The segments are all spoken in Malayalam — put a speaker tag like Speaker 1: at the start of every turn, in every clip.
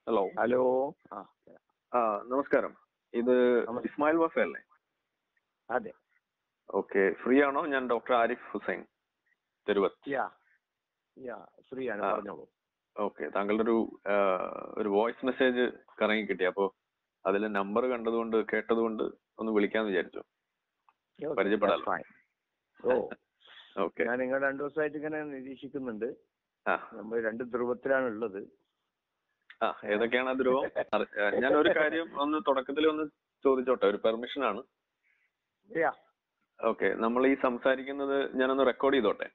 Speaker 1: ഹലോ
Speaker 2: ഹലോ ആ
Speaker 1: ആ നമസ്കാരം ഇത്
Speaker 2: നമസ്കാരം.
Speaker 1: ഇസ്മായിൽ വഫ അല്ലേ
Speaker 2: അതെ
Speaker 1: ഓക്കെ ഫ്രീ ആണോ ഞാൻ doctor Arif Hussain Theruvath
Speaker 2: yeah yeah free ആണ്
Speaker 1: ആ.
Speaker 2: പറഞ്ഞോളൂ
Speaker 1: ഓക്കെ താങ്കളുടെ ഒരു ആ, ഒരു വോയിസ് മെസ്സേജ് കറങ്ങി കിട്ടി അപ്പോ അതിൽ നമ്പർ കണ്ടതുകൊണ്ട് കേട്ടതുകൊണ്ട് ഒന്ന് വിളിക്കാന്ന് വിചാരിച്ചു
Speaker 2: Okay,
Speaker 1: പരിചയപ്പെടാലോ.
Speaker 2: that's fine. ഓ
Speaker 1: ഓക്കെ
Speaker 2: ഞാൻ നിങ്ങൾ രണ്ടു ദിവസമായിട്ട് ഇങ്ങനെ നിരീക്ഷിക്കുന്നുണ്ട്
Speaker 1: ആ
Speaker 2: നമ്മൾ രണ്ട് ധ്രുവത്തിലാണ് ഉള്ളത്
Speaker 1: ആ ഏതൊക്കെയാണ് ആ ധ്രുവം അറി- ആ, ഞാൻ ഒരു കാര്യം ഒന്ന് തുടക്കത്തിൽ ഒന്ന് ചോദിച്ചോട്ടെ ഒരു പെർമിഷൻ ആണ്
Speaker 2: യാ
Speaker 1: ഓക്കെ നമ്മൾ ഈ സംസാരിക്കുന്നത് ഞാനൊന്ന് റെക്കോർഡ് ചെയ്തോട്ടെ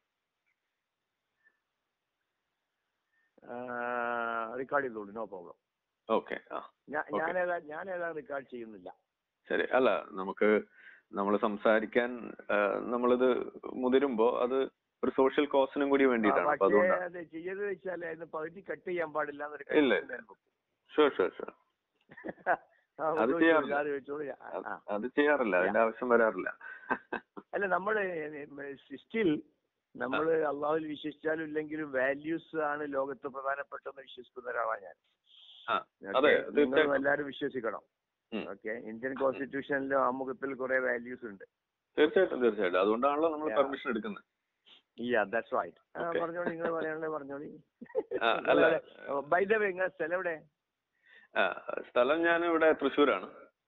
Speaker 2: റെക്കോർഡ് ചെയ്തോളൂ നോ പ്രോബ്ലം
Speaker 1: ഓക്കെ ആ
Speaker 2: ഞാൻ
Speaker 1: Okay.
Speaker 2: ഞാൻ ഏതാ ഞാൻ ഏതാ റെക്കോർഡ് ചെയ്യുന്നില്ല
Speaker 1: ശരി അല്ല നമുക്ക് നമ്മൾ സംസാരിക്കാൻ ആ, നമ്മളിത് മുതിരുമ്പോ അത് ഒരു സോഷ്യൽ കോസിനും കൂടി
Speaker 2: ആ,
Speaker 1: വേണ്ടിയിട്ടാണ് അപ്പൊ
Speaker 2: പക്ഷേ
Speaker 1: അതുകൊണ്ടാണ്
Speaker 2: അത് ചെയ്യരുത് വെച്ചാൽ അതിന് പകുതി കട്ട് ചെയ്യാൻ പാടില്ല എന്നൊരു
Speaker 1: ഇല്ല,
Speaker 2: കാര്യം
Speaker 1: ഇല്ല.
Speaker 2: ഞാൻ വെക്കും.
Speaker 1: ഷുവർ ഷുവർ ഷുവർ
Speaker 2: ആ,
Speaker 1: അത്
Speaker 2: ഒന്ന്
Speaker 1: ചെയ്യാറില്ല.
Speaker 2: ചോദിച്ചോളൂ, ചോദിച്ചോളൂ. ആ, ആ.
Speaker 1: അത് ചെയ്യാറില്ല അതിന്റെ ആവശ്യം വരാറില്ല
Speaker 2: അല്ല നമ്മള് സ്റ്റിൽ നമ്മള് അള്ളാഹുൽ വിശ്വസിച്ചാലും ഇല്ലെങ്കിലും വാല്യൂസ് ആണ് ലോകത്ത് പ്രധാനപ്പെട്ടെന്ന് വിശ്വസിക്കുന്ന ഒരാളാണ് ഞാൻ
Speaker 1: ആ,
Speaker 2: Okay?
Speaker 1: അതെ
Speaker 2: നിങ്ങൾ
Speaker 1: തീർച്ചയായിട്ടും
Speaker 2: എല്ലാവരും വിശ്വസിക്കണം
Speaker 1: ഉം.
Speaker 2: ഓക്കെ ഇന്ത്യൻ കോൺസ്റ്റിറ്റ്യൂഷനിലും ആമുഖത്തിൽ കുറെ വാല്യൂസ് ഉണ്ട്
Speaker 1: തീർച്ചയായിട്ടും തീർച്ചയായിട്ടും അതുകൊണ്ടാണല്ലോ നമ്മൾ
Speaker 2: Yeah.
Speaker 1: പെർമിഷൻ എടുക്കുന്നത്
Speaker 2: യാ ദാറ്റ്സ് റൈറ്റ്
Speaker 1: Okay.
Speaker 2: പറഞ്ഞോളി നിങ്ങൾ പറയാനുള്ളത് പറഞ്ഞോളി
Speaker 1: ആ, അല്ല
Speaker 2: ബൈ ദ വേ നിങ്ങൾ സ്ഥലം എവിടെ
Speaker 1: ആ, സ്ഥലം ഞാൻ ഇവിടെ തൃശ്ശൂരാണ്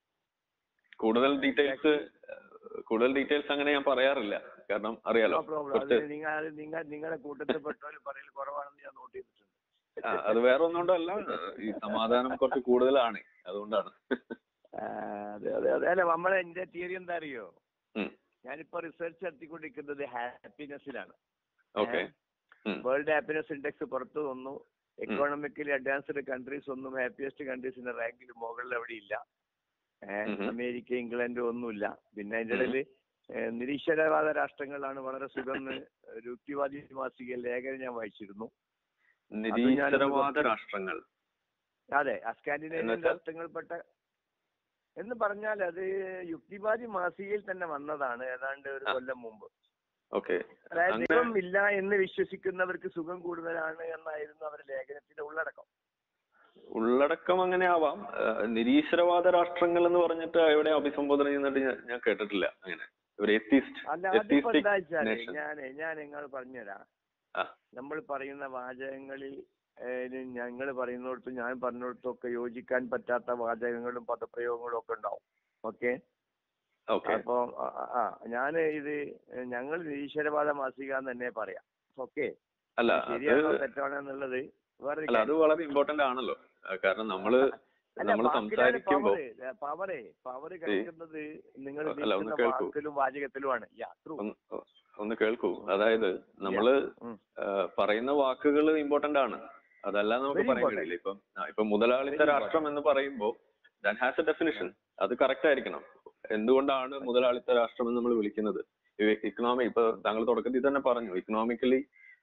Speaker 1: കൂടുതൽ ഡീറ്റെയിൽസ് കൂടുതൽ ഡീറ്റെയിൽസ് അങ്ങനെ ഞാൻ പറയാറില്ല കാരണം അറിയാലോ
Speaker 2: നോ പ്രോബ്ലം അത്
Speaker 1: കുറച്ച്
Speaker 2: നിങ്ങൾ നിങ്ങൾ നിങ്ങളുടെ കൂട്ടത്തിൽ പെട്ടവർ പറയൽ കുറവാണെന്ന് ഞാൻ നോട്ട് ചെയ്തിട്ടുണ്ട്
Speaker 1: ആ, അത് വേറെ ഒന്നുകൊണ്ടല്ല ഈ സമാധാനം കുറച്ച് കൂടുതലാണ് അതുകൊണ്ടാണ്
Speaker 2: ആ, അതെ അതെ അതെ അല്ല നമ്മളെ എന്റെ തിയറി എന്താ അറിയോ
Speaker 1: ഉം.
Speaker 2: ഞാനിപ്പോ റിസർച്ച് നടത്തിക്കൊണ്ടിരിക്കുന്നത് ഹാപ്പിനെസ്സിലാണ്
Speaker 1: ഓക്കെ
Speaker 2: വേൾഡ് ഹാപ്പിനെസ് ഇൻഡെക്സ് പുറത്തു വന്നു എക്കോണമിക്കലി അഡ്വാൻസ്ഡ് കൺട്രീസ് ഒന്നും ഹാപ്പിയസ്റ്റ് കൺട്രീസിന്റെ റാങ്കിൽ മുകളിൽ അവിടെ ഇല്ല ഏഹ്
Speaker 1: ഉം.
Speaker 2: അമേരിക്ക ഇംഗ്ലണ്ട് ഒന്നുമില്ല പിന്നെ അതിന്റെ ഇടയിൽ നിരീശ്വരവാദ രാഷ്ട്രങ്ങളാണ് വളരെ സുഖം എന്ന് ഒരു യുക്തിവാദി മാസിക ലേഖനം ഞാൻ വായിച്ചിരുന്നു
Speaker 1: നിരീശ്വരവാദ രാഷ്ട്രങ്ങൾ
Speaker 2: അതെ ആ സ്കാൻഡിനേവിയൻ
Speaker 1: എന്നുവെച്ചാൽ?
Speaker 2: രാഷ്ട്രങ്ങൾപ്പെട്ട എന്ന് പറഞ്ഞാൽ അത് യുക്തിവാദി മാസികയിൽ തന്നെ വന്നതാണ് ഏതാണ്ട് ഒരു
Speaker 1: ആ.
Speaker 2: കൊല്ലം മുമ്പ്
Speaker 1: ഓക്കെ
Speaker 2: അതായത്
Speaker 1: അങ്ങനെ
Speaker 2: ദൈവം ഇല്ല എന്ന് വിശ്വസിക്കുന്നവർക്ക് സുഖം കൂടുതലാണ് എന്നായിരുന്നു അവരുടെ ലേഖനത്തിന്റെ ഉള്ളടക്കം
Speaker 1: ഉള്ളടക്കം അങ്ങനെ ആവാം ആ, നിരീശ്വരവാദ രാഷ്ട്രങ്ങൾ എന്ന് പറഞ്ഞിട്ട് എവിടെ അഭിസംബോധന ചെയ്യുന്നിട്ട് ഞാൻ ഞാൻ കേട്ടിട്ടില്ല അങ്ങനെ ഒരു എത്തിസ്റ്റ്
Speaker 2: അല്ല അതിപ്പോ
Speaker 1: എത്തിസ്റ്റിക്
Speaker 2: എന്താ വെച്ചാല്
Speaker 1: നേഷൻ
Speaker 2: ഞാൻ ഞാൻ നിങ്ങൾ പറഞ്ഞുതരാം
Speaker 1: ആ
Speaker 2: നമ്മൾ പറയുന്ന വാചകങ്ങളിൽ ഞങ്ങൾ പറയുന്നിടത്ത് ഞാൻ പറഞ്ഞിടത്തും ഒക്കെ യോജിക്കാൻ പറ്റാത്ത വാചകങ്ങളും പദപ്രയോഗങ്ങളും ഒക്കെ ഉണ്ടാവും ഓക്കെ
Speaker 1: ഓക്കെ
Speaker 2: അപ്പൊ ആ ഞാൻ ഇത് ഞങ്ങൾ നിരീശ്വരവാദ മാസിക എന്ന് തന്നെ പറയാം ഓക്കെ
Speaker 1: അല്ല
Speaker 2: ശരിയാണോ
Speaker 1: അത്
Speaker 2: തെറ്റാണോ എന്നുള്ളത് വേറെ
Speaker 1: അല്ല അത് വളരെ ഇമ്പോർട്ടന്റ് ആണല്ലോ ആ, കാരണം നമ്മള്
Speaker 2: അല്ല
Speaker 1: നമ്മൾ
Speaker 2: വാക്കിലാണ്
Speaker 1: സംസാരിക്കുമ്പോ
Speaker 2: പവറ് പവറേ പവർ കഴിക്കുന്നത് നിങ്ങൾ
Speaker 1: അല്ല, ഒന്ന്
Speaker 2: ഉദ്ദേശിക്കുന്ന
Speaker 1: കേൾക്കൂ.
Speaker 2: വാക്കിലും വാചകത്തിലുമാണ് യാ ട്രൂ
Speaker 1: ഒന്ന് ഒന്ന് കേൾക്കൂ അതായത് നമ്മള് ആ, പറയുന്ന വാക്കുകൾ ഇമ്പോർട്ടന്റ് ആണ് അതല്ല നമുക്ക്
Speaker 2: Very
Speaker 1: പറയാൻ
Speaker 2: important.
Speaker 1: കഴിയില്ല ഇപ്പം ആ, ഇപ്പം മുതലാളിത്ത
Speaker 2: Very
Speaker 1: രാഷ്ട്രം എന്ന് പറയുമ്പോൾ ദാറ്റ് ഹാസ് എ ഡെഫിനിഷൻ അത് കറക്റ്റ് ആയിരിക്കണം എന്തുകൊണ്ടാണ് മുതലാളിത്ത രാഷ്ട്രം എന്ന് നമ്മൾ വിളിക്കുന്നത് ഇക്കണോമി ഇപ്പൊ താങ്കൾ തുടക്കത്തിൽ തന്നെ പറഞ്ഞു ഇക്കണോമിക്കലി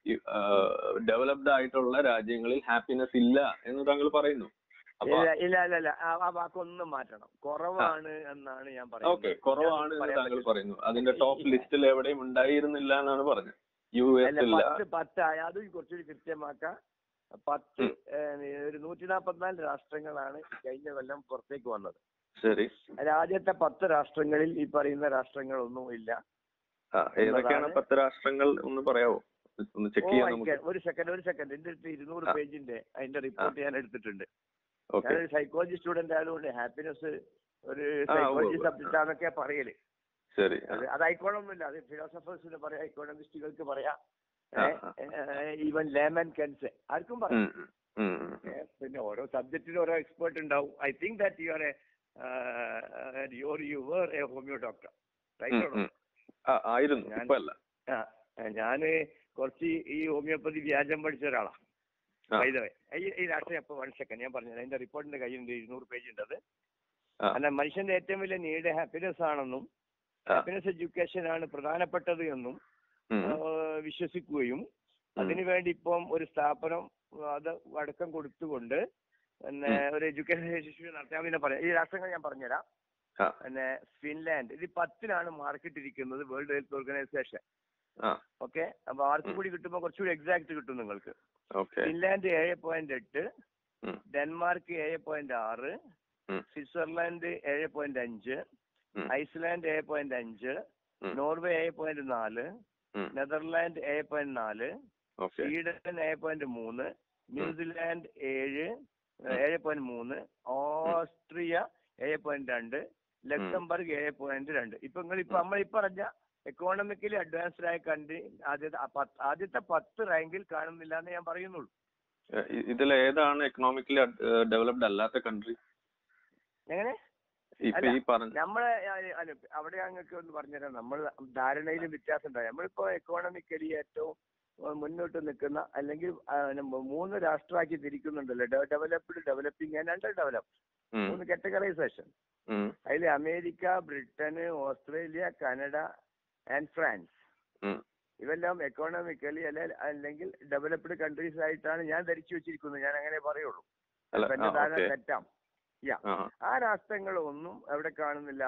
Speaker 1: ഡെവലപ്ഡ് ആയിട്ടുള്ള രാജ്യങ്ങളിൽ ഹാപ്പിനെസ് ഇല്ല എന്ന് താങ്കൾ പറയുന്നു അപ്പൊ
Speaker 2: ഇല്ല ഇല്ല ഇല്ല ഇല്ല ആ ആ വാക്കൊന്നും മാറ്റണം കുറവാണ് എന്നാണ് ഞാൻ
Speaker 1: ഓക്കെ
Speaker 2: പറയുന്നത്
Speaker 1: കുറവാണ് എന്ന്
Speaker 2: പറയാൻ
Speaker 1: താങ്കൾ
Speaker 2: പറ്റില്ല.
Speaker 1: പറയുന്നു അതിന്റെ ടോപ്പ് ലിസ്റ്റിൽ എവിടെയും ഉണ്ടായിരുന്നില്ല എന്നാണ് പറഞ്ഞത് യു
Speaker 2: അല്ല
Speaker 1: എസ് ഇല്ല
Speaker 2: പത്ത് പത്ത് ആയ- അത് കുറച്ചുകൂടി കൃത്യമാക്കാം പത്ത്
Speaker 1: ഉം.
Speaker 2: ഏഹ്, ഒരു നൂറ്റി നാൽപ്പത്തിനാല് രാഷ്ട്രങ്ങളാണ് കഴിഞ്ഞ കൊല്ലം പുറത്തേക്ക് വന്നത്
Speaker 1: ശരി
Speaker 2: അതിൽ ആദ്യത്തെ പത്ത് രാഷ്ട്രങ്ങളിൽ ഈ പറയുന്ന രാഷ്ട്രങ്ങളൊന്നും ഇല്ല
Speaker 1: ആ ഏതൊക്കെയാണ്
Speaker 2: എന്നതാണ്
Speaker 1: പത്ത് രാഷ്ട്രങ്ങൾ ഒന്ന് പറയാവോ ഒന്ന് ചെക്ക്
Speaker 2: ഓ,
Speaker 1: ചെയ്യാൻ
Speaker 2: I
Speaker 1: നമുക്ക്
Speaker 2: can. ഒരു സെക്കൻഡ് ഒരു സെക്കൻഡ് എന്റെ അടുത്ത് ഇരുന്നൂറ്
Speaker 1: ആ.
Speaker 2: പേജിന്റെ അതിന്റെ റിപ്പോർട്ട് ഞാൻ എടുത്തിട്ടുണ്ട്
Speaker 1: ഓക്കെ
Speaker 2: ഞാനൊരു സൈക്കോളജി സ്റ്റുഡന്റ് ആയതുകൊണ്ട് ഹാപ്പിനെസ് ഒരു
Speaker 1: ആ,
Speaker 2: സൈക്കോളജി
Speaker 1: ഉവ്വ്.
Speaker 2: സബ്ജക്റ്റ് ആണെന്നൊക്കെ പറയല്
Speaker 1: ശരി ആ,
Speaker 2: അത് അത് ആയിക്കോളൊന്നുമില്ല അത് ഫിലോസഫേഴ്സിന് പറയാം ഇക്കോണമിസ്റ്റുകൾക്ക് പറയാം
Speaker 1: ആ, ആ.
Speaker 2: ഈവൻ ലേമൻ കെൻസ് ആർക്കും
Speaker 1: ഉം,
Speaker 2: പറയാം
Speaker 1: ഉം, ഉം, ഉം.
Speaker 2: ഏ, പിന്നെ ഓരോ സബ്ജക്റ്റിനും ഓരോ എക്സ്പേർട്ട് ഉണ്ടാവും I think that you are a your you were a homeo doctor
Speaker 1: hmm,
Speaker 2: right
Speaker 1: hmm. ആ ആയിരുന്നു
Speaker 2: ഞാൻ-
Speaker 1: ഇപ്പൊ അല്ല
Speaker 2: ഞാന് കുറച്ച് ഈ ഹോമിയോപ്പതി വ്യാജം പഠിച്ച ഒരാളാ
Speaker 1: ആ,
Speaker 2: വൈദവേ ഈ ഈ രാഷ്ട്രീയം അപ്പൊ വൺ സെക്കൻഡ് ഞാൻ പറഞ്ഞു അതിന്റെ റിപ്പോർട്ടിന്റെ കയ്യിലുണ്ട് ഇരുന്നൂറ് പേജ് ഉണ്ട് അത്
Speaker 1: ആ,
Speaker 2: അല്ല മനുഷ്യന്റെ ഏറ്റവും വലിയ നീഡ് ഹാപ്പിനെസ് ആണെന്നും
Speaker 1: ആ,
Speaker 2: ഹാപ്പിനെസ് എഡ്യൂക്കേഷൻ ആണ് പ്രധാനപ്പെട്ടത് എന്നും
Speaker 1: ഉം,
Speaker 2: ആ, വിശ്വസിക്കുകയും
Speaker 1: ഉം.
Speaker 2: അതിനുവേണ്ടി ഇപ്പം ഒരു സ്ഥാപനം അത് അടക്കം കൊടുത്തുകൊണ്ട് പിന്നെ ഒരു എഡ്യൂക്കേഷൻ ഇൻസ്റ്റിറ്റ്യൂഷൻ നടത്താൻ പിന്നെ പറയാം ഈ രാഷ്ട്രങ്ങൾ ഞാൻ പറഞ്ഞുതരാം
Speaker 1: ആ,
Speaker 2: പിന്നെ ഫിൻലാൻഡ് ഇത് പത്തിലാണ് മാർക്കറ്റ് ഇരിക്കുന്നത് വേൾഡ് ഹെൽത്ത് ഓർഗനൈസേഷൻ
Speaker 1: ആ
Speaker 2: ഓക്കെ അപ്പൊ ആർക്കും കൂടി കിട്ടുമ്പോൾ കുറച്ചുകൂടി എക്സാക്ട് കിട്ടും നിങ്ങൾക്ക്
Speaker 1: ഓക്കെ
Speaker 2: ഫിൻലാൻഡ് ഏഴ് പോയിന്റ് എട്ട്
Speaker 1: ഉം.
Speaker 2: ഡെൻമാർക്ക് ഏഴ് പോയിന്റ് ആറ്
Speaker 1: ഉം.
Speaker 2: സ്വിറ്റ്സർലാൻഡ് ഏഴ് പോയിന്റ് അഞ്ച്
Speaker 1: ഉം.
Speaker 2: ഐസ്ലാൻഡ് ഏഴ് പോയിന്റ് അഞ്ച്
Speaker 1: ഉം.
Speaker 2: നോർവേ ഏഴ് പോയിന്റ് നാല്
Speaker 1: ഉം.
Speaker 2: നെതർലാൻഡ് ഏഴ് പോയിന്റ് നാല്
Speaker 1: ഓക്കെ
Speaker 2: സ്വീഡൻ ഏഴ് പോയിന്റ് മൂന്ന് ന്യൂസിലാൻഡ് ഏഴ് ഏഴ് പോയിന്റ് മൂന്ന് ഓസ്ട്രിയ ഏഴ് പോയിന്റ് രണ്ട് ലക്സംബർഗ് ഏഴ് പോയിന്റ് രണ്ട് ഇപ്പൊ നിങ്ങൾ ഇപ്പൊ നമ്മൾ ഈ പറഞ്ഞ എക്കോണമിക്കലി അഡ്വാൻസ്ഡ് ആയ കൺട്രി ആദ്യത്തെ ആ പത്ത്- ആദ്യത്തെ പത്ത് റാങ്കിൽ കാണുന്നില്ല എന്ന് ഞാൻ പറയുന്നുള്ളൂ
Speaker 1: ഇതിൽ ഏതാണ് എക്കണോമിക്കലി ഡെവലപ്ഡ് അല്ലാത്ത കൺട്രി
Speaker 2: എങ്ങനെ
Speaker 1: ഇപ്പൊ
Speaker 2: അല്ല,
Speaker 1: ഈ പറഞ്ഞ
Speaker 2: നമ്മളെ അല്ല, അല്ല, അവിടെ ഞങ്ങൾക്ക് ഒന്ന് പറഞ്ഞുതരാം നമ്മൾ ധാരണയിലും വ്യത്യാസം ഉണ്ടായി നമ്മളിപ്പോ എക്കോണമിക്കലി ഏറ്റവും ഏഹ്, മുന്നോട്ട് നിൽക്കുന്ന അല്ലെങ്കിൽ ആ, നമ്മ മൂന്ന് രാഷ്ട്രമാക്കി തിരിക്കുന്നുണ്ടല്ലോ developed developing and under develop
Speaker 1: ഉം,
Speaker 2: മൂന്ന് കാറ്റഗറൈസേഷൻ
Speaker 1: ഉം,
Speaker 2: അതിൽ അമേരിക്ക ബ്രിട്ടന് ഓസ്ട്രേലിയ കാനഡ ആൻഡ് ഫ്രാൻസ്
Speaker 1: ഉം.
Speaker 2: ഇവെല്ലാം എക്കോണമിക്കലി അല്ലെ അല്ലെങ്കിൽ ഡെവലപ്ഡ് കൺട്രീസ് ആയിട്ടാണ് ഞാൻ ധരിച്ചു വെച്ചിരിക്കുന്നത് ഞാൻ അങ്ങനെ പറയുള്ളൂ
Speaker 1: അല്ല,
Speaker 2: അപ്പൊ എന്റെ
Speaker 1: ആ,
Speaker 2: ധാരണ
Speaker 1: okay.
Speaker 2: തെറ്റാം
Speaker 1: ആ,
Speaker 2: ആ രാഷ്ട്രങ്ങളൊന്നും എവിടെ കാണുന്നില്ല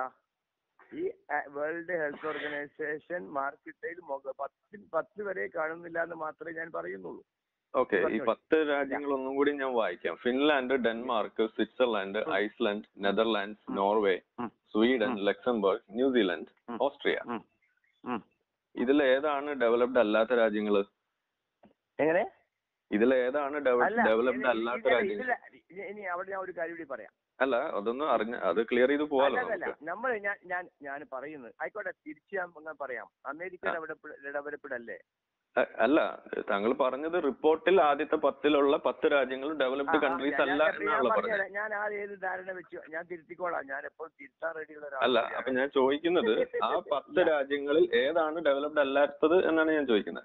Speaker 2: ഈ വേൾഡ് ഹെൽത്ത് ഓർഗനൈസേഷൻ മാർക്കറ്റിൽ പത്ത് പത്ത് വരെ കാണുന്നില്ല എന്ന് മാത്രമേ ഞാൻ പറയുന്നുള്ളൂ
Speaker 1: ഓക്കെ ഈ
Speaker 2: പറഞ്ഞോളൂ.
Speaker 1: പത്ത് രാജ്യങ്ങൾ ഒന്നും കൂടി ഞാൻ വായിക്കാം ഫിൻലാൻഡ് ഡെൻമാർക്ക് സ്വിറ്റ്സർലാൻഡ്
Speaker 2: ഉം.
Speaker 1: ഐസ്ലാൻഡ് നെതർലാൻഡ്സ്
Speaker 2: ഉം.
Speaker 1: നോർവേ
Speaker 2: ഉം.
Speaker 1: സ്വീഡൻ
Speaker 2: ഉം.
Speaker 1: ലക്സംബർഗ് ന്യൂസിലൻഡ്
Speaker 2: ഉം.
Speaker 1: ഓസ്ട്രിയ
Speaker 2: ഉം. ഉം.
Speaker 1: ഇതിൽ ഏതാണ് ഡെവലപ്ഡ് അല്ലാത്ത രാജ്യങ്ങള്
Speaker 2: എങ്ങനെ
Speaker 1: ഇതിൽ ഏതാണ്
Speaker 2: അല്ല
Speaker 1: ഡെവലപ്ഡ്
Speaker 2: ഇത്
Speaker 1: അല്ലാത്ത
Speaker 2: ഇതില്
Speaker 1: രാജ്യങ്ങൾ
Speaker 2: ഇതില് ഇനി- ഇനി അവിടെ ഞാൻ ഒരു കാര്യം കൂടി പറയാം
Speaker 1: അല്ല അതൊന്ന് അറിഞ്ഞ അത് ക്ലിയർ ചെയ്ത് പോവാലോ
Speaker 2: അല്ലല്ല
Speaker 1: നമുക്ക്
Speaker 2: നമ്മൾ ഞാൻ ഞാൻ ഞാൻ പറയുന്നത് ആയിക്കോട്ടെ തിരിച്ച് ഞാൻ അങ്ങ് പറയാം അമേരിക്ക
Speaker 1: ആ.
Speaker 2: ഡെവലപ്പ് ഡെവലപ്ഡ് അല്ലേ
Speaker 1: അ- അല്ല താങ്കൾ പറഞ്ഞത് റിപ്പോർട്ടിൽ ആദ്യത്തെ പത്തിലുള്ള പത്ത് രാജ്യങ്ങൾ
Speaker 2: ആ,
Speaker 1: ഡെവലപ്ഡ്
Speaker 2: ആ,
Speaker 1: കൺട്രീസ്
Speaker 2: ഞാൻ-
Speaker 1: അല്ല
Speaker 2: ഞാൻ- ഞാൻ
Speaker 1: എന്നാണല്ലോ പറഞ്ഞത്
Speaker 2: പറഞ്ഞുതരാം. ഞാൻ ആ ഏത് ധാരണ വെച്ചു ഞാൻ തിരുത്തിക്കോളാം ഞാൻ എപ്പോഴും തിരുത്താൻ റെഡിയുള്ള
Speaker 1: അല്ല
Speaker 2: ഒരാളാണ്
Speaker 1: അപ്പൊ ഞാൻ ചോദിക്കുന്നത് ആ പത്ത് രാജ്യങ്ങളിൽ ഏതാണ് ഡെവലപ്ഡ് അല്ലാത്തത് എന്നാണ് ഞാൻ ചോദിക്കുന്നത്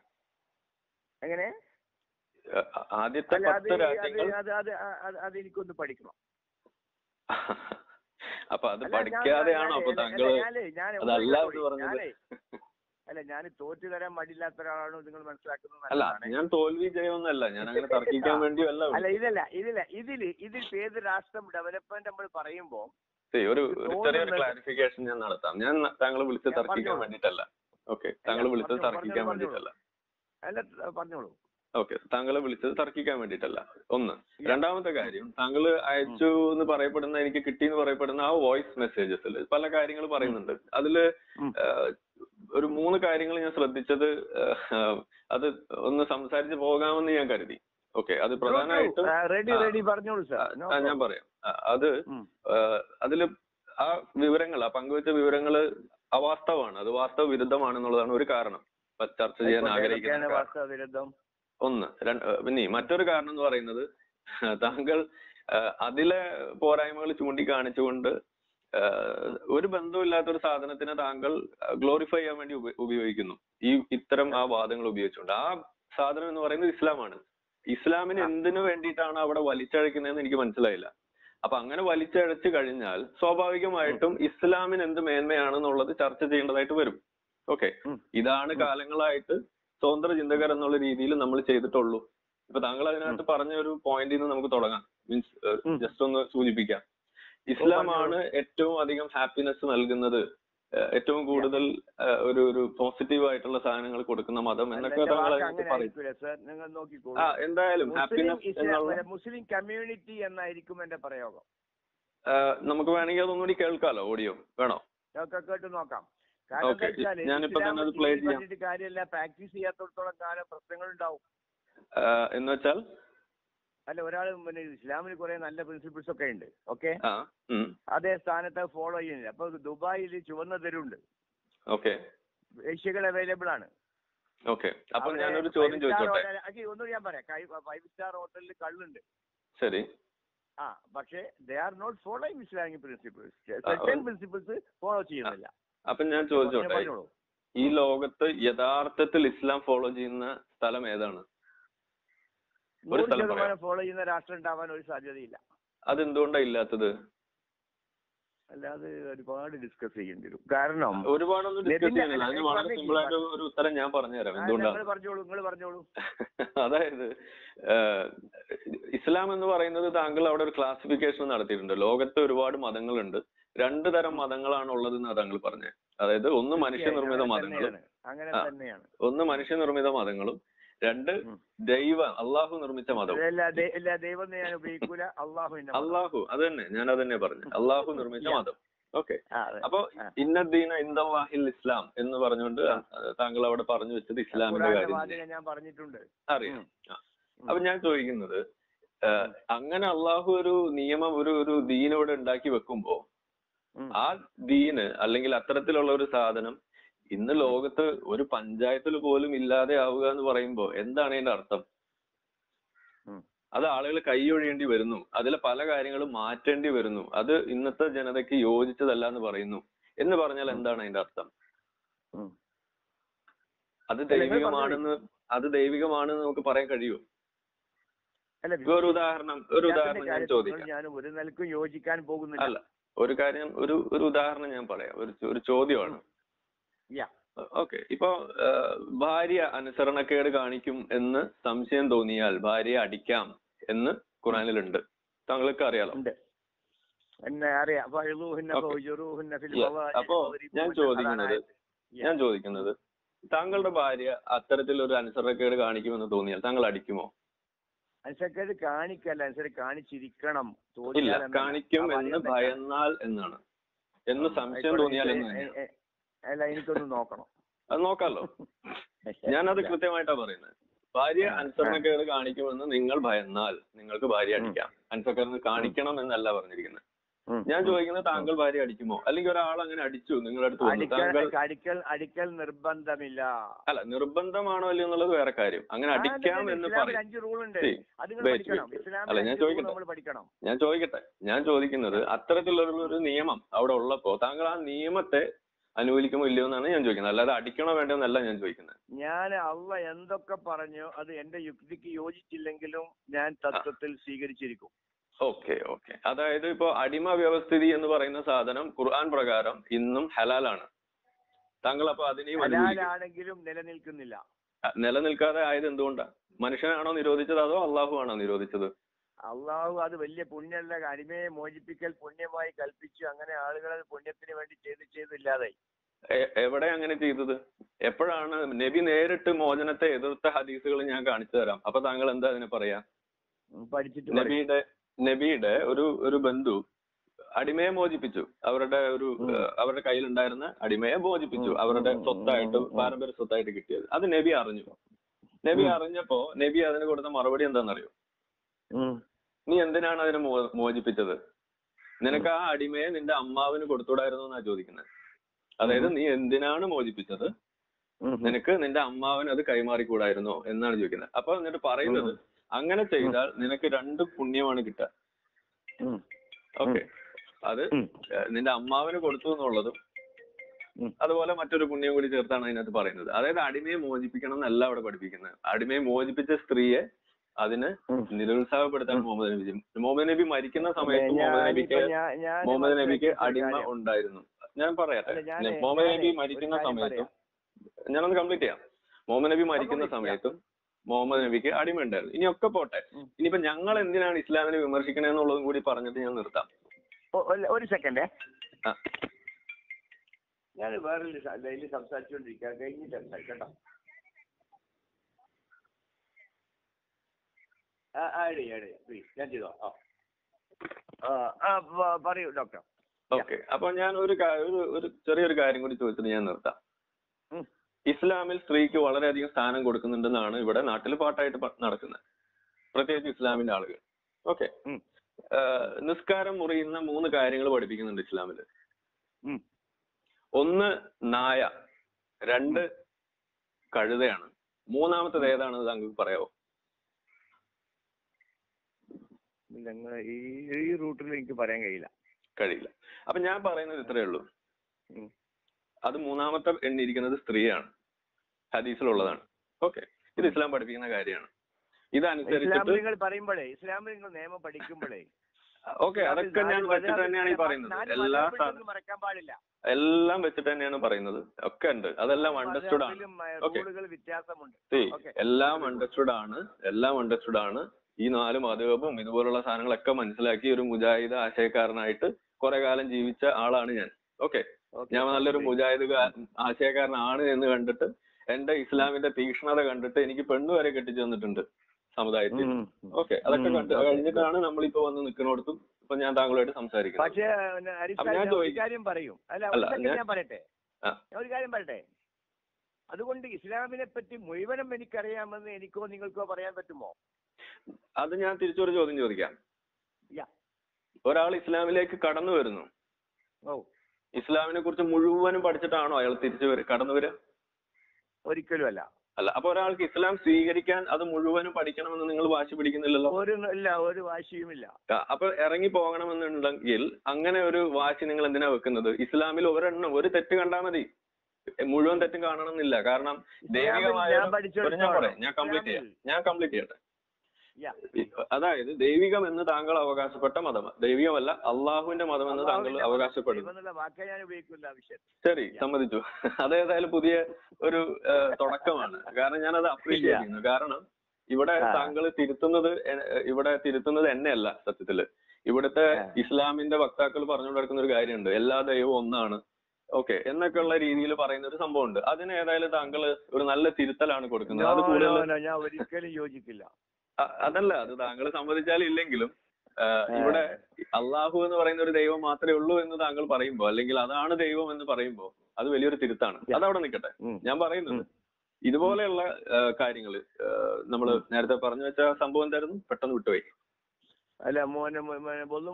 Speaker 2: എങ്ങനെ
Speaker 1: അ- ആദ്യത്തെ
Speaker 2: അല്ല അത്
Speaker 1: പത്ത്
Speaker 2: അത്
Speaker 1: രാജ്യങ്ങൾ
Speaker 2: അത് അത് അത് അത് എനിക്കൊന്ന് പഠിക്കണം
Speaker 1: അപ്പൊ അത്
Speaker 2: അല്ല, ഞാൻ-
Speaker 1: പഠിക്കാതെയാണോ
Speaker 2: ഞാനേ-
Speaker 1: അപ്പൊ
Speaker 2: അല്ല,
Speaker 1: താങ്കള്
Speaker 2: ഞാനേ, ഞാൻ
Speaker 1: അതല്ല
Speaker 2: ഒന്ന്
Speaker 1: എന്ന് പറഞ്ഞത്
Speaker 2: ഞാനേ, അല്ല ഞാൻ തോറ്റു തരാൻ മടിയില്ലാത്ത ഒരാളാണോ നിങ്ങൾ മനസ്സിലാക്കുന്നത്
Speaker 1: അല്ല
Speaker 2: നല്ലതാണ്.
Speaker 1: ഞാൻ തോൽവി ജയമൊന്നല്ല ഞാൻ അങ്ങനെ തർക്കിക്കാൻ വേണ്ടിയല്ല
Speaker 2: അല്ല ഇതല്ല ഇതില്ല ഇതില് ഇതിൽ ഏത് രാഷ്ട്രം ഡെവലപ്മെന്റ് നമ്മൾ പറയുമ്പോ
Speaker 1: ശരി, ഒരു ഒരു ചെറിയൊരു
Speaker 2: തോന്നുന്നത്
Speaker 1: ക്ലാരിഫിക്കേഷൻ ഞാൻ നടത്താം ഞാൻ താങ്കൾ വിളിച്ച്
Speaker 2: ഞാൻ
Speaker 1: തർക്കിക്കാൻ
Speaker 2: പറഞ്ഞോളൂ.
Speaker 1: വേണ്ടിയിട്ടല്ല ഓക്കെ താങ്കൾ
Speaker 2: അല്ല,
Speaker 1: വിളിച്ചത്
Speaker 2: പറഞ്ഞോളൂ,
Speaker 1: തർക്കിക്കാൻ
Speaker 2: പറഞ്ഞോളൂ,
Speaker 1: വേണ്ടിയിട്ടല്ല
Speaker 2: അല്ല പറഞ്ഞോളൂ
Speaker 1: ഓക്കെ താങ്കളെ വിളിച്ചത് തർക്കിക്കാൻ വേണ്ടിയിട്ടല്ല ഒന്ന്
Speaker 2: Yeah.
Speaker 1: രണ്ടാമത്തെ കാര്യം താങ്കൾ അയച്ചു എന്ന് പറയപ്പെടുന്ന എനിക്ക് കിട്ടി എന്ന് പറയപ്പെടുന്ന ആ വോയിസ് മെസ്സേജസിൽ പല കാര്യങ്ങൾ പറയുന്നുണ്ട് അതില്
Speaker 2: ഉം.
Speaker 1: ആഹ്, ഒരു മൂന്ന് കാര്യങ്ങൾ ഞാൻ ശ്രദ്ധിച്ചത് ആഹ്, അത് ഒന്ന് സംസാരിച്ച് പോകാമെന്ന് ഞാൻ കരുതി ഓക്കെ അത് പ്രധാനമായിട്ടും
Speaker 2: റെഡി
Speaker 1: ആ,
Speaker 2: റെഡി പറഞ്ഞോളൂ
Speaker 1: ആ,
Speaker 2: സാർ
Speaker 1: ആ, ഞാൻ പറയാം ആ, അത് ആഹ്, അതില് ആ വിവരങ്ങൾ ആ പങ്കുവച്ച വിവരങ്ങൾ അവാസ്തവമാണ് അത് വാസ്തവ വിരുദ്ധമാണെന്നുള്ളതാണ് ഒരു കാരണം ഇപ്പൊ ചർച്ച ചെയ്യാൻ ആഗ്രഹിക്കുന്ന കാരണം.
Speaker 2: വാസ്തവ വിരുദ്ധം
Speaker 1: ഒന്ന് രണ്ട് ഏഹ് പിന്നെ മറ്റൊരു കാരണം എന്ന് പറയുന്നത് താങ്കൾ ഏഹ് അതിലെ പോരായ്മകൾ ചൂണ്ടിക്കാണിച്ചുകൊണ്ട് ഏഹ് ഒരു ബന്ധമില്ലാത്ത ഒരു സാധനത്തിനെ താങ്കൾ ഗ്ലോറിഫൈ ചെയ്യാൻ വേണ്ടി ഉപ- ഉപയോഗിക്കുന്നു ഈ ഇത്തരം ആ വാദങ്ങൾ ഉപയോഗിച്ചുകൊണ്ട് ആ സാധനം എന്ന് പറയുന്നത് ഇസ്ലാമാണ് ഇസ്ലാമിന് എന്തിനു വേണ്ടിയിട്ടാണ് അവിടെ വലിച്ചഴക്കുന്നതെന്ന് എനിക്ക് മനസ്സിലായില്ല അപ്പൊ അങ്ങനെ വലിച്ചഴച്ച് കഴിഞ്ഞാൽ സ്വാഭാവികമായിട്ടും ഇസ്ലാമിന് എന്ത് മേന്മയാണെന്നുള്ളത് ചർച്ച ചെയ്യേണ്ടതായിട്ട് വരും ഓക്കെ
Speaker 2: ഉം.
Speaker 1: ഇതാണ്
Speaker 2: ഉം.
Speaker 1: കാലങ്ങളായിട്ട് സ്വതന്ത്ര ചിന്തകർ എന്നുള്ള രീതിയിൽ നമ്മൾ ചെയ്തിട്ടുള്ളൂ ഇപ്പൊ താങ്കൾ അതിനകത്ത് പറഞ്ഞ ഒരു പോയിന്റിൽ നിന്ന് നമുക്ക് തുടങ്ങാം മീൻസ്
Speaker 2: ഉം.
Speaker 1: ജസ്റ്റ് ഒന്ന് സൂചിപ്പിക്കാം ഇസ്ലാമാണ് ഏറ്റവും അധികം ഹാപ്പിനെസ് നൽകുന്നത് ഏഹ് ഏറ്റവും കൂടുതൽ ഏഹ് ഒരു ഒരു പോസിറ്റീവ് ആയിട്ടുള്ള സാധനങ്ങൾ കൊടുക്കുന്ന മതം എന്നൊക്കെ
Speaker 2: എന്റെ
Speaker 1: താങ്കൾ
Speaker 2: വാക്ക്
Speaker 1: അതിനകത്ത്
Speaker 2: അങ്ങനെ
Speaker 1: പറയും
Speaker 2: ആയിരിക്കൂല സാർ നിങ്ങൾ നോക്കിക്കോളൂ
Speaker 1: ആ എന്തായാലും
Speaker 2: മുസ്ലിം
Speaker 1: ഹാപ്പിനെസ് എന്നുള്ള
Speaker 2: ഇസ്ലാം മുസ്ലിം കമ്മ്യൂണിറ്റി എന്നായിരിക്കും എന്റെ പ്രയോഗം
Speaker 1: ഏഹ് നമുക്ക് വേണമെങ്കിൽ അതൊന്നുകൂടി കേൾക്കാലോ ഓഡിയോ വേണോ
Speaker 2: ഒക്കെ കേട്ട് നോക്കാം കാരണം
Speaker 1: Okay.
Speaker 2: എന്താ വെച്ചാല്
Speaker 1: ഞാനിപ്പോ
Speaker 2: ഇസ്ലാം
Speaker 1: തന്നെ അത്
Speaker 2: ഇതിനെ
Speaker 1: play ചെയ്യാം.
Speaker 2: പറ്റിയിട്ട് കാര്യമില്ല പ്രാക്ടീസ് ചെയ്യാത്തടത്തോളം കാലം പ്രശ്നങ്ങൾ ഉണ്ടാവും
Speaker 1: ഏഹ് എന്ന് വെച്ചാൽ
Speaker 2: അല്ല ഒരാൾ പിന്നെ ഇസ്ലാമിന് കുറെ നല്ല പ്രിൻസിപ്പിൾസ് ഒക്കെ ഉണ്ട് ഓക്കെ
Speaker 1: ആ ഉം
Speaker 2: അതേ സ്ഥാനത്ത് ഫോളോ ചെയ്യുന്നില്ല അപ്പൊ ദുബായിൽ ചുവന്ന തെരുവുണ്ട്
Speaker 1: ഓക്കെ
Speaker 2: ഏഷ്യകൾ അവൈലബിൾ ആണ്
Speaker 1: ഓക്കെ അപ്പൊ
Speaker 2: അവിടെ
Speaker 1: ഞാനൊരു ചോദ്യം
Speaker 2: five star
Speaker 1: ചോദിച്ചോട്ടെ
Speaker 2: hotel- അഖി, ഒന്നുകൂടി ഞാൻ പറയാം ഫൈവ് സ്റ്റാർ ഹോട്ടലിൽ കള്ളുണ്ട്
Speaker 1: ശരി
Speaker 2: ആ പക്ഷേ they are not following Islamic principles
Speaker 1: ആ,
Speaker 2: സെക്കൻഡ്
Speaker 1: ഒരു-
Speaker 2: പ്രിൻസിപ്പിൾസ് ഫോളോ ചെയ്യുന്നില്ല
Speaker 1: അപ്പൊ ഞാൻ ചോദിച്ചോട്ടെ
Speaker 2: പറഞ്ഞോളൂ
Speaker 1: ഈ ലോകത്ത് യഥാർത്ഥത്തിൽ ഇസ്ലാം ഫോളോ ചെയ്യുന്ന സ്ഥലം ഏതാണ് ഒരു
Speaker 2: നൂറ്
Speaker 1: സ്ഥലം
Speaker 2: ശതമാനം ഫോളോ ചെയ്യുന്ന രാഷ്ട്രം ഉണ്ടാവാൻ ഒരു സാധ്യതയില്ല
Speaker 1: അതെന്തുകൊണ്ടാ ഇല്ലാത്തത്
Speaker 2: അല്ലാതെ ഒരുപാട് ഡിസ്കസ് ചെയ്യേണ്ടി വരും കാരണം
Speaker 1: ഒരുപാടൊന്നും ഡിസ്കസ്
Speaker 2: നബിന്റെ-
Speaker 1: ചെയ്യാനില്ല അതിന് വളരെ
Speaker 2: പറഞ്ഞേ-
Speaker 1: സിമ്പിൾ ആയിട്ട് ഒരു ഉത്തരം ഞാൻ പറഞ്ഞുതരാം
Speaker 2: നിങ്ങൾ
Speaker 1: എന്തുകൊണ്ടാണ്
Speaker 2: പറഞ്ഞോളൂ നിങ്ങൾ പറഞ്ഞോളൂ
Speaker 1: അതായത് ഏഹ്, ഇസ്ലാം എന്ന് പറയുന്നത് താങ്കൾ അവിടെ ഒരു ക്ലാസിഫിക്കേഷൻ നടത്തിയിട്ടുണ്ട് ലോകത്ത് ഒരുപാട് മതങ്ങളുണ്ട് രണ്ട് തരം മതങ്ങളാണ് ഉള്ളതെന്ന് താങ്കൾ പറഞ്ഞത് അതായത് ഒന്ന് മനുഷ്യനിർമ്മിത
Speaker 2: അങ്ങനെ
Speaker 1: മതങ്ങളും
Speaker 2: തന്നെയാണ്. അങ്ങനെ
Speaker 1: ആ.
Speaker 2: തന്നെയാണ്
Speaker 1: ഒന്ന് മനുഷ്യനിർമ്മിത മതങ്ങളും രണ്ട്
Speaker 2: ഉം.
Speaker 1: ദൈവം അള്ളാഹു നിർമ്മിച്ച മതം
Speaker 2: ഇല്ല ദൈ- ഇല്ല ദൈവം എന്ന് ഞാൻ ഉപയോഗിക്കൂല അള്ളാഹു എന്നെ മതം.
Speaker 1: അള്ളാഹു അത് തന്നെ ഞാൻ അത് തന്നെ പറഞ്ഞു അള്ളാഹു നിർമ്മിച്ച
Speaker 2: Yeah.
Speaker 1: മതം ഓക്കെ
Speaker 2: ആ, അതെ.
Speaker 1: അപ്പൊ
Speaker 2: ആ.
Speaker 1: ഇന്നദ്ദീന ഇന്ദല്ലാഹിൽ ഇസ്ലാം എന്ന് പറഞ്ഞുകൊണ്ട് താങ്കൾ അവിടെ പറഞ്ഞു വെച്ചത് ഇസ്ലാമിന്റെ
Speaker 2: ഖുറാന്റെ
Speaker 1: കാര്യം തന്നെ.
Speaker 2: വാചകം ഞാൻ പറഞ്ഞിട്ടുണ്ട്
Speaker 1: അറിയാം
Speaker 2: ഉം.
Speaker 1: ആ. അപ്പൊ ഞാൻ ചോദിക്കുന്നത് ആ, അങ്ങനെ അള്ളാഹു ഒരു നിയമം ഒരു ഒരു ദീൻ ഇവിടെ ഉണ്ടാക്കി വെക്കുമ്പോ
Speaker 2: ഉം.
Speaker 1: ആ ദീന് അല്ലെങ്കിൽ അത്തരത്തിലുള്ള ഒരു സാധനം ഇന്ന് ലോകത്ത് ഒരു പഞ്ചായത്തിൽ പോലും ഇല്ലാതെ ആവുക എന്ന് പറയുമ്പോ എന്താണ് അതിന്റെ അർത്ഥം
Speaker 2: ഉം.
Speaker 1: അത് ആളുകൾ കൈയൊഴിയേണ്ടി വരുന്നു അതിലെ പല കാര്യങ്ങളും മാറ്റേണ്ടി വരുന്നു അത് ഇന്നത്തെ ജനതയ്ക്ക് യോജിച്ചതല്ല എന്ന് പറയുന്നു എന്ന് പറഞ്ഞാൽ എന്താണ് അതിന്റെ അർത്ഥം
Speaker 2: ഉം.
Speaker 1: അത്
Speaker 2: അല്ല, നിങ്ങൾ
Speaker 1: ദൈവികമാണെന്ന് അത് ദൈവികമാണെന്ന് നമുക്ക് പറയാൻ കഴിയുമോ
Speaker 2: അല്ല
Speaker 1: ഇപ്പൊ ഒരു ഉദാഹരണം ഒരു ഉദാഹരണം ഞാൻ ചോദിക്കാം
Speaker 2: ഞാൻ ഒരു നിലക്കും യോജിക്കാൻ പോകുന്നില്ല
Speaker 1: അല്ല ഒരു കാര്യം ഒരു ഒരു ഉദാഹരണം ഞാൻ പറയാം ഒരു ചോ- ഒരു ചോദ്യമാണ്
Speaker 2: Yeah.
Speaker 1: ഓക്കെ ഇപ്പൊ ആ, ഭാര്യ അനുസരണക്കേട് കാണിക്കും എന്ന് സംശയം തോന്നിയാൽ ഭാര്യയെ അടിക്കാം എന്ന് ഖുറാനിലുണ്ട് താങ്കൾക്ക് അറിയാലോ
Speaker 2: ഉണ്ട് എന്നെ അറിയാം ഫഴുഹുന്ന
Speaker 1: Okay.
Speaker 2: ഫൗജുറുഹുന്ന ഫിൽ
Speaker 1: Yeah.
Speaker 2: മവാജിദ്
Speaker 1: അപ്പോ ഞാൻ
Speaker 2: വദ്രിബൂഹുന്ന.
Speaker 1: ചോദിക്കുന്നത്
Speaker 2: അതാണ് ആയത്.
Speaker 1: ഞാൻ ചോദിക്കുന്നത് താങ്കളുടെ ഭാര്യ അത്തരത്തിലൊരു അനുസരണക്കേട് കാണിക്കുമെന്ന് തോന്നിയാൽ താങ്കൾ അടിക്കുമോ
Speaker 2: അനുസരിച്ചത് കാണിക്കല്ല അനുസരിച്ച് കാണിച്ചിരിക്കണം
Speaker 1: ഇല്ല
Speaker 2: തോന്നിയാൽ എന്നല്ല.
Speaker 1: കാണിക്കും
Speaker 2: ആ
Speaker 1: എന്ന്
Speaker 2: ഭാര്യ
Speaker 1: ഭയന്നാൽ എന്നാണ് എന്ന് സംശയം
Speaker 2: ആയിക്കോട്ടെ,
Speaker 1: തോന്നിയാൽ
Speaker 2: എനിക്ക്
Speaker 1: എന്ന്
Speaker 2: എ-
Speaker 1: തന്നെയാണ്
Speaker 2: എ- അല്ല എനിക്കൊന്ന് നോക്കണം
Speaker 1: അത് നോക്കാലോ ഞാനത് കൃത്യമായിട്ടാ പറയുന്നത് ഭാര്യ
Speaker 2: ആ,
Speaker 1: അനുസരണക്കേട് കാണിക്കുമെന്ന് നിങ്ങൾ ഭയന്നാൽ നിങ്ങൾക്ക് ഭാര്യ അടിക്കാം അനുസരണക്കേട് കാണിക്കണം എന്നല്ല പറഞ്ഞിരിക്കുന്നത്
Speaker 2: ഉം.
Speaker 1: ഞാൻ ചോദിക്കുന്നത് താങ്കൾ ഭാര്യ അടിക്കുമോ അല്ലെങ്കിൽ ഒരാൾ അങ്ങനെ അടിച്ചു നിങ്ങളുടെ അടുത്ത് വന്നു
Speaker 2: അടിക്കൽ
Speaker 1: താങ്കൾ
Speaker 2: അടിക്കൽ അടിക്കൽ നിർബന്ധമില്ല
Speaker 1: അല്ല നിർബന്ധമാണോ അല്ലയോ എന്നുള്ളത് വേറെ കാര്യം അങ്ങനെ
Speaker 2: ആ,
Speaker 1: അടിക്കാം
Speaker 2: ഉണ്ട്,
Speaker 1: എന്ന്
Speaker 2: ഇസ്ലാമിൽ
Speaker 1: പറയും
Speaker 2: അഞ്ച് റൂൾ ഉണ്ട്
Speaker 1: See,
Speaker 2: അത് നിങ്ങൾ
Speaker 1: wait,
Speaker 2: പഠിക്കണം
Speaker 1: wait, wait.
Speaker 2: ഇസ്ലാമിൽ
Speaker 1: അല്ല, ഞാൻ
Speaker 2: അഞ്ച് റൂൾ
Speaker 1: ചോദിക്കട്ടെ.
Speaker 2: നമ്മൾ പഠിക്കണം
Speaker 1: ഞാൻ ചോദിക്കട്ടെ ഞാൻ ചോദിക്കുന്നത് അത്തരത്തിലുള്ള ഒരു നിയമം അവിടെ ഉള്ളപ്പോ താങ്കൾ ആ നിയമത്തെ അനുകൂലിക്കുമോ ഇല്ലയോ എന്നാണ് ഞാൻ ചോദിക്കുന്നത് അല്ലാതെ അടിക്കണോ വേണ്ടോ എന്നല്ല ഞാൻ ചോദിക്കുന്നത്
Speaker 2: ഞാൻ അള്ള എന്തൊക്കെ പറഞ്ഞോ അത് എന്റെ യുക്തിക്ക് യോജിച്ചില്ലെങ്കിലും ഞാൻ തത്വത്തിൽ സ്വീകരിച്ചിരിക്കും
Speaker 1: ഓക്കെ ഓക്കെ അതായത് ഇപ്പോ അടിമ വ്യവസ്ഥിതി എന്ന് പറയുന്ന സാധനം ഖുർആൻ പ്രകാരം ഇന്നും ഹലാലാണ് താങ്കൾ അപ്പൊ അതിനെയും അനുകൂലിക്കും
Speaker 2: ഹലാലാണെങ്കിലും നിലനിൽക്കുന്നില്ല
Speaker 1: അ, നിലനിൽക്കാതെ ആയത് എന്തുകൊണ്ടാ മനുഷ്യനാണോ നിരോധിച്ചത് അതോ അള്ളാഹു ആണോ നിരോധിച്ചത്
Speaker 2: അള്ളാഹു അത് വലിയ പുണ്യമല്ല അടിമയെ മോചിപ്പിക്കൽ പുണ്യമായി കൽപ്പിച്ചു അങ്ങനെ ആളുകൾ അത് പുണ്യത്തിന് വേണ്ടി ചെയ്ത് ചെയ്ത് ഇല്ലാതായി
Speaker 1: എ- എവിടെ അങ്ങനെ ചെയ്തത് എപ്പോഴാണ് നബി നേരിട്ട് മോചനത്തെ എതിർത്ത ഹദീസുകൾ ഞാൻ കാണിച്ചു തരാം അപ്പൊ താങ്കൾ എന്താ അതിനെ പറയാ
Speaker 2: ഉം, പഠിച്ചിട്ട് പറയും.
Speaker 1: നബിയുടെ നബിയുടെ ഒരു ഒരു ബന്ധു അടിമയെ മോചിപ്പിച്ചു അവരുടെ ഒരു
Speaker 2: ഉം.
Speaker 1: ഏഹ്, അവരുടെ കയ്യിലുണ്ടായിരുന്ന അടിമയെ മോചിപ്പിച്ചു
Speaker 2: ഉം,
Speaker 1: അവരുടെ
Speaker 2: ഉം, ഉം,
Speaker 1: സ്വത്തായിട്ട്
Speaker 2: ഉം, ഉം.
Speaker 1: പാരമ്പര്യ സ്വത്തായിട്ട് കിട്ടിയത് അത് നബി അറിഞ്ഞു നബി
Speaker 2: ഉം.
Speaker 1: അറിഞ്ഞപ്പോ നബി അതിന് കൊടുത്ത മറുപടി എന്താണെന്നറിയോ
Speaker 2: ഉം.
Speaker 1: നീ എന്തിനാണ് അതിനെ മോ- മോചിപ്പിച്ചത് നിനക്ക് ആ അടിമയെ നിന്റെ അമ്മാവിന് കൊടുത്തൂടായിരുന്നു എന്നാ ചോദിക്കുന്നത് അതായത് നീ എന്തിനാണ് മോചിപ്പിച്ചത്
Speaker 2: ഉം.
Speaker 1: നിനക്ക് നിന്റെ അമ്മാവൻ അത് കൈമാറിക്കൂടായിരുന്നോ എന്നാണ് ചോദിക്കുന്നത് അപ്പൊ എന്നിട്ട് പറയുന്നത് അങ്ങനെ ചെയ്താൽ നിനക്ക് രണ്ട് പുണ്യമാണ് കിട്ടുക
Speaker 2: ഉം.
Speaker 1: ഓക്കെ അത്
Speaker 2: ഉം.
Speaker 1: ഏഹ് നിന്റെ അമ്മാവന് കൊടുത്തു എന്നുള്ളതും
Speaker 2: ഉം.
Speaker 1: അതുപോലെ മറ്റൊരു പുണ്യം കൂടി ചേർത്താണ് അതിനകത്ത് പറയുന്നത് അതായത് അടിമയെ മോചിപ്പിക്കണം എന്നല്ല അവിടെ പഠിപ്പിക്കുന്നത് അടിമയെ മോചിപ്പിച്ച സ്ത്രീയെ അതിന്
Speaker 2: ഉം.
Speaker 1: നിരുത്സാഹപ്പെടുത്താൻ മുഹമ്മദ് നബി ചെയ്യും. മുഹമ്മദ് നബി മരിക്കുന്ന സമയത്ത്
Speaker 2: ഞാൻ-
Speaker 1: മുഹമ്മദ് നബിക്ക്
Speaker 2: ഞാനിപ്പോ ഞാൻ- ഞാൻ
Speaker 1: മുഹമ്മദ് നബിക്ക്
Speaker 2: മനസ്സിലാക്കിയ ഒരു
Speaker 1: അടിമ
Speaker 2: കാര്യം.
Speaker 1: ഉണ്ടായിരുന്നു ഞാൻ പറയട്ടെ
Speaker 2: അല്ല, ഞാനേ-
Speaker 1: മുഹമ്മദ്
Speaker 2: ഞാനേ
Speaker 1: നബി
Speaker 2: ഒരു
Speaker 1: മരിക്കുന്ന
Speaker 2: കാര്യം
Speaker 1: സമയത്തും
Speaker 2: പറയാം.
Speaker 1: ഞാനൊന്ന് കംപ്ലീറ്റ് ചെയ്യാം മുഹമ്മദ് നബി മരിക്കുന്ന
Speaker 2: complete
Speaker 1: സമയത്തും മുഹമ്മദ് നബിക്ക് അടിമ ഉണ്ടായിരുന്നു ഇനിയൊക്കെ പോട്ടെ
Speaker 2: ഉം.
Speaker 1: ഇനിയിപ്പോ ഞങ്ങൾ എന്തിനാണ് ഇസ്ലാമിനെ വിമർശിക്കണേ എന്നുള്ളതും കൂടി പറഞ്ഞിട്ട് ഞാൻ നിർത്താം
Speaker 2: ഒ- ഒരു- ഒരു സെക്കൻഡേ
Speaker 1: ആ.
Speaker 2: ഞാൻ വേറൊരു ലൈനിൽ സംസാരിച്ചുകൊണ്ടിരിക്കുക കഴിഞ്ഞിട്ട് സംസാരിക്കട്ടോ ആ ആഡ് ചെയ്യാം ആഡ് ചെയ്യാം പ്ലീസ് ഞാൻ ചെയ്തോ ആ ആ, ആ പ- പറയൂ ഡോക്ടർ
Speaker 1: ഓക്കെ അപ്പൊ ഞാൻ ഒരു കാ- ഒരു ഒരു ചെറിയൊരു കാര്യം കൂടി ചോദിച്ചിട്ട് ഞാൻ നിർത്താം
Speaker 2: ഉം.
Speaker 1: ഇസ്ലാമിൽ സ്ത്രീക്ക് വളരെയധികം സ്ഥാനം കൊടുക്കുന്നുണ്ടെന്നാണ് ഇവിടെ നാട്ടിൽ പാട്ടായിട്ട് പ- നടക്കുന്നത് പ്രത്യേകിച്ച് ഇസ്ലാമിന്റെ ആളുകൾ ഓക്കെ
Speaker 2: ഉം.
Speaker 1: നിസ്കാരം മുറിയുന്ന മൂന്ന് കാര്യങ്ങൾ പഠിപ്പിക്കുന്നുണ്ട് ഇസ്ലാമിൽ
Speaker 2: ഉം.
Speaker 1: ഒന്ന് നായ രണ്ട് കഴുതയാണ് മൂന്നാമത്തത് ഏതാണെന്ന് താങ്കൾക്ക് പറയാവോ
Speaker 2: നിങ്ങൾ ഈ ഈ റൂട്ടിൽ എനിക്ക് പറയാൻ കഴിയില്ല
Speaker 1: കഴിയില്ല അപ്പൊ ഞാൻ പറയുന്നത് ഇത്രയേ ഉള്ളൂ
Speaker 2: ഉം.
Speaker 1: അത് മൂന്നാമത്തെ എണ്ണിയിരിക്കുന്നത് സ്ത്രീയാണ് ഹദീസിലുള്ളതാണ് ഓക്കെ ഇത് ഇസ്ലാം പഠിപ്പിക്കുന്ന കാര്യമാണ് ഇതനുസരിച്ചിട്ട്
Speaker 2: ഇസ്ലാമിൽ നിങ്ങൾ പറയുമ്പോഴേ ഇസ്ലാമിൽ നിങ്ങൾ നിയമം പഠിക്കുമ്പോഴേ
Speaker 1: ഓക്കെ അതൊക്കെ ഞാൻ വെച്ചിട്ട് തന്നെയാണ് ഈ പറയുന്നത്
Speaker 2: നാല്
Speaker 1: എല്ലാ
Speaker 2: മതബിലും
Speaker 1: സാ-
Speaker 2: ഒന്നും മറക്കാൻ പാടില്ല
Speaker 1: എല്ലാം വെച്ചിട്ട് തന്നെയാണ് പറയുന്നത് ഒക്കെ ഉണ്ട് അതെല്ലാം അണ്ടർസ്റ്റുഡ് ആണ്
Speaker 2: മതബിലും, ഏ,
Speaker 1: Okay.
Speaker 2: റൂളുകൾ വ്യത്യാസമുണ്ട്
Speaker 1: See,
Speaker 2: Okay.
Speaker 1: എല്ലാം അണ്ടർസ്റ്റുഡ് ആണ് എല്ലാം അണ്ടർസ്റ്റുഡ് ആണ് ഈ നാല് മതവും ഇതുപോലുള്ള സാധനങ്ങളൊക്കെ മനസ്സിലാക്കി ഒരു മുജാഹിദ് ആശയക്കാരനായിട്ട് കുറെ കാലം ജീവിച്ച ആളാണ് ഞാൻ ഓക്കെ
Speaker 2: Okay.
Speaker 1: ഞാൻ നല്ലൊരു മുജാഹിദ് കാ- ആശയക്കാരനാണ് എന്ന് കണ്ടിട്ട് എന്റെ ഇസ്ലാമിന്റെ തീക്ഷ്ണത കണ്ടിട്ട് എനിക്ക് പെണ്ണ് വരെ കെട്ടിച്ചു തന്നിട്ടുണ്ട് സമുദായത്തിൽ
Speaker 2: ഉം, ഉം.
Speaker 1: ഓക്കെ അതൊക്കെ
Speaker 2: ഉം,
Speaker 1: കണ്ട്
Speaker 2: ഓക്കേ.
Speaker 1: കഴിഞ്ഞിട്ടാണ് നമ്മളിപ്പോ വന്ന് നിൽക്കുന്നിടത്തും ഇപ്പൊ ഞാൻ താങ്കളുമായിട്ട് സംസാരിക്കുന്നത്
Speaker 2: പക്ഷേ പിന്നെ ഹരീഷ്
Speaker 1: അപ്പൊ ഞാൻ
Speaker 2: ഭായ്, ഒരു
Speaker 1: ചോദിക്കാം.
Speaker 2: കാര്യം പറയും അല്ല
Speaker 1: അല്ല,
Speaker 2: ഒരു second
Speaker 1: ഞാൻ-
Speaker 2: ഞാൻ പറയട്ടെ
Speaker 1: ആ.
Speaker 2: ഞാൻ ഒരു കാര്യം പറയട്ടെ അതുകൊണ്ട് ഇസ്ലാമിനെ പറ്റി മുഴുവനും എനിക്കറിയാമെന്ന് എനിക്കോ നിങ്ങൾക്കോ പറയാൻ പറ്റുമോ
Speaker 1: അത് ഞാൻ തിരിച്ചൊരു ചോദ്യം ചോദിക്കാം
Speaker 2: യാ.
Speaker 1: ഒരാൾ ഇസ്ലാമിലേക്ക് കടന്നു വരുന്നു
Speaker 2: ഓ
Speaker 1: ഇസ്ലാമിനെ കുറിച്ച് മുഴുവനും പഠിച്ചിട്ടാണോ അയാൾ തിരിച്ചു വര കടന്നു വരിക
Speaker 2: ഒരിക്കലും അല്ല
Speaker 1: അല്ല അപ്പൊ ഒരാൾക്ക് ഇസ്ലാം സ്വീകരിക്കാൻ അത് മുഴുവനും പഠിക്കണമെന്ന് നിങ്ങൾ വാശി പിടിക്കുന്നില്ലല്ലോ
Speaker 2: ഒരു ഇല്ല ഒരു വാശിയുമില്ല
Speaker 1: ആ, അപ്പൊ ഇറങ്ങി പോകണമെന്നുണ്ടെങ്കിൽ അങ്ങനെ ഒരു വാശി നിങ്ങൾ എന്തിനാ വെക്കുന്നത് ഇസ്ലാമിൽ ഒരെണ്ണം ഒരു തെറ്റ് കണ്ടാൽ മതി മുഴുവൻ തെറ്റും കാണണമെന്നില്ല കാരണം ദൈവികമായ
Speaker 2: ഞാൻ
Speaker 1: ഒരു- ഒരു
Speaker 2: പഠിച്ചെടുത്തോളം
Speaker 1: ഞാൻ പറയാം ഞാൻ കംപ്ലീറ്റ് ചെയ്യാം ഞാൻ കംപ്ലീറ്റ് ചെയ്യട്ടെ
Speaker 2: യാ.
Speaker 1: ഈ- അതായത് ദൈവികം എന്ന് താങ്കൾ അവകാശപ്പെട്ട മതം ദൈവികമല്ല അള്ളാഹുവിന്റെ മതം എന്ന് താങ്കൾ
Speaker 2: അള്ളാഹുവിന്റെ
Speaker 1: അവകാശപ്പെടുന്നു
Speaker 2: എന്നുള്ള വാക്കേ ഞാൻ ഉപയോഗിക്കില്ല ആ വിഷയത്തിൽ
Speaker 1: ശരി സമ്മതിച്ചു അതേതായാലും പുതിയ ഒരു ആ, തുടക്കമാണ് കാരണം ഞാൻ അത് അപ്രീഷിയേറ്റ്
Speaker 2: ഇല്ല.
Speaker 1: ചെയ്യുന്നു കാരണം ഇവിടെ
Speaker 2: ആ.
Speaker 1: താങ്കൾ തിരുത്തുന്നത് എ- ഇവിടെ തിരുത്തുന്നത് എന്നെയല്ല സത്യത്തില് ഇവിടുത്തെ
Speaker 2: ആ.
Speaker 1: ഇസ്ലാമിന്റെ വക്താക്കൾ പറഞ്ഞുകൊണ്ട് നടക്കുന്ന ഒരു കാര്യമുണ്ട് എല്ലാ ദൈവവും ഒന്നാണ് ഓക്കെ എന്നൊക്കെയുള്ള രീതിയിൽ പറയുന്ന ഒരു സംഭവമുണ്ട് അതിന് ഏതായാലും താങ്കൾ ഒരു നല്ല തിരുത്തലാണ് കൊടുക്കുന്നത് അത്
Speaker 2: No,
Speaker 1: കൂടുതൽ
Speaker 2: no, no, ഞാൻ ഒരിക്കലും യോജിക്കില്ല
Speaker 1: അ- അതല്ല അത് താങ്കൾ സമ്മതിച്ചാലും ഇല്ലെങ്കിലും ആ, ഇവിടെ അള്ളാഹു എന്ന് പറയുന്ന ഒരു ദൈവം മാത്രമേ ഉള്ളൂ എന്ന് താങ്കൾ പറയുമ്പോ അല്ലെങ്കിൽ അതാണ് ദൈവം എന്ന് പറയുമ്പോ അത് വലിയൊരു തിരുത്താണ്
Speaker 2: Yeah.
Speaker 1: അതവിടെ നിൽക്കട്ടെ
Speaker 2: ഉം.
Speaker 1: ഞാൻ പറയുന്നത്
Speaker 2: ഉം.
Speaker 1: ഇതുപോലെയുള്ള കാര്യങ്ങൾ നമ്മൾ നേരത്തെ പറഞ്ഞു വെച്ച സംഭവം എന്തായിരുന്നു പെട്ടെന്ന് വിട്ടുപോയി
Speaker 2: അല്ല മോനെ ഒന്ന്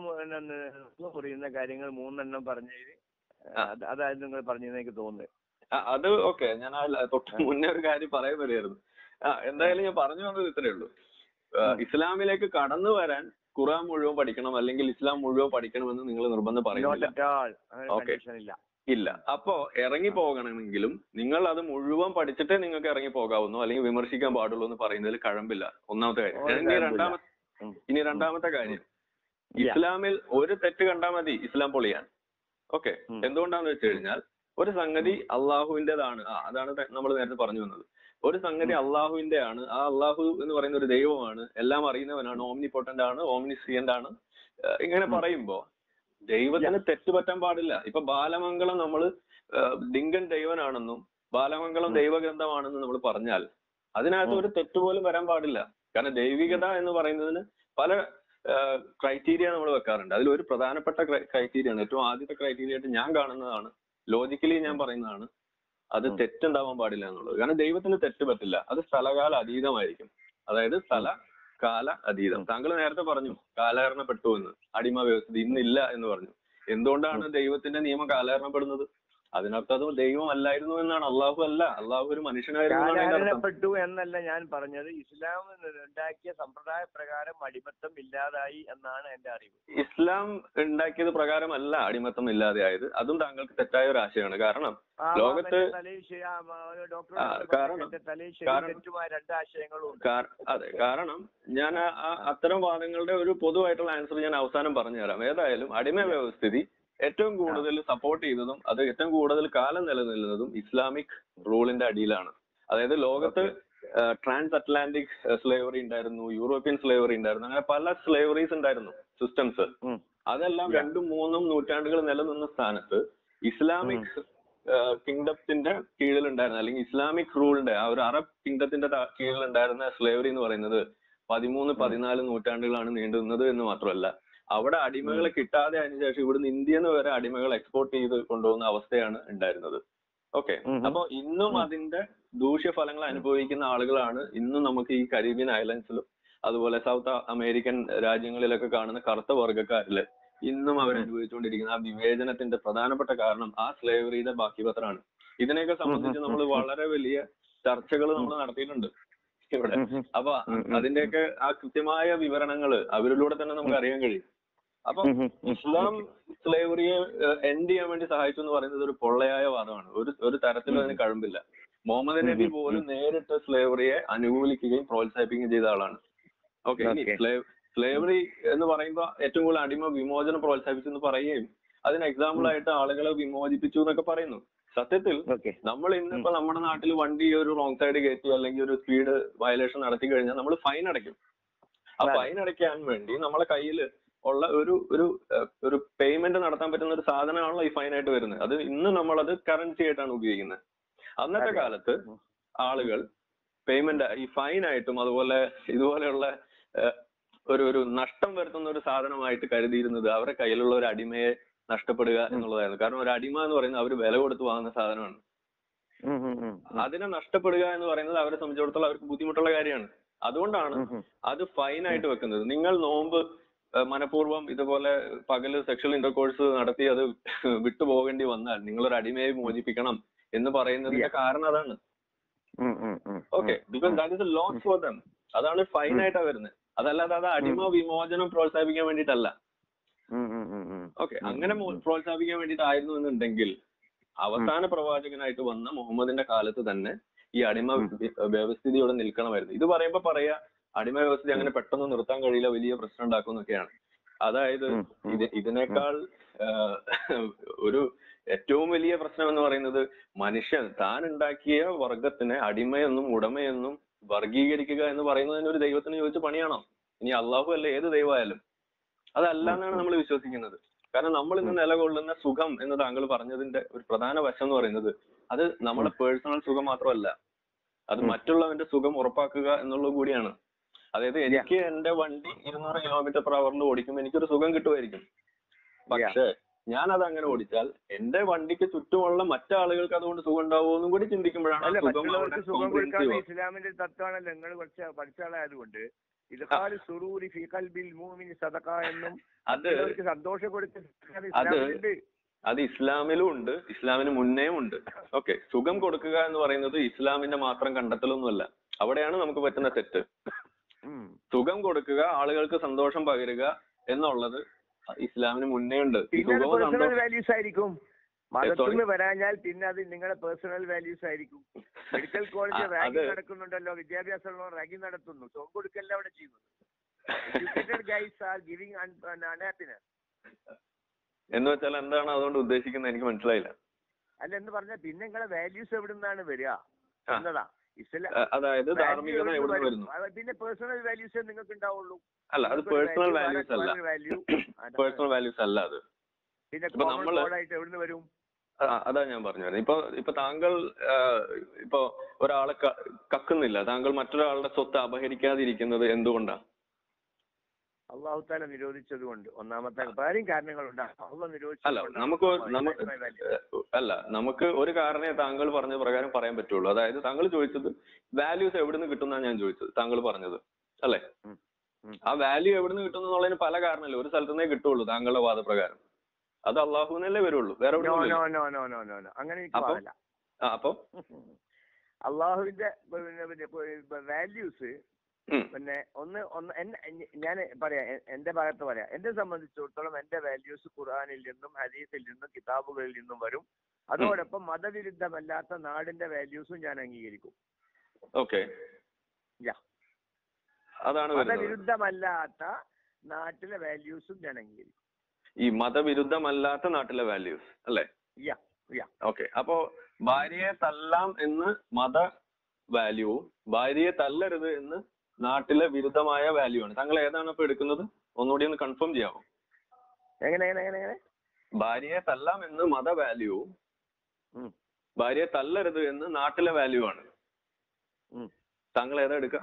Speaker 2: പറയുന്ന കാര്യങ്ങൾ മൂന്നെണ്ണം പറഞ്ഞതിൽ
Speaker 1: ആ.
Speaker 2: അത് അതായത് നിങ്ങൾ പറഞ്ഞതെന്ന് എനിക്ക് തോന്നുന്നത്
Speaker 1: ആ, അത് ഓക്കെ ഞാൻ ആ ല- തൊട്ട് മുന്നേ ഒരു കാര്യം പറയാൻ വരുമായിരുന്നു ആ എന്തായാലും ഞാൻ പറഞ്ഞു വന്നത് ഇത്രേ ഉള്ളൂ ആ,
Speaker 2: ഉം.
Speaker 1: ഇസ്ലാമിലേക്ക് കടന്നു വരാൻ ഖുറാൻ മുഴുവൻ പഠിക്കണം അല്ലെങ്കിൽ ഇസ്ലാം മുഴുവൻ പഠിക്കണമെന്ന് നിങ്ങൾ നിർബന്ധം
Speaker 2: നോട്ട്
Speaker 1: പറയുന്നില്ല
Speaker 2: അറ്റ് ആൾ അങ്ങനെ
Speaker 1: Okay.
Speaker 2: കണ്ടീഷൻ ഇല്ല
Speaker 1: ഇല്ല അപ്പോ ഇറങ്ങി പോകണമെങ്കിലും നിങ്ങൾ അത് മുഴുവൻ പഠിച്ചിട്ടേ നിങ്ങൾക്ക് ഇറങ്ങി പോകാവുന്നു അല്ലെങ്കിൽ വിമർശിക്കാൻ പാടുള്ളൂ എന്ന് പറയുന്നതിൽ കഴമ്പില്ല ഒന്നാമത്തെ കാര്യം
Speaker 2: ഒരു
Speaker 1: ഇനി
Speaker 2: കഴമ്പില്ല.
Speaker 1: രണ്ടാമത്തെ
Speaker 2: ഉം.
Speaker 1: ഇനി രണ്ടാമത്തെ കാര്യം
Speaker 2: Yeah.
Speaker 1: ഇസ്ലാമിൽ ഒരു തെറ്റ് കണ്ടാൽ മതി ഇസ്ലാം പൊളിയാൻ ഓക്കെ
Speaker 2: ഉം.
Speaker 1: എന്തുകൊണ്ടാന്ന് വെച്ച് കഴിഞ്ഞാൽ ഒരു സംഗതി അള്ളാഹുവിന്റേതാണ് ആ അതാണ് നമ്മൾ നേരത്തെ പറഞ്ഞു വന്നത് ഒരു സംഗതി അള്ളാഹുവിന്റെ ആണ് ആ അള്ളാഹു എന്ന് പറയുന്ന ഒരു ദൈവമാണ് എല്ലാം അറിയുന്നവനാണ് ഓംനി പൊട്ടന്റ് ആണ് ഓംനിസിയന്റ് ആണ് ഏഹ് ഇങ്ങനെ
Speaker 2: ഉം.
Speaker 1: പറയുമ്പോ ദൈവത്തിന് തെറ്റ് പറ്റാൻ പാടില്ല ഇപ്പൊ ബാലമംഗളം നമ്മൾ ഡിങ്കൻ ദൈവനാണെന്നും ബാലമംഗളം
Speaker 2: ഉം.
Speaker 1: ദൈവഗ്രന്ഥമാണെന്നും നമ്മൾ പറഞ്ഞാൽ അതിനകത്ത്
Speaker 2: ഉം.
Speaker 1: ഒരു തെറ്റ് പോലും വരാൻ പാടില്ല കാരണം ദൈവികത എന്ന് പറയുന്നതിന് പല ക്രൈറ്റീരിയ നമ്മൾ വെക്കാറുണ്ട് അതിൽ ഒരു പ്രധാനപ്പെട്ട ക്രൈറ്റീരിയ ആണ് ഏറ്റവും ആദ്യത്തെ ക്രൈറ്റീരിയ ആയിട്ട് ഞാൻ കാണുന്നതാണ് ലോജിക്കലി ഞാൻ പറയുന്നതാണ് അത്
Speaker 2: ഉം.
Speaker 1: തെറ്റുണ്ടാവാൻ പാടില്ല എന്നുള്ളത് കാരണം ദൈവത്തിന് തെറ്റ് പറ്റില്ല അത് സ്ഥലകാല അതീതമായിരിക്കും അതായത് സ്ഥല കാല അതീതം താങ്കൾ നേരത്തെ പറഞ്ഞു കാലഹരണപ്പെട്ടു എന്ന് അടിമ വ്യവസ്ഥ ഇന്നില്ല എന്ന് പറഞ്ഞു എന്തുകൊണ്ടാണ് ദൈവത്തിന്റെ നിയമം കാലഹരണപ്പെടുന്നത് അതിനർത്ഥം അത് ദൈവം അല്ലായിരുന്നു എന്നാണ് അള്ളാഹു അല്ല അള്ളാഹു ഒരു മനുഷ്യനായിരുന്നു എന്നാണ് അതിന്റെ അർത്ഥം
Speaker 2: കാലഹരണപ്പെട്ടു എന്നല്ല ഞാൻ പറഞ്ഞത് ഇസ്ലാം ഉണ്ടാക്കിയ സമ്പ്രദായ പ്രകാരം അടിമത്തം ഇല്ലാതായി എന്നാണ് എന്റെ അറിവ്
Speaker 1: ഇസ്ലാം ഉണ്ടാക്കിയത് പ്രകാരമല്ല അടിമത്തം ഇല്ലാതെയായത് അതും താങ്കൾക്ക് തെറ്റായ ഒരു ആശയമാണ് കാരണം
Speaker 2: ആ,
Speaker 1: ലോകത്ത്
Speaker 2: എന്റെ തലയിൽ ശരി- ആ, ആ, ഒരു ഡോക്ടറോട്
Speaker 1: ആ,
Speaker 2: പറഞ്ഞ
Speaker 1: കാരണം-
Speaker 2: എന്റെ തലയിൽ ശരി
Speaker 1: കാരണം-
Speaker 2: തെറ്റുമായ രണ്ട് ആശയങ്ങളും ഉണ്ട്
Speaker 1: കാ- അതെ കാരണം ഞാൻ ആ- ആ അത്തരം വാദങ്ങളുടെ ഒരു പൊതുവായിട്ടുള്ള ആൻസർ ഞാൻ അവസാനം പറഞ്ഞുതരാം ഏതായാലും അടിമ വ്യവസ്ഥിതി ഏറ്റവും കൂടുതൽ സപ്പോർട്ട് ചെയ്തതും അത് ഏറ്റവും കൂടുതൽ കാലം നിലനിന്നതും ഇസ്ലാമിക് റൂളിന്റെ അടിയിലാണ് അതായത് ലോകത്ത് ട്രാൻസ് അറ്റ്ലാന്റിക് സ്ലേവറി ഉണ്ടായിരുന്നു യൂറോപ്യൻ സ്ലേവറി ഉണ്ടായിരുന്നു അങ്ങനെ പല സ്ലേവറീസ് ഉണ്ടായിരുന്നു സിസ്റ്റംസ്
Speaker 2: ഉം.
Speaker 1: അതെല്ലാം
Speaker 2: Yeah.
Speaker 1: രണ്ടും മൂന്നും നൂറ്റാണ്ടുകൾ നിലനിന്ന സ്ഥാനത്ത് ഇസ്ലാമിക് കിങ്ഡത്തിന്റെ കീഴിലുണ്ടായിരുന്ന അല്ലെങ്കിൽ ഇസ്ലാമിക് റൂളിന്റെ ആ ഒരു അറബ് കിങ്ഡത്തിന്റെ ത- കീഴിലുണ്ടായിരുന്ന സ്ലേവറി എന്ന് പറയുന്നത് പതിമൂന്ന് പതിനാല് നൂറ്റാണ്ടുകളാണ് നീണ്ടു നിന്നത് എന്ന് മാത്രമല്ല അവിടെ അടിമകളെ കിട്ടാതെ അതിനുശേഷം ഇവിടുന്ന് ഇന്ത്യന്ന് വരെ അടിമകൾ എക്സ്പോർട്ട് ചെയ്ത് കൊണ്ടുപോകുന്ന അവസ്ഥയാണ് ഉണ്ടായിരുന്നത് ഓക്കെ
Speaker 2: ഉം.
Speaker 1: അപ്പൊ ഇന്നും
Speaker 2: ഉം.
Speaker 1: അതിന്റെ ദൂഷ്യഫലങ്ങൾ അനുഭവിക്കുന്ന ആളുകളാണ് ഇന്നും നമുക്ക് ഈ കരീബിയൻ ഐലൻഡ്സിലും അതുപോലെ സൗത്ത് അമേരിക്കൻ രാജ്യങ്ങളിലൊക്കെ കാണുന്ന കറുത്ത വർഗ്ഗക്കാരില് ഇന്നും അവർ അനുഭവിച്ചുകൊണ്ടിരിക്കുന്ന ആ വിവേചനത്തിന്റെ പ്രധാനപ്പെട്ട കാരണം ആ സ്ലേവറിയുടെ ബാക്കി പത്രമാണ് ഇതിനെയൊക്കെ സംബന്ധിച്ച് നമ്മൾ വളരെ വലിയ ചർച്ചകൾ നമ്മൾ നടത്തിയിട്ടുണ്ട് ഇവിടെ
Speaker 2: ഉം, ഉം.
Speaker 1: അപ്പൊ
Speaker 2: ഉം, ഉം.
Speaker 1: അതിന്റെയൊക്കെ ആ കൃത്യമായ വിവരണങ്ങൾ അവരിലൂടെ തന്നെ നമുക്ക് അറിയാൻ കഴിയും അപ്പൊ
Speaker 2: ഉം, ഉം, ഉം.
Speaker 1: ഇസ്ലാം സ്ലേവറിയെ എൻഡ് ചെയ്യാൻ വേണ്ടി സഹായിച്ചു എന്ന് പറയുന്നത് ഒരു പൊള്ളയായ വാദമാണ് ഒരു ഒരു തരത്തിലും അതിന് കഴമ്പില്ല മുഹമ്മദ് നബി
Speaker 2: ഉം, ഉം,
Speaker 1: പോലും നേരിട്ട് സ്ലേവറിയെ അനുകൂലിക്കുകയും പ്രോത്സാഹിപ്പിക്കുകയും ചെയ്ത ആളാണ് ഓക്കെ ഇനി
Speaker 2: Okay.
Speaker 1: സ്ലേവ് സ്ലേവറി എന്ന് പറയുമ്പോൾ ഏറ്റവും കൂടുതൽ അടിമ വിമോചനം പ്രോത്സാഹിപ്പിച്ചു എന്ന് പറയുകയും അതിന് എക്സാമ്പിൾ ആയിട്ട് ആളുകളെ വിമോചിപ്പിച്ചു എന്നൊക്കെ പറയുന്നു സത്യത്തിൽ
Speaker 2: ഓക്കെ
Speaker 1: നമ്മൾ ഇന്നിപ്പോ നമ്മുടെ നാട്ടിൽ വണ്ടി ഒരു റോങ് സൈഡ് കയറ്റി അല്ലെങ്കിൽ ഒരു സ്പീഡ് വയലേഷൻ നടത്തി കഴിഞ്ഞാൽ നമ്മൾ ഫൈൻ അടയ്ക്കും ആ
Speaker 2: അതെ.
Speaker 1: ഫൈൻ അടയ്ക്കാൻ വേണ്ടി നമ്മളെ കയ്യിൽ ഉള്ള ഒരു ഒരു ഏഹ്, ഒരു പേയ്മെന്റ് നടത്താൻ പറ്റുന്ന ഒരു സാധനമാണല്ലോ ഈ ഫൈൻ ആയിട്ട് വരുന്നത് അത് ഇന്ന് നമ്മളത് കറൻസി ആയിട്ടാണ് ഉപയോഗിക്കുന്നത് അന്നത്തെ
Speaker 2: അതെ.
Speaker 1: കാലത്ത്
Speaker 2: ഉം.
Speaker 1: ആളുകൾ പേയ്മെന്റ് ഈ ഫൈൻ ആയിട്ടും അതുപോലെ ഇതുപോലെയുള്ള ഏഹ്, ഒരു ഒരു നഷ്ടം വരുത്തുന്ന ഒരു സാധനമായിട്ട് കരുതിയിരുന്നത് അവരുടെ കയ്യിലുള്ള ഒരു അടിമയെ നഷ്ടപ്പെടുക എന്നുള്ളതായിരുന്നു കാരണം ഒരു അടിമ എന്ന് പറയുന്നത് അവർ വില കൊടുത്ത് വാങ്ങുന്ന സാധനമാണ്
Speaker 2: ഉം, ഉം, ഉം, ഉം.
Speaker 1: അതിനെ നഷ്ടപ്പെടുക എന്ന് പറയുന്നത് അവരെ സംബന്ധിച്ചിടത്തോളം അവർക്ക് ബുദ്ധിമുട്ടുള്ള കാര്യമാണ് അതുകൊണ്ടാണ്
Speaker 2: ഉം, ഉം.
Speaker 1: അത് ഫൈൻ ആയിട്ട് വെക്കുന്നത് നിങ്ങൾ നോമ്പ് ഏഹ്, മനഃപൂർവ്വം ഇതുപോലെ പകല് സെക്ഷൽ ഇന്റർകോഴ്സ് നടത്തി അത് വിട്ടുപോകേണ്ടി വന്നാൽ നിങ്ങളൊരു അടിമയെ മോചിപ്പിക്കണം എന്ന് പറയുന്നതിന്റെ കാരണം അതാണ്
Speaker 2: ഉം, ഉം, ഉം.
Speaker 1: Okay because that is a loss for them അതാണ് ഫൈൻ ആയിട്ടാ വരുന്നത് അതല്ലാതെ അത് അടിമ വിമോചനം പ്രോത്സാഹിപ്പിക്കാൻ വേണ്ടിയിട്ടല്ല
Speaker 2: ഉം, ഉം, ഉം, ഉം.
Speaker 1: ഓക്കെ അങ്ങനെ മോ- പ്രോത്സാഹിപ്പിക്കാൻ വേണ്ടിയിട്ടായിരുന്നു എന്നുണ്ടെങ്കിൽ അവസാന പ്രവാചകനായിട്ട് വന്ന മുഹമ്മദിന്റെ കാലത്ത് തന്നെ ഈ അടിമ വ്യ- വ്യവസ്ഥിതിയോടെ നിൽക്കണമായിരുന്നു ഇത് പറയുമ്പോ പറയാ അടിമ വ്യവസ്ഥിതി അങ്ങനെ പെട്ടെന്ന് നിർത്താൻ കഴിയില്ല വലിയ പ്രശ്നം ഉണ്ടാക്കുന്നൊക്കെയാണ് അതായത്
Speaker 2: ഉം, ഉം.
Speaker 1: ഇത് ഇതിനേക്കാൾ ആഹ്, ഒരു ഏറ്റവും വലിയ പ്രശ്നം എന്ന് പറയുന്നത് മനുഷ്യൻ താൻ ഉണ്ടാക്കിയ വർഗത്തിനെ അടിമയെന്നും ഉടമയെന്നും വർഗീകരിക്കുക എന്ന് പറയുന്നത് തന്നെ ഒരു ദൈവത്തിന് ചോദിച്ച പണിയാണോ ഇനി അള്ളാഹു അല്ല ഏത് ദൈവമായാലും അതല്ല എന്നാണ് നമ്മൾ വിശ്വസിക്കുന്നത് കാരണം നമ്മൾ ഇന്ന് നിലകൊള്ളുന്ന സുഖം എന്ന് താങ്കൾ പറഞ്ഞതിന്റെ ഒരു പ്രധാന വശം എന്ന് പറയുന്നത് അത് നമ്മുടെ പേഴ്സണൽ സുഖം മാത്രമല്ല അത്
Speaker 2: ഉം.
Speaker 1: മറ്റുള്ളവന്റെ സുഖം ഉറപ്പാക്കുക എന്നുള്ളത് കൂടിയാണ് അതായത് എനിക്ക് എന്റെ വണ്ടി ഇരുന്നൂറ് കിലോമീറ്റർ പെർ അവറിൽ ഓടിക്കുമ്പോൾ എനിക്കൊരു സുഖം കിട്ടുമായിരിക്കും പക്ഷേ ഞാൻ അത് അങ്ങനെ ഓടിച്ചാൽ എന്റെ വണ്ടിക്ക് ചുറ്റുമുള്ള മറ്റാളുകൾക്ക് അതുകൊണ്ട് സുഖം ഉണ്ടാവുമോ എന്നും കൂടി ചിന്തിക്കുമ്പോഴാണ് ആ
Speaker 2: അല്ല
Speaker 1: സുഖം
Speaker 2: മറ്റുള്ളവർക്ക്
Speaker 1: അവിടെ
Speaker 2: സുഖം
Speaker 1: comprehensive
Speaker 2: കൊടുക്കാത്ത
Speaker 1: ആവുക.
Speaker 2: ഇസ്ലാമിന്റെ ഒരു തത്വമാണല്ലോ നിങ്ങൾ കുറച്ച് പഠിച്ച ആളായതുകൊണ്ട് ഇതുകാല് സുറൂരി ഫി ഖൽബിൽ മൂമിനി സദഖ എന്നും
Speaker 1: അത്
Speaker 2: മറ്റുള്ളവർക്ക് സന്തോഷം കൊടുക്കുന്ന ഇസ്ലാമിലുണ്ട്
Speaker 1: അത് ഇസ്ലാമിലും ഉണ്ട് ഇസ്ലാമിന് മുന്നേയും ഉണ്ട് ഓക്കെ സുഖം കൊടുക്കുക എന്ന് പറയുന്നത് ഇസ്ലാമിന്റെ മാത്രം കണ്ടെത്തലൊന്നുമല്ല അവിടെയാണ് നമുക്ക് പറ്റുന്ന തെറ്റ്
Speaker 2: ഉം.
Speaker 1: സുഖം കൊടുക്കുക ആളുകൾക്ക് സന്തോഷം പകരുക എന്നുള്ളത് ഇസ്ലാമിന് മുന്നേ ഉണ്ട് ഈ
Speaker 2: പിന്നെ അത്
Speaker 1: സുഖവും
Speaker 2: പേഴ്സണൽ
Speaker 1: സന്തോഷം
Speaker 2: വാല്യൂസ് ആയിരിക്കും മതത്തിൽ നിന്ന് വരാഞ്ഞാൽ പിന്നെ അത് നിങ്ങളുടെ പേഴ്സണൽ വാല്യൂസ് ആയിരിക്കും മെഡിക്കൽ കോളേജ്
Speaker 1: ആ,
Speaker 2: റാഗിംഗ്
Speaker 1: അത്
Speaker 2: നടക്കുന്നുണ്ടല്ലോ വിദ്യാഭ്യാസമുള്ള റാഗിംഗ് നടത്തുന്നു സുഖം കൊടുക്കല്ല അവിടെ ചെയ്യുന്നത് educated guys are giving unhappiness
Speaker 1: എന്ന് വെച്ചാൽ എന്താണ് അതുകൊണ്ട് ഉദ്ദേശിക്കുന്നത് എനിക്ക് മനസ്സിലായില്ല
Speaker 2: അല്ല എന്ന് പറഞ്ഞാൽ പിന്നെ നിങ്ങളെ വാല്യൂസ് എവിടെ നിന്നാണ് വരിക
Speaker 1: ആ.
Speaker 2: എന്നതാ ഇസ്ലാം
Speaker 1: അ- അതായത്
Speaker 2: value
Speaker 1: ധാർമ്മികത
Speaker 2: എവിടുന്ന്
Speaker 1: എവിടെ
Speaker 2: വരും?
Speaker 1: വരുന്നു
Speaker 2: അത് പിന്നെ പേഴ്സണൽ വാല്യൂസ് നിങ്ങൾക്ക് ഉണ്ടാവുള്ളൂ
Speaker 1: അല്ല അത്
Speaker 2: നിങ്ങൾക്കൊരു
Speaker 1: പേഴ്സണൽ
Speaker 2: value,
Speaker 1: വാല്യൂസ് അല്ല
Speaker 2: വേറെ value. അതാണ്.
Speaker 1: പേഴ്സണൽ വാല്യൂസ് അല്ല അത്
Speaker 2: പിന്നെ
Speaker 1: ഇപ്പൊ
Speaker 2: കോമൺ
Speaker 1: നമ്മള്
Speaker 2: കോഡായിട്ട് എവിടുന്ന് വരും
Speaker 1: ആ, അതാ ഞാൻ പറഞ്ഞു വരുന്നത് ഇപ്പൊ ഇപ്പൊ താങ്കൾ ആ, ഇപ്പൊ ഒരാളെ ക- കക്കുന്നില്ല താങ്കൾ മറ്റൊരാളുടെ സ്വത്ത് അപഹരിക്കാതിരിക്കുന്നത് എന്തുകൊണ്ടാ
Speaker 2: അള്ളാഹു താല നിരോധിച്ചത് കൊണ്ട് ഒന്നാമത്തെ വേറെയും കാരണങ്ങളുണ്ട് അള്ള
Speaker 1: അല്ല നമുക്ക് നമുക്ക് അല്ല നമുക്ക് ഒരു കാരണേ താങ്കൾ പറഞ്ഞ പ്രകാരം പറയാൻ പറ്റുള്ളൂ അതായത് താങ്കൾ ചോദിച്ചത് വാല്യൂസ് എവിടുന്ന് കിട്ടുന്നാണ് ഞാൻ ചോദിച്ചത് താങ്കൾ പറഞ്ഞത് അല്ലെ
Speaker 2: ഉം. ഉം.
Speaker 1: ആ വാല്യൂ എവിടുന്ന് കിട്ടുന്നു എന്നുള്ളതിന് പല കാരണമല്ലേ ഒരു സ്ഥലത്തുനിന്നേ കിട്ടുള്ളൂ താങ്കളുടെ വാദപ്രകാരം അത് അള്ളാഹുവിനല്ലേ വരുള്ളൂ വേറെ
Speaker 2: നോ
Speaker 1: എവിടെ
Speaker 2: no no no no no no അങ്ങനെ എനിക്ക്
Speaker 1: അപ്പൊ?
Speaker 2: പാടില്ല
Speaker 1: അപ്പൊ
Speaker 2: അള്ളാഹുവിന്റെ വാല്യൂസ്
Speaker 1: ഉം,
Speaker 2: പിന്നെ ഒന്ന് ഒന്ന് ഞാൻ പറയാം എ- എന്റെ ഭാഗത്ത് പറയാം എന്നെ സംബന്ധിച്ചിടത്തോളം എന്റെ വാല്യൂസ് ഖുർആനിൽ നിന്നും ഹദീസിൽ നിന്നും കിതാബുകളിൽ നിന്നും വരും അതോടൊപ്പം മതവിരുദ്ധമല്ലാത്ത നാടിന്റെ വാല്യൂസും ഞാൻ അംഗീകരിക്കും
Speaker 1: ഓക്കെ
Speaker 2: Yeah.
Speaker 1: അതാണ് വരുന്നത്
Speaker 2: മതവിരുദ്ധമല്ലാത്ത നാട്ടിലെ വാല്യൂസും ഞാൻ അംഗീകരിക്കും
Speaker 1: ഈ മതവിരുദ്ധമല്ലാത്ത നാട്ടിലെ വാല്യൂസ് അല്ലെ
Speaker 2: യാ യാ
Speaker 1: ഓക്കെ അപ്പോ ഭാര്യയെ തല്ലാം എന്ന് മത വാല്യൂവും ഭാര്യയെ തല്ലരുത് എന്ന് നാട്ടിലെ വിരുദ്ധമായ വാല്യൂ ആണ് താങ്കൾ ഏതാണ് ഇപ്പൊ എടുക്കുന്നത് ഒന്നുകൂടി ഒന്ന് കൺഫേം ചെയ്യാമോ
Speaker 2: എങ്ങനെ എങ്ങനെ എങ്ങനെ എങ്ങനെ
Speaker 1: ഭാര്യയെ തല്ലാം എന്ന് മത വാല്യൂവും
Speaker 2: ഉം.
Speaker 1: ഭാര്യയെ തല്ലരുത് എന്ന് നാട്ടിലെ വാല്യൂ ആണ്
Speaker 2: ഉം.
Speaker 1: താങ്കൾ ഏതാ എടുക്ക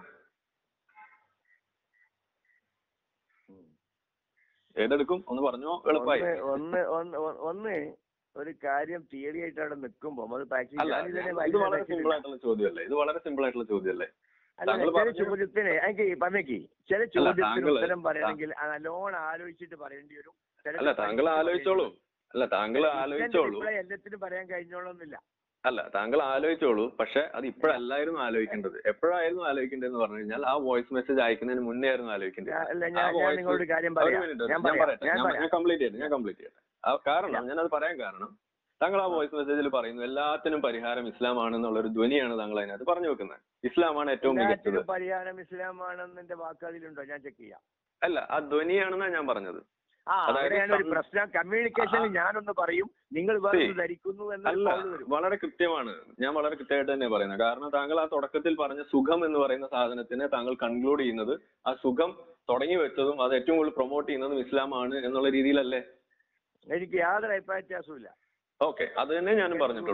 Speaker 2: ഉം.
Speaker 1: ഏതെടുക്കും ഒന്ന് പറഞ്ഞോ എളുപ്പമായി
Speaker 2: ഒന്ന് ഒന്ന് ഒന്ന് ഒന്ന് ഒന്ന് ഒരു കാര്യം തിയറി ആയിട്ട് അവിടെ നിൽക്കുമ്പോ അത് പ്രാക്ടീസ്
Speaker 1: അല്ല ഇത് വളരെ സിമ്പിൾ ആയിട്ടുള്ള ചോദ്യമല്ലേ ഇത് വളരെ സിമ്പിൾ ആയിട്ടുള്ള ചോദ്യമല്ലേ
Speaker 2: അല്ല
Speaker 1: താങ്കൾ
Speaker 2: ചില
Speaker 1: പറഞ്ഞു-
Speaker 2: ചോദ്യത്തിന് എനിക്ക് പറഞ്ഞേക്ക് ചില
Speaker 1: അല്ല,
Speaker 2: ചോദ്യത്തിന്
Speaker 1: താങ്കള്
Speaker 2: ഉത്തരം പറയണമെങ്കിൽ ആ നല്ലോണം ആലോചിച്ചിട്ട് പറയേണ്ടി വരും ചിലത്
Speaker 1: അല്ല താങ്കൾ
Speaker 2: പഠിച്ചിട്ട്
Speaker 1: ആലോചിച്ചോളൂ
Speaker 2: പറയേണ്ടി
Speaker 1: അല്ല താങ്കൾ
Speaker 2: വരും.
Speaker 1: ആലോചിച്ചോളൂ
Speaker 2: reply എല്ലാത്തിനും പറയാൻ കഴിഞ്ഞോളൊന്നുമില്ല
Speaker 1: അല്ല താങ്കൾ ആലോചിച്ചോളൂ പക്ഷെ അത് ഇപ്പോഴല്ലായിരുന്നു ആലോചിക്കേണ്ടത് എപ്പോഴായിരുന്നു ആലോചിക്കേണ്ടതെന്ന് പറഞ്ഞു കഴിഞ്ഞാൽ ആ വോയിസ് മെസ്സേജ് അയക്കുന്നതിന് മുന്നേ ആയിരുന്നു ആലോചിക്കേണ്ടത്
Speaker 2: ഞാൻ- അല്ല
Speaker 1: ആ
Speaker 2: ഞാൻ ഞാൻ
Speaker 1: voice-
Speaker 2: നിങ്ങളോട് കാര്യം
Speaker 1: ഒരു
Speaker 2: പറയാം
Speaker 1: മിനിറ്റ്
Speaker 2: ഞാൻ
Speaker 1: ഞാൻ
Speaker 2: പറയാം
Speaker 1: പറയട്ടെ
Speaker 2: ഞാൻ
Speaker 1: ഞാൻ
Speaker 2: പറയാം
Speaker 1: കംപ്ലീറ്റ് ചെയ്യട്ടെ ഞാൻ കംപ്ലീറ്റ് ചെയ്യട്ടെ ആ കാരണം ഞാനത് പറയാൻ കാരണം താങ്കൾ ആ വോയിസ് മെസ്സേജിൽ പറയുന്നു എല്ലാത്തിനും പരിഹാരം ഇസ്ലാമാണ് എന്നുള്ള ഒരു ധ്വനിയാണ് താങ്കൾ അതിനകത്ത് പറഞ്ഞു വെക്കുന്നത് ഇസ്ലാമാണ് ഏറ്റവും മികച്ചത്
Speaker 2: എല്ലാത്തിനും പരിഹാരം ഇസ്ലാമാണെന്ന് എന്റെ വാക്കുകളിലുണ്ടോ ഞാൻ ചെക്ക് ചെയ്യാം
Speaker 1: അല്ല ആ ധ്വനിയാണെന്നാണ് ഞാൻ പറഞ്ഞത്
Speaker 2: ആ
Speaker 1: അതായത്
Speaker 2: അവിടെയാണ് ഒരു
Speaker 1: സം-
Speaker 2: പ്രശ്നം കമ്മ്യൂണിക്കേഷനിൽ ഞാനൊന്ന് പറയും നിങ്ങൾ വേറെ ധരിക്കുന്നു എന്നൊരു
Speaker 1: അല്ല
Speaker 2: call വരും
Speaker 1: വളരെ കൃത്യമാണ് ഞാൻ വളരെ കൃത്യമായിട്ട് തന്നെ പറയുന്നത് കാരണം താങ്കൾ ആ തുടക്കത്തിൽ പറഞ്ഞ സുഖം എന്ന് പറയുന്ന സാധനത്തിനെ താങ്കൾ കൺക്ലൂഡ് ചെയ്യുന്നത് ആ സുഖം തുടങ്ങി വെച്ചതും അത് ഏറ്റവും കൂടുതൽ പ്രൊമോട്ട് ചെയ്യുന്നതും ഇസ്ലാമാണ് എന്നുള്ള രീതിയിലല്ലേ
Speaker 2: എനിക്ക് യാതൊരു അഭിപ്രായ വ്യത്യാസവും ഇല്ല
Speaker 1: ഓക്കെ അത് തന്നെ ഞാനും പറഞ്ഞിട്ടുള്ളൂ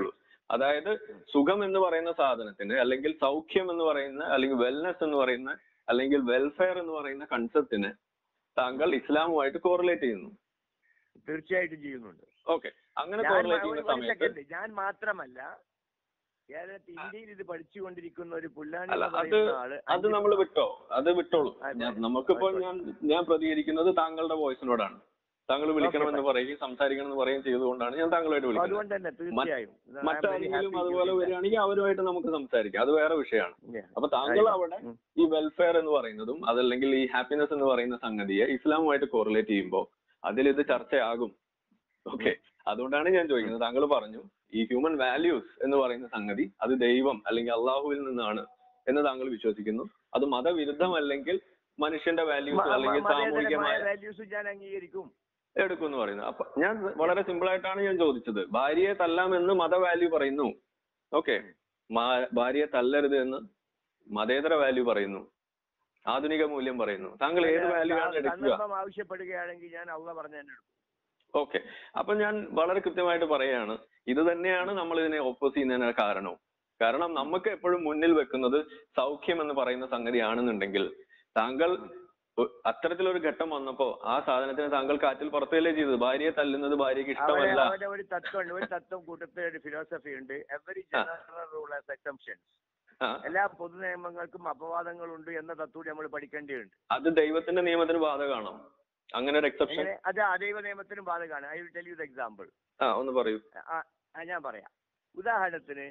Speaker 1: അതായത് സുഖം എന്ന് പറയുന്ന സാധനത്തിന് അല്ലെങ്കിൽ സൗഖ്യം എന്ന് പറയുന്ന അല്ലെങ്കിൽ വെൽനെസ് എന്ന് പറയുന്ന അല്ലെങ്കിൽ വെൽഫെയർ എന്ന് പറയുന്ന കൺസെപ്റ്റിന് താങ്കൾ ഇസ്ലാമുമായിട്ട് കോറിലേറ്റ് ചെയ്യുന്നു
Speaker 2: തീർച്ചയായിട്ടും ചെയ്യുന്നുണ്ട്
Speaker 1: ഓക്കെ അങ്ങനെ
Speaker 2: ഞാൻ
Speaker 1: കോറിലേറ്റ്
Speaker 2: ഒരു-
Speaker 1: ചെയ്യുന്ന
Speaker 2: ഒരു
Speaker 1: സമയത്ത്
Speaker 2: second. ഞാൻ മാത്രമല്ല കേരളത്തിൽ ഇന്ത്യയിൽ ഇത് പഠിച്ചുകൊണ്ടിരിക്കുന്ന ഒരു പുല്ലാനി
Speaker 1: അല്ല
Speaker 2: എന്ന്
Speaker 1: അത്
Speaker 2: പറയുന്ന ആള്
Speaker 1: അത്
Speaker 2: അഞ്ച്
Speaker 1: നമ്മൾ വിട്ടോ അത് വിട്ടോളൂ
Speaker 2: ആ,
Speaker 1: ഞാൻ
Speaker 2: ആയിക്കോട്ടെ.
Speaker 1: നമുക്കിപ്പോ
Speaker 2: ആയിക്കോട്ടെ.
Speaker 1: ഞാൻ ഞാൻ പ്രതികരിക്കുന്നത് താങ്കളുടെ വോയിസിനോടാണ് താങ്കൾ വിളിക്കണമെന്ന് പറയുകയും സംസാരിക്കണമെന്ന് പറയുകയും ചെയ്തുകൊണ്ടാണ് ഞാൻ താങ്കളുമായിട്ട് വിളിക്കുന്നത്
Speaker 2: അതുകൊണ്ട് തന്നെ തീർച്ചയായും I am very
Speaker 1: മറ്റാരെങ്കിലും
Speaker 2: happy
Speaker 1: അതുപോലെ
Speaker 2: doing that.
Speaker 1: വരികയാണെങ്കിൽ അവരുമായിട്ട് നമുക്ക് സംസാരിക്കാം അത് വേറെ വിഷയമാണ്
Speaker 2: Yeah.
Speaker 1: അപ്പൊ താങ്കൾ
Speaker 2: ആയിക്കോട്ടെ.
Speaker 1: അവിടെ
Speaker 2: ഉം.
Speaker 1: ഈ വെൽഫെയർ എന്ന് പറയുന്നതും അതല്ലെങ്കിൽ ഈ ഹാപ്പിനെസ് എന്ന് പറയുന്ന സംഗതിയെ ഇസ്ലാമുമായിട്ട് കോറിലേറ്റ് ചെയ്യുമ്പോൾ അതിൽ ഇത് ചർച്ചയാകും ഓക്കെ അതുകൊണ്ടാണ് ഞാൻ ചോദിക്കുന്നത് താങ്കൾ പറഞ്ഞു ഈ ഹ്യൂമൻ വാല്യൂസ് എന്ന് പറയുന്ന സംഗതി അത് ദൈവം അല്ലെങ്കിൽ അള്ളാഹുവിൽ നിന്നാണ് എന്ന് താങ്കൾ വിശ്വസിക്കുന്നു അത് മതവിരുദ്ധമല്ലെങ്കിൽ മനുഷ്യന്റെ വാല്യൂസ്
Speaker 2: മ-
Speaker 1: അല്ലെങ്കിൽ
Speaker 2: മ- മതേതരമായ
Speaker 1: സാമൂഹികമായ
Speaker 2: values ഞാൻ അംഗീകരിക്കും
Speaker 1: എടുക്കും എന്ന് പറയുന്നത് അപ്പൊ ഞാൻ വളരെ സിമ്പിൾ ആയിട്ടാണ് ഞാൻ ചോദിച്ചത് ഭാര്യയെ തല്ലാമെന്ന് മത വാല്യൂ പറയുന്നു ഓക്കെ ഭാര്യയെ തല്ലരുത് എന്ന് മതേതര വാല്യൂ പറയുന്നു ആധുനിക മൂല്യം പറയുന്നു താങ്കൾ ഏത് വാല്യൂ ആണ് എടുക്കുക
Speaker 2: സന്ദർഭം ആവശ്യപ്പെടുകയാണെങ്കിൽ ഞാൻ അള്ള പറഞ്ഞ തന്നെ എടുക്കും
Speaker 1: ഓക്കെ അപ്പൊ ഞാൻ വളരെ കൃത്യമായിട്ട് പറയാണ് ഇത് തന്നെയാണ് നമ്മൾ ഇതിനെ ഓപ്പോസ് ചെയ്യുന്നതിന് കാരണവും കാരണം നമുക്ക് എപ്പോഴും മുന്നിൽ വെക്കുന്നത് സൗഖ്യം എന്ന് പറയുന്ന സംഗതിയാണെന്നുണ്ടെങ്കിൽ താങ്കൾ ഒ- അത്തരത്തിലൊരു ഘട്ടം വന്നപ്പോ ആ സാധനത്തിന് താങ്കൾ കാറ്റിൽ പുറത്തല്ലേ ചെയ്തത് ഭാര്യയെ തല്ലുന്നത് ഭാര്യയ്ക്ക്
Speaker 2: അവിടെ
Speaker 1: ഇഷ്ടമല്ല
Speaker 2: അവിടെ ഒരു തത്വമുണ്ട് ഒരു തത്വം കൂട്ടത്തിൽ ഒരു ഫിലോസഫി ഉണ്ട് every general rule has exceptions
Speaker 1: ആ,
Speaker 2: എല്ലാ പൊതു നിയമങ്ങൾക്കും അപവാദങ്ങളുണ്ട് എന്ന തത്വം നമ്മൾ പഠിക്കേണ്ടതുണ്ട്
Speaker 1: അത് ദൈവത്തിന്റെ നിയമത്തിന് ബാധകമാണോ അങ്ങനെ ഒരു എക്സെപ്ഷൻ
Speaker 2: എങ്ങനെ അത് അതൈവ നിയമത്തിനും ബാധകമാണ് I will tell you the example
Speaker 1: ആ ഒന്ന് പറയൂ
Speaker 2: ഞാൻ പറയാം ഉദാഹരണത്തിന്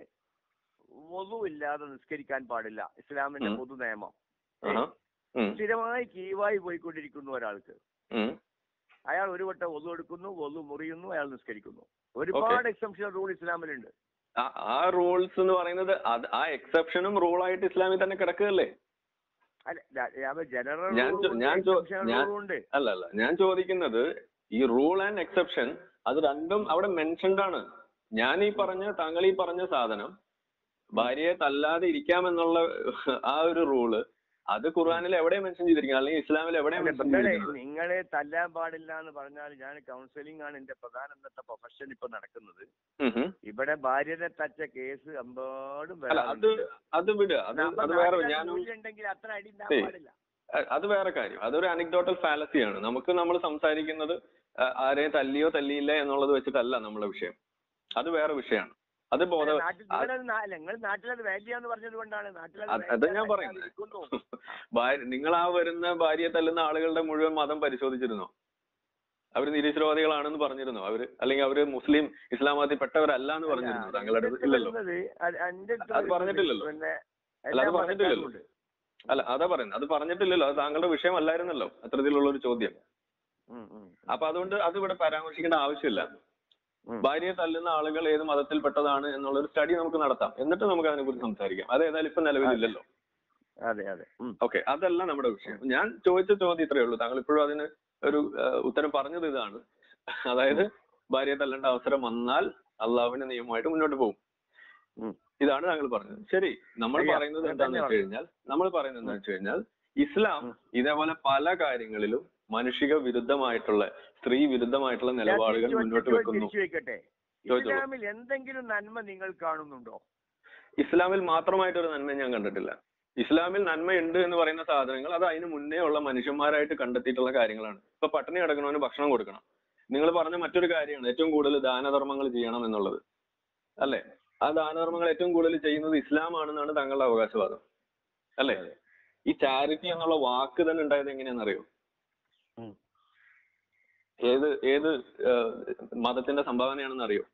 Speaker 2: വധു ഇല്ലാതെ നിസ്കരിക്കാൻ പാടില്ല ഇസ്ലാമിന്റെ
Speaker 1: ഉം.
Speaker 2: പൊതു നിയമം
Speaker 1: ആഹാ. ഉം,
Speaker 2: സ്ഥിരമായി കീവായി പോയിക്കൊണ്ടിരിക്കുന്നു ഒരാൾക്ക്
Speaker 1: ഉം.
Speaker 2: അയാൾ ഒരു വട്ടം ഒതു എടുക്കുന്നു ഒതു മുറിയുന്നു അയാൾ നിസ്കരിക്കുന്നു ഒരുപാട് എക്സംഷൻ റൂൾ ഇസ്ലാമിലുണ്ട്
Speaker 1: ആ- ആ റൂൾസ് എന്ന് പറയുന്നത് അത് ആ എക്സെപ്ഷനും റൂളായിട്ട് ഇസ്ലാമിൽ തന്നെ കിടക്കുകയല്ലേ
Speaker 2: അല്ല ജനറൽ
Speaker 1: ഞാൻ ചോ- ഞാൻ ചോ- ഞാൻ-
Speaker 2: ഉണ്ട്
Speaker 1: അല്ല അല്ല ഞാൻ ചോദിക്കുന്നത് ഈ റൂൾ ആൻഡ് എക്സെപ്ഷൻ അത് രണ്ടും അവിടെ മെൻഷൻഡ് ആണ് ഞാൻ ഈ പറഞ്ഞ താങ്കൾ ഈ പറഞ്ഞ സാധനം ഭാര്യയെ തല്ലാതെ ഇരിക്കാമെന്നുള്ള ആ ഒരു റൂള് അത് ഖുർആനിൽ എവിടെ മെൻഷൻ ചെയ്തിരിക്കുന്നത് അല്ലെങ്കിൽ ഇസ്ലാമിൽ എവിടെ മെൻഷൻ
Speaker 2: നിങ്ങളെ
Speaker 1: ചെയ്തിരിക്കുന്നത്
Speaker 2: നിങ്ങളെ തല്ലാൻ പാടില്ല എന്ന് പറഞ്ഞാൽ ഞാൻ കൗൺസിലിംഗ് ആണ് എന്റെ പ്രധാന ഇന്നത്തെ പ്രൊഫഷൻ ഇപ്പൊ നടക്കുന്നത്
Speaker 1: ഉം ഹും.
Speaker 2: ഇവിടെ ഭാര്യനെ തച്ച കേസ് അമ്പാടും
Speaker 1: അല്ല അത് അത് വിടുക അത് അത് വേറെ ഞാനും
Speaker 2: ഉണ്ടെങ്കിൽ അത്ര അടി ഉണ്ടാൻ
Speaker 1: ഏയ്.
Speaker 2: പാടില്ല
Speaker 1: അ- അത് വേറെ കാര്യം അതൊരു അനിക്ഡോട്ടൽ ഫാലസിയാണ് നമുക്ക് നമ്മൾ സംസാരിക്കുന്നത് ആ, ആരെയും തല്ലിയോ തല്ലിയില്ല എന്നുള്ളത് വെച്ചിട്ടല്ല നമ്മളെ വിഷയം അത് വേറെ വിഷയമാണ് അത് ബോധ
Speaker 2: നാട്ടിൽ നിങ്ങളത് നാ- നിങ്ങൾ നാട്ടിലത് വാല്യൂ എന്ന് പറഞ്ഞത് കൊണ്ടാണ് നാട്ടിലത്
Speaker 1: അത് അത് ഞാൻ പറയുന്നത്
Speaker 2: ഇരിക്കുന്നു.
Speaker 1: ഭാര്യ നിങ്ങൾ ആ വരുന്ന ഭാര്യയെ തല്ലുന്ന ആളുകളുടെ മുഴുവൻ മതം പരിശോധിച്ചിരുന്നോ അവർ നിരീശ്വരവാദികളാണെന്ന് പറഞ്ഞിരുന്നോ അവര് അല്ലെങ്കിൽ അവര് മുസ്ലിം ഇസ്ലാം മതത്തിൽ പെട്ടവരല്ല എന്ന് പറഞ്ഞിരുന്നോ
Speaker 2: അല്ല,
Speaker 1: താങ്കളുടെ
Speaker 2: എൻ്റെ
Speaker 1: അടുത്ത് ഇല്ലല്ലോ
Speaker 2: അടുത്ത് വരുന്നത് അത് എൻ്റെ അടുത്ത്
Speaker 1: അത് പറഞ്ഞിട്ടില്ലല്ലോ.
Speaker 2: പിന്നെ
Speaker 1: അല്ല, അത്
Speaker 2: എല്ലാ
Speaker 1: പറഞ്ഞിട്ടില്ലല്ലോ.
Speaker 2: മതക്കാരും ഉണ്ട്.
Speaker 1: അല്ല അതാ പറയുന്നത് അത് പറഞ്ഞിട്ടില്ലല്ലോ അത് താങ്കളുടെ വിഷയമല്ലായിരുന്നല്ലോ അത്തരത്തിലുള്ള ഒരു ചോദ്യം
Speaker 2: ഉം, ഉം,
Speaker 1: അപ്പൊ അതുകൊണ്ട് അത് ഇവിടെ പരാമർശിക്കേണ്ട ആവശ്യമില്ല
Speaker 2: ഉം.
Speaker 1: ഭാര്യയെ തല്ലുന്ന ആളുകൾ ഏത് മതത്തിൽപ്പെട്ടതാണ് എന്നുള്ള ഒരു സ്റ്റഡി നമുക്ക് നടത്താം എന്നിട്ട് നമുക്ക് അതിനെക്കുറിച്ച് സംസാരിക്കാം അത് ഏതായാലും ഇപ്പൊ നിലവിലില്ലല്ലോ
Speaker 2: അതെ അതെ ഉം.
Speaker 1: ഓക്കെ അതല്ല നമ്മുടെ വിഷയം ഞാൻ ചോദിച്ച ചോദ്യം ഇത്രയേ ഉള്ളൂ താങ്കൾ ഇപ്പോഴും അതിന് ഒരു ആ, ഉത്തരം പറഞ്ഞത് ഇതാണ് അതായത് ഭാര്യയെ തല്ലേണ്ട അവസരം വന്നാൽ അള്ളാഹുവിന്റെ നിയമമായിട്ട് മുന്നോട്ട് പോകും
Speaker 2: ഉം.
Speaker 1: ഇതാണ് താങ്കൾ പറഞ്ഞത് ശരി നമ്മൾ
Speaker 2: ശരിയാ.
Speaker 1: പറയുന്നത്
Speaker 2: അങ്ങനെ
Speaker 1: എന്താണെന്ന്
Speaker 2: തന്നെ
Speaker 1: വെച്ച് കഴിഞ്ഞാൽ നമ്മൾ പറയുന്നത് എന്താണെന്ന് വെച്ച് കഴിഞ്ഞാൽ ഇസ്ലാം
Speaker 2: ഉം.
Speaker 1: ഇതേപോലെ പല കാര്യങ്ങളിലും മനുഷിക വിരുദ്ധമായിട്ടുള്ള സ്ത്രീ വിരുദ്ധമായിട്ടുള്ള നിലപാടുകൾ
Speaker 2: ഞാൻ
Speaker 1: മുന്നോട്ട്
Speaker 2: തിരിച്ചു
Speaker 1: വെക്കുന്നു
Speaker 2: തിരിച്ചു വെക്കട്ടെ
Speaker 1: ചോദിച്ചോളൂ.
Speaker 2: ഇസ്ലാമിൽ എന്തെങ്കിലും നന്മ നിങ്ങൾ കാണുന്നുണ്ടോ
Speaker 1: ഇസ്ലാമിൽ മാത്രമായിട്ടൊരു നന്മ ഞാൻ കണ്ടിട്ടില്ല ഇസ്ലാമിൽ നന്മയുണ്ട് എന്ന് പറയുന്ന സാധനങ്ങൾ അത് അതിന് മുന്നേ ഉള്ള മനുഷ്യന്മാരായിട്ട് കണ്ടെത്തിയിട്ടുള്ള കാര്യങ്ങളാണ് ഇപ്പൊ പട്ടിണി കിടക്കണവന് ഭക്ഷണം കൊടുക്കണം നിങ്ങൾ പറഞ്ഞ മറ്റൊരു കാര്യമാണ് ഏറ്റവും കൂടുതൽ ദാനധർമ്മങ്ങൾ ചെയ്യണം എന്നുള്ളത് അല്ലെ ആ ദാനധർമ്മങ്ങൾ ഏറ്റവും കൂടുതൽ ചെയ്യുന്നത് ഇസ്ലാം ആണെന്നാണ് താങ്കളുടെ അവകാശവാദം അല്ലെ ഈ ചാരിറ്റി എന്നുള്ള വാക്ക് തന്നെ ഉണ്ടായത് എങ്ങനെയാണെന്നറിയോ
Speaker 2: ഉം.
Speaker 1: ഏത് ഏത് ഏഹ്, മതത്തിന്റെ സംഭാവനയാണെന്ന് അറിയോ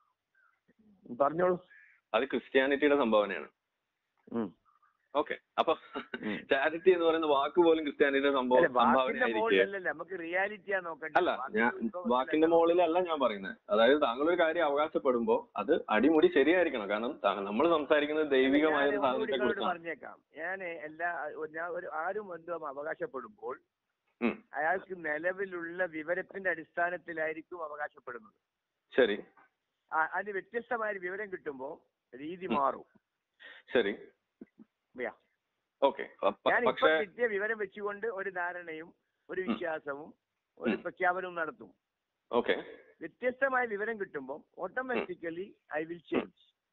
Speaker 2: പറഞ്ഞോളൂ
Speaker 1: അത് ക്രിസ്ത്യാനിറ്റിയുടെ സംഭാവനയാണ്
Speaker 2: ഉം.
Speaker 1: ഓക്കെ അപ്പൊ
Speaker 2: ഉം.
Speaker 1: ചാരിറ്റി എന്ന് പറയുന്ന വാക്ക് പോലും ക്രിസ്ത്യാനിറ്റിയുടെ സംഭവം
Speaker 2: അല്ല, വാക്കിന്റെ
Speaker 1: സംഭാവനയായിരിക്കെ
Speaker 2: മുകളിലല്ലല്ലോ നമുക്ക് റിയാലിറ്റിയാ നോക്കണ്ടേ
Speaker 1: അല്ല
Speaker 2: വാക്കിന്റെ
Speaker 1: ഞാൻ
Speaker 2: ഉത്ഭവത്തിലല്ല.
Speaker 1: വാക്കിന്റെ മുകളിലല്ല ഞാൻ പറയുന്നത് അതായത് താങ്കൾ ഒരു കാര്യം അവകാശപ്പെടുമ്പോ അത് അടിമുടി ശരിയായിരിക്കണം കാരണം നമ്മൾ സംസാരിക്കുന്നത് ദൈവികമായ ഒരു
Speaker 2: ഞാൻ ഒന്നുകൂടി
Speaker 1: സാധനത്തെ
Speaker 2: നിങ്ങളോട്
Speaker 1: കുറിച്ചാണ്
Speaker 2: പറഞ്ഞേക്കാം ഞാൻ എല്ലാ ഞാൻ ഒരു ആരും എന്തും അവകാശപ്പെടുമ്പോൾ
Speaker 1: ഉം.
Speaker 2: അയാൾക്ക് നിലവിലുള്ള വിവരത്തിന്റെ അടിസ്ഥാനത്തിലായിരിക്കും അവകാശപ്പെടുന്നത്
Speaker 1: ശരി
Speaker 2: ആ- അതിന് വ്യത്യസ്തമായ ഒരു വിവരം കിട്ടുമ്പോൾ രീതി
Speaker 1: ഉം.
Speaker 2: മാറും
Speaker 1: ശരി
Speaker 2: Yeah.
Speaker 1: ഓക്കെ
Speaker 2: ഞാൻ ഇപ്പൊ
Speaker 1: പക്ഷേ
Speaker 2: കിട്ടിയ വിവരം വെച്ചുകൊണ്ട് ഒരു ധാരണയും ഒരു
Speaker 1: ഉം.
Speaker 2: വിശ്വാസവും ഒരു
Speaker 1: ഉം.
Speaker 2: പ്രഖ്യാപനവും നടത്തും
Speaker 1: ഓക്കെ
Speaker 2: വ്യത്യസ്തമായ വിവരം കിട്ടുമ്പോൾ ഓട്ടോമാറ്റിക്കലി ഐ വിൽ ചേഞ്ച്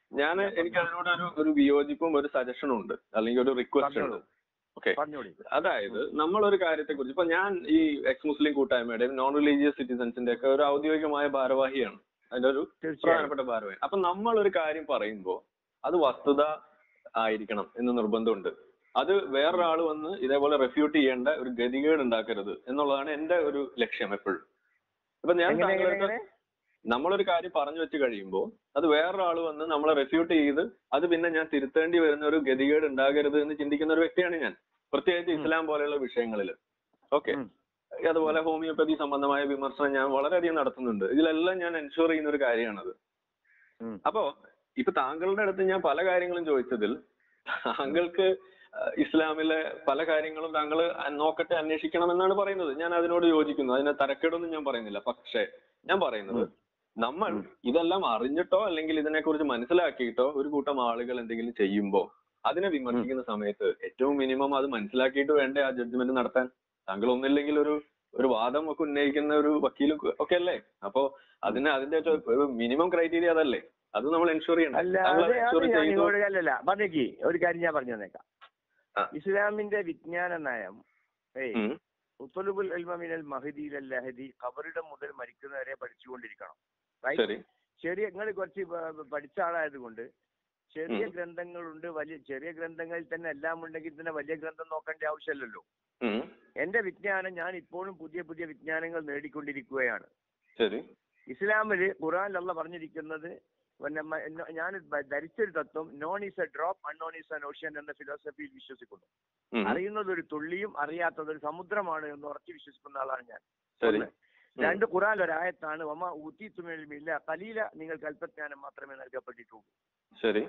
Speaker 1: ഞാൻ എനിക്ക് അതിനോട് ഒരു ഒരു വിയോജിപ്പും ഒരു സജഷനും ഉണ്ട് അല്ലെങ്കിൽ ഒരു റിക്വസ്റ്റ് ഉണ്ട്
Speaker 2: പറഞ്ഞോളൂ.
Speaker 1: ഓക്കെ
Speaker 2: പറഞ്ഞോളി
Speaker 1: അതായത് നമ്മളൊരു കാര്യത്തെ കുറിച്ച് ഇപ്പൊ ഞാൻ ഈ എക്സ് മുസ്ലിം കൂട്ടായ്മയുടെയും നോൺ റിലീജിയസ് സിറ്റിസൺസിന്റെ ഒക്കെ ഒരു ഔദ്യോഗികമായ ഭാരവാഹിയാണ് അതിന്റെ ഒരു
Speaker 2: തീർച്ചയായും
Speaker 1: പ്രധാനപ്പെട്ട ഭാരവാഹി അപ്പൊ നമ്മൾ ഒരു കാര്യം പറയുമ്പോൾ അത് വസ്തുത ആയിരിക്കണം എന്ന് നിർബന്ധമുണ്ട് അത് വേറൊരാൾ വന്ന് ഇതേപോലെ റെഫ്യൂട്ട് ചെയ്യേണ്ട ഒരു ഗതികേട് ഉണ്ടാക്കരുത് എന്നുള്ളതാണ് എന്റെ ഒരു ലക്ഷ്യം എപ്പോഴും ഇപ്പൊ ഞാൻ
Speaker 2: എങ്ങനെ, എങ്ങനെ,
Speaker 1: താങ്കളുടെ
Speaker 2: എങ്ങനെ?
Speaker 1: നമ്മളൊരു കാര്യം പറഞ്ഞു വെച്ച് കഴിയുമ്പോൾ അത് വേറൊരാൾ വന്ന് നമ്മളെ റെഫ്യൂട്ട് ചെയ്ത് അത് പിന്നെ ഞാൻ തിരുത്തേണ്ടി വരുന്ന ഒരു ഗതികേട് ഉണ്ടാകരുത് എന്ന് ചിന്തിക്കുന്ന ഒരു വ്യക്തിയാണ് ഞാൻ പ്രത്യേകിച്ച്
Speaker 2: ഉം.
Speaker 1: ഇസ്ലാം പോലെയുള്ള വിഷയങ്ങളിൽ ഓക്കെ
Speaker 2: ഉം.
Speaker 1: അതുപോലെ ഹോമിയോപ്പതി സംബന്ധമായ വിമർശനം ഞാൻ വളരെയധികം നടത്തുന്നുണ്ട് ഇതിലെല്ലാം ഞാൻ എൻഷുർ ചെയ്യുന്ന ഒരു കാര്യമാണത്
Speaker 2: ഉം.
Speaker 1: അപ്പോ ഇപ്പൊ താങ്കളുടെ അടുത്ത് ഞാൻ പല കാര്യങ്ങളും ചോദിച്ചതിൽ താങ്കൾക്ക് അഹ് ഇസ്ലാമിലെ പല കാര്യങ്ങളും താങ്കൾ നോക്കട്ടെ അന്വേഷിക്കണം എന്നാണ് പറയുന്നത് ഞാൻ അതിനോട് യോജിക്കുന്നു അതിനെ തരക്കേടൊന്നും ഞാൻ പറയുന്നില്ല പക്ഷേ ഞാൻ പറയുന്നത്
Speaker 2: ഉം.
Speaker 1: നമ്മൾ
Speaker 2: ഉം.
Speaker 1: ഇതെല്ലാം അറിഞ്ഞിട്ടോ അല്ലെങ്കിൽ ഇതിനെക്കുറിച്ച് മനസ്സിലാക്കിയിട്ടോ ഒരു കൂട്ടം ആളുകൾ എന്തെങ്കിലും ചെയ്യുമ്പോ അതിനെ വിമർശിക്കുന്ന സമയത്ത് ഏറ്റവും മിനിമം അത് മനസ്സിലാക്കിയിട്ട് വേണ്ടേ ആ ജഡ്ജ്മെന്റ് നടത്താൻ താങ്കൾ ഒന്നില്ലെങ്കിൽ ഒരു ഒരു വാദം ഒക്കെ ഉന്നയിക്കുന്ന ഒരു വക്കീൽ ഒക്കെ അല്ലേ അപ്പോ അതിന് അതിന്റെ ഏറ്റവും ഒരു മിനിമം ക്രൈറ്റീരിയ അതല്ലേ അത് നമ്മൾ എൻഷുർ ചെയ്യണം
Speaker 2: അല്ല
Speaker 1: താങ്കൾ
Speaker 2: അത് അത്
Speaker 1: എൻഷുർ
Speaker 2: ഞാൻ
Speaker 1: ചെയ്തു
Speaker 2: ഇങ്ങോട്ട് അല്ലല്ല പറഞ്ഞേക്ക് ഒരു കാര്യം ഞാൻ പറഞ്ഞു തന്നേക്കാം
Speaker 1: ആ.
Speaker 2: ഇസ്ലാമിന്റെ വിജ്ഞാന നയം ഏയ്
Speaker 1: ഉം.
Speaker 2: ഉത്തലുബുൽ ഇൽമിനൽ മഹദീൽ ലഹദി കബറിടം മുതൽ മരിക്കുന്നവരെ പഠിച്ചുകൊണ്ടിരിക്കണം Right?
Speaker 1: ശരി
Speaker 2: ചെറിയ നിങ്ങൾ കുറച്ച് പ- പ- പഠിച്ച ആളായതുകൊണ്ട് ചെറിയ
Speaker 1: ഉം.
Speaker 2: ഗ്രന്ഥങ്ങളുണ്ട് വലിയ ചെറിയ ഗ്രന്ഥങ്ങളിൽ തന്നെ എല്ലാം ഉണ്ടെങ്കിൽ തന്നെ വലിയ ഗ്രന്ഥം നോക്കേണ്ട ആവശ്യമില്ലല്ലോ
Speaker 1: ഉം.
Speaker 2: എന്റെ വിജ്ഞാനം ഞാൻ ഇപ്പോഴും പുതിയ പുതിയ വിജ്ഞാനങ്ങൾ നേടിക്കൊണ്ടിരിക്കുകയാണ്
Speaker 1: ശരി
Speaker 2: ഇസ്ലാമില് ഖുറാനിലുള്ള പറഞ്ഞിരിക്കുന്നത് പിന്നെ മ- ന- ഞാൻ ബ- ധരിച്ചൊരു തത്വം known is a drop unknown is an ocean എന്ന ഫിലോസഫിയിൽ വിശ്വസിക്കുന്നു
Speaker 1: ഉം.
Speaker 2: അറിയുന്നത് ഒരു തുള്ളിയും അറിയാത്തത് ഒരു സമുദ്രമാണ് എന്ന് ഉറച്ചു വിശ്വസിക്കുന്ന ആളാണ് ഞാൻ
Speaker 1: ശരി
Speaker 2: ഒന്ന്. രണ്ട് ഖുറാൻ ഒരായത്താണ് ഒമ ഊത്തി തുമില്ല കലീല നിങ്ങൾക്ക് അല്പജ്ഞാനം മാത്രമേ നൽകപ്പെട്ടിട്ടുള്ളൂ
Speaker 1: ശരി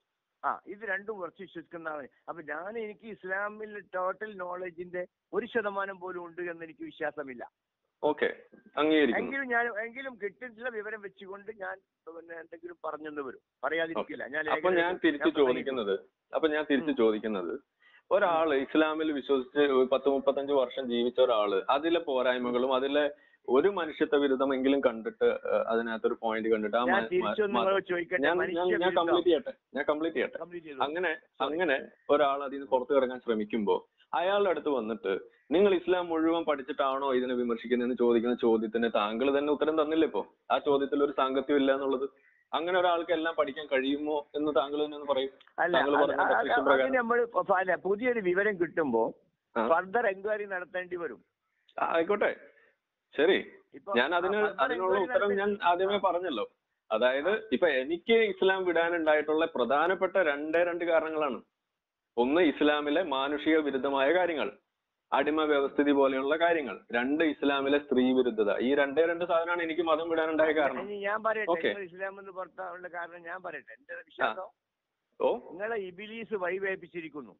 Speaker 2: ആ ഇത് രണ്ടും ഉറച്ചു വിശ്വസിക്കുന്ന ആളാണ് അപ്പൊ ഞാൻ എനിക്ക് ഇസ്ലാമിൽ ടോട്ടൽ നോളജിന്റെ ഒരു ശതമാനം പോലും ഉണ്ട് എന്ന് എനിക്ക് വിശ്വാസമില്ല
Speaker 1: ഓക്കെ അംഗീകരിക്കുന്നു
Speaker 2: എങ്കിലും ഞാൻ എങ്കിലും കിട്ടിയിട്ടുള്ള വിവരം വെച്ചുകൊണ്ട് ഞാൻ പിന്നെ എന്തെങ്കിലും പറഞ്ഞെന്ന് വരും പറയാതിരിക്കില്ല ഞാൻ
Speaker 1: അപ്പൊ ഞാൻ
Speaker 2: ലേഖനം-
Speaker 1: തിരിച്ചു
Speaker 2: ഞാൻ പ്രസംഗിക്കും.
Speaker 1: ചോദിക്കുന്നത് അപ്പൊ ഞാൻ തിരിച്ചു ചോദിക്കുന്നത് ഒരാള് ഇസ്ലാമിൽ വിശ്വസിച്ച് ഒരു പത്ത് മുപ്പത്തഞ്ച് വർഷം ജീവിച്ച ഒരാള് അതിലെ പോരായ്മകളും അതിലെ ഒരു മനുഷ്യത്വ വിരുദ്ധമെങ്കിലും കണ്ടിട്ട് ഏഹ്, അതിനകത്തൊരു പോയിന്റ് കണ്ടിട്ട് ആ
Speaker 2: ഞാൻ
Speaker 1: മ-
Speaker 2: തിരിച്ചു
Speaker 1: മ-
Speaker 2: നിങ്ങളോട് ചോദിക്കട്ടെ
Speaker 1: ഞാൻ ഞാൻ
Speaker 2: മനുഷ്യ
Speaker 1: ഞാൻ
Speaker 2: വിരുദ്ധം.
Speaker 1: കംപ്ലീറ്റ് ചെയ്യട്ടെ ഞാൻ കംപ്ലീറ്റ് ചെയ്യട്ടെ
Speaker 2: Complete ചെയ്തോ.
Speaker 1: അങ്ങനെ
Speaker 2: Sorry.
Speaker 1: അങ്ങനെ ഒരാൾ അതിൽ നിന്ന് പുറത്തു കിടക്കാൻ ശ്രമിക്കുമ്പോൾ അയാളുടെ അടുത്ത് വന്നിട്ട് നിങ്ങൾ ഇസ്ലാം മുഴുവൻ പഠിച്ചിട്ടാണോ ഇതിനെ വിമർശിക്കുന്നതെന്ന് ചോദിക്കുന്ന ചോദ്യത്തിന് താങ്കൾ തന്നെ ഉത്തരം തന്നില്ല ഇപ്പോ ആ ചോദ്യത്തിൽ ഒരു സാങ്കത്യം ഇല്ല എന്നുള്ളത് അങ്ങനെ ഒരാൾക്ക് എല്ലാം പഠിക്കാൻ കഴിയുമോ എന്ന് താങ്കൾ തന്നെ ഒന്ന് പറയും
Speaker 2: അല്ല
Speaker 1: താങ്കൾ
Speaker 2: അത്
Speaker 1: പറഞ്ഞ
Speaker 2: അത്
Speaker 1: definition
Speaker 2: അത്
Speaker 1: പ്രകാരം.
Speaker 2: നമ്മൾ അല്ല പുതിയൊരു വിവരം കിട്ടുമ്പോ
Speaker 1: ആ.
Speaker 2: ഫർദർ എൻക്വയറി നടത്തേണ്ടി വരും
Speaker 1: ആ, ആയിക്കോട്ടെ ശരി
Speaker 2: ഇപ്പൊ
Speaker 1: ഞാൻ അതിന്
Speaker 2: ആ, further
Speaker 1: അതിനുള്ള
Speaker 2: enquiry
Speaker 1: ഉത്തരം ഞാൻ
Speaker 2: നടത്തി-
Speaker 1: ആദ്യമേ പറഞ്ഞല്ലോ അതായത് ഇപ്പൊ എനിക്ക് ഇസ്ലാം വിടാനുണ്ടായിട്ടുള്ള പ്രധാനപ്പെട്ട രണ്ടേ രണ്ട് കാരണങ്ങളാണ് ഒന്ന് ഇസ്ലാമിലെ മാനുഷിക വിരുദ്ധമായ കാര്യങ്ങൾ അടിമ വ്യവസ്ഥിതി പോലെയുള്ള കാര്യങ്ങൾ രണ്ട് ഇസ്ലാമിലെ സ്ത്രീ വിരുദ്ധത ഈ രണ്ടേ രണ്ട് സാധനമാണ് എനിക്ക് മതം വിടാനുണ്ടായ കാരണം
Speaker 2: ഇനി ഞാൻ പറയട്ടെ
Speaker 1: Okay.
Speaker 2: നിങ്ങൾ ഇസ്ലാം എന്ന് പുറത്താനുള്ള കാരണം ഞാൻ പറയട്ടെ എന്റെ വിശ്വാസം
Speaker 1: ഓ
Speaker 2: നിങ്ങളെ ഇബിലീസ് വഴിവേപ്പിച്ചിരിക്കുന്നു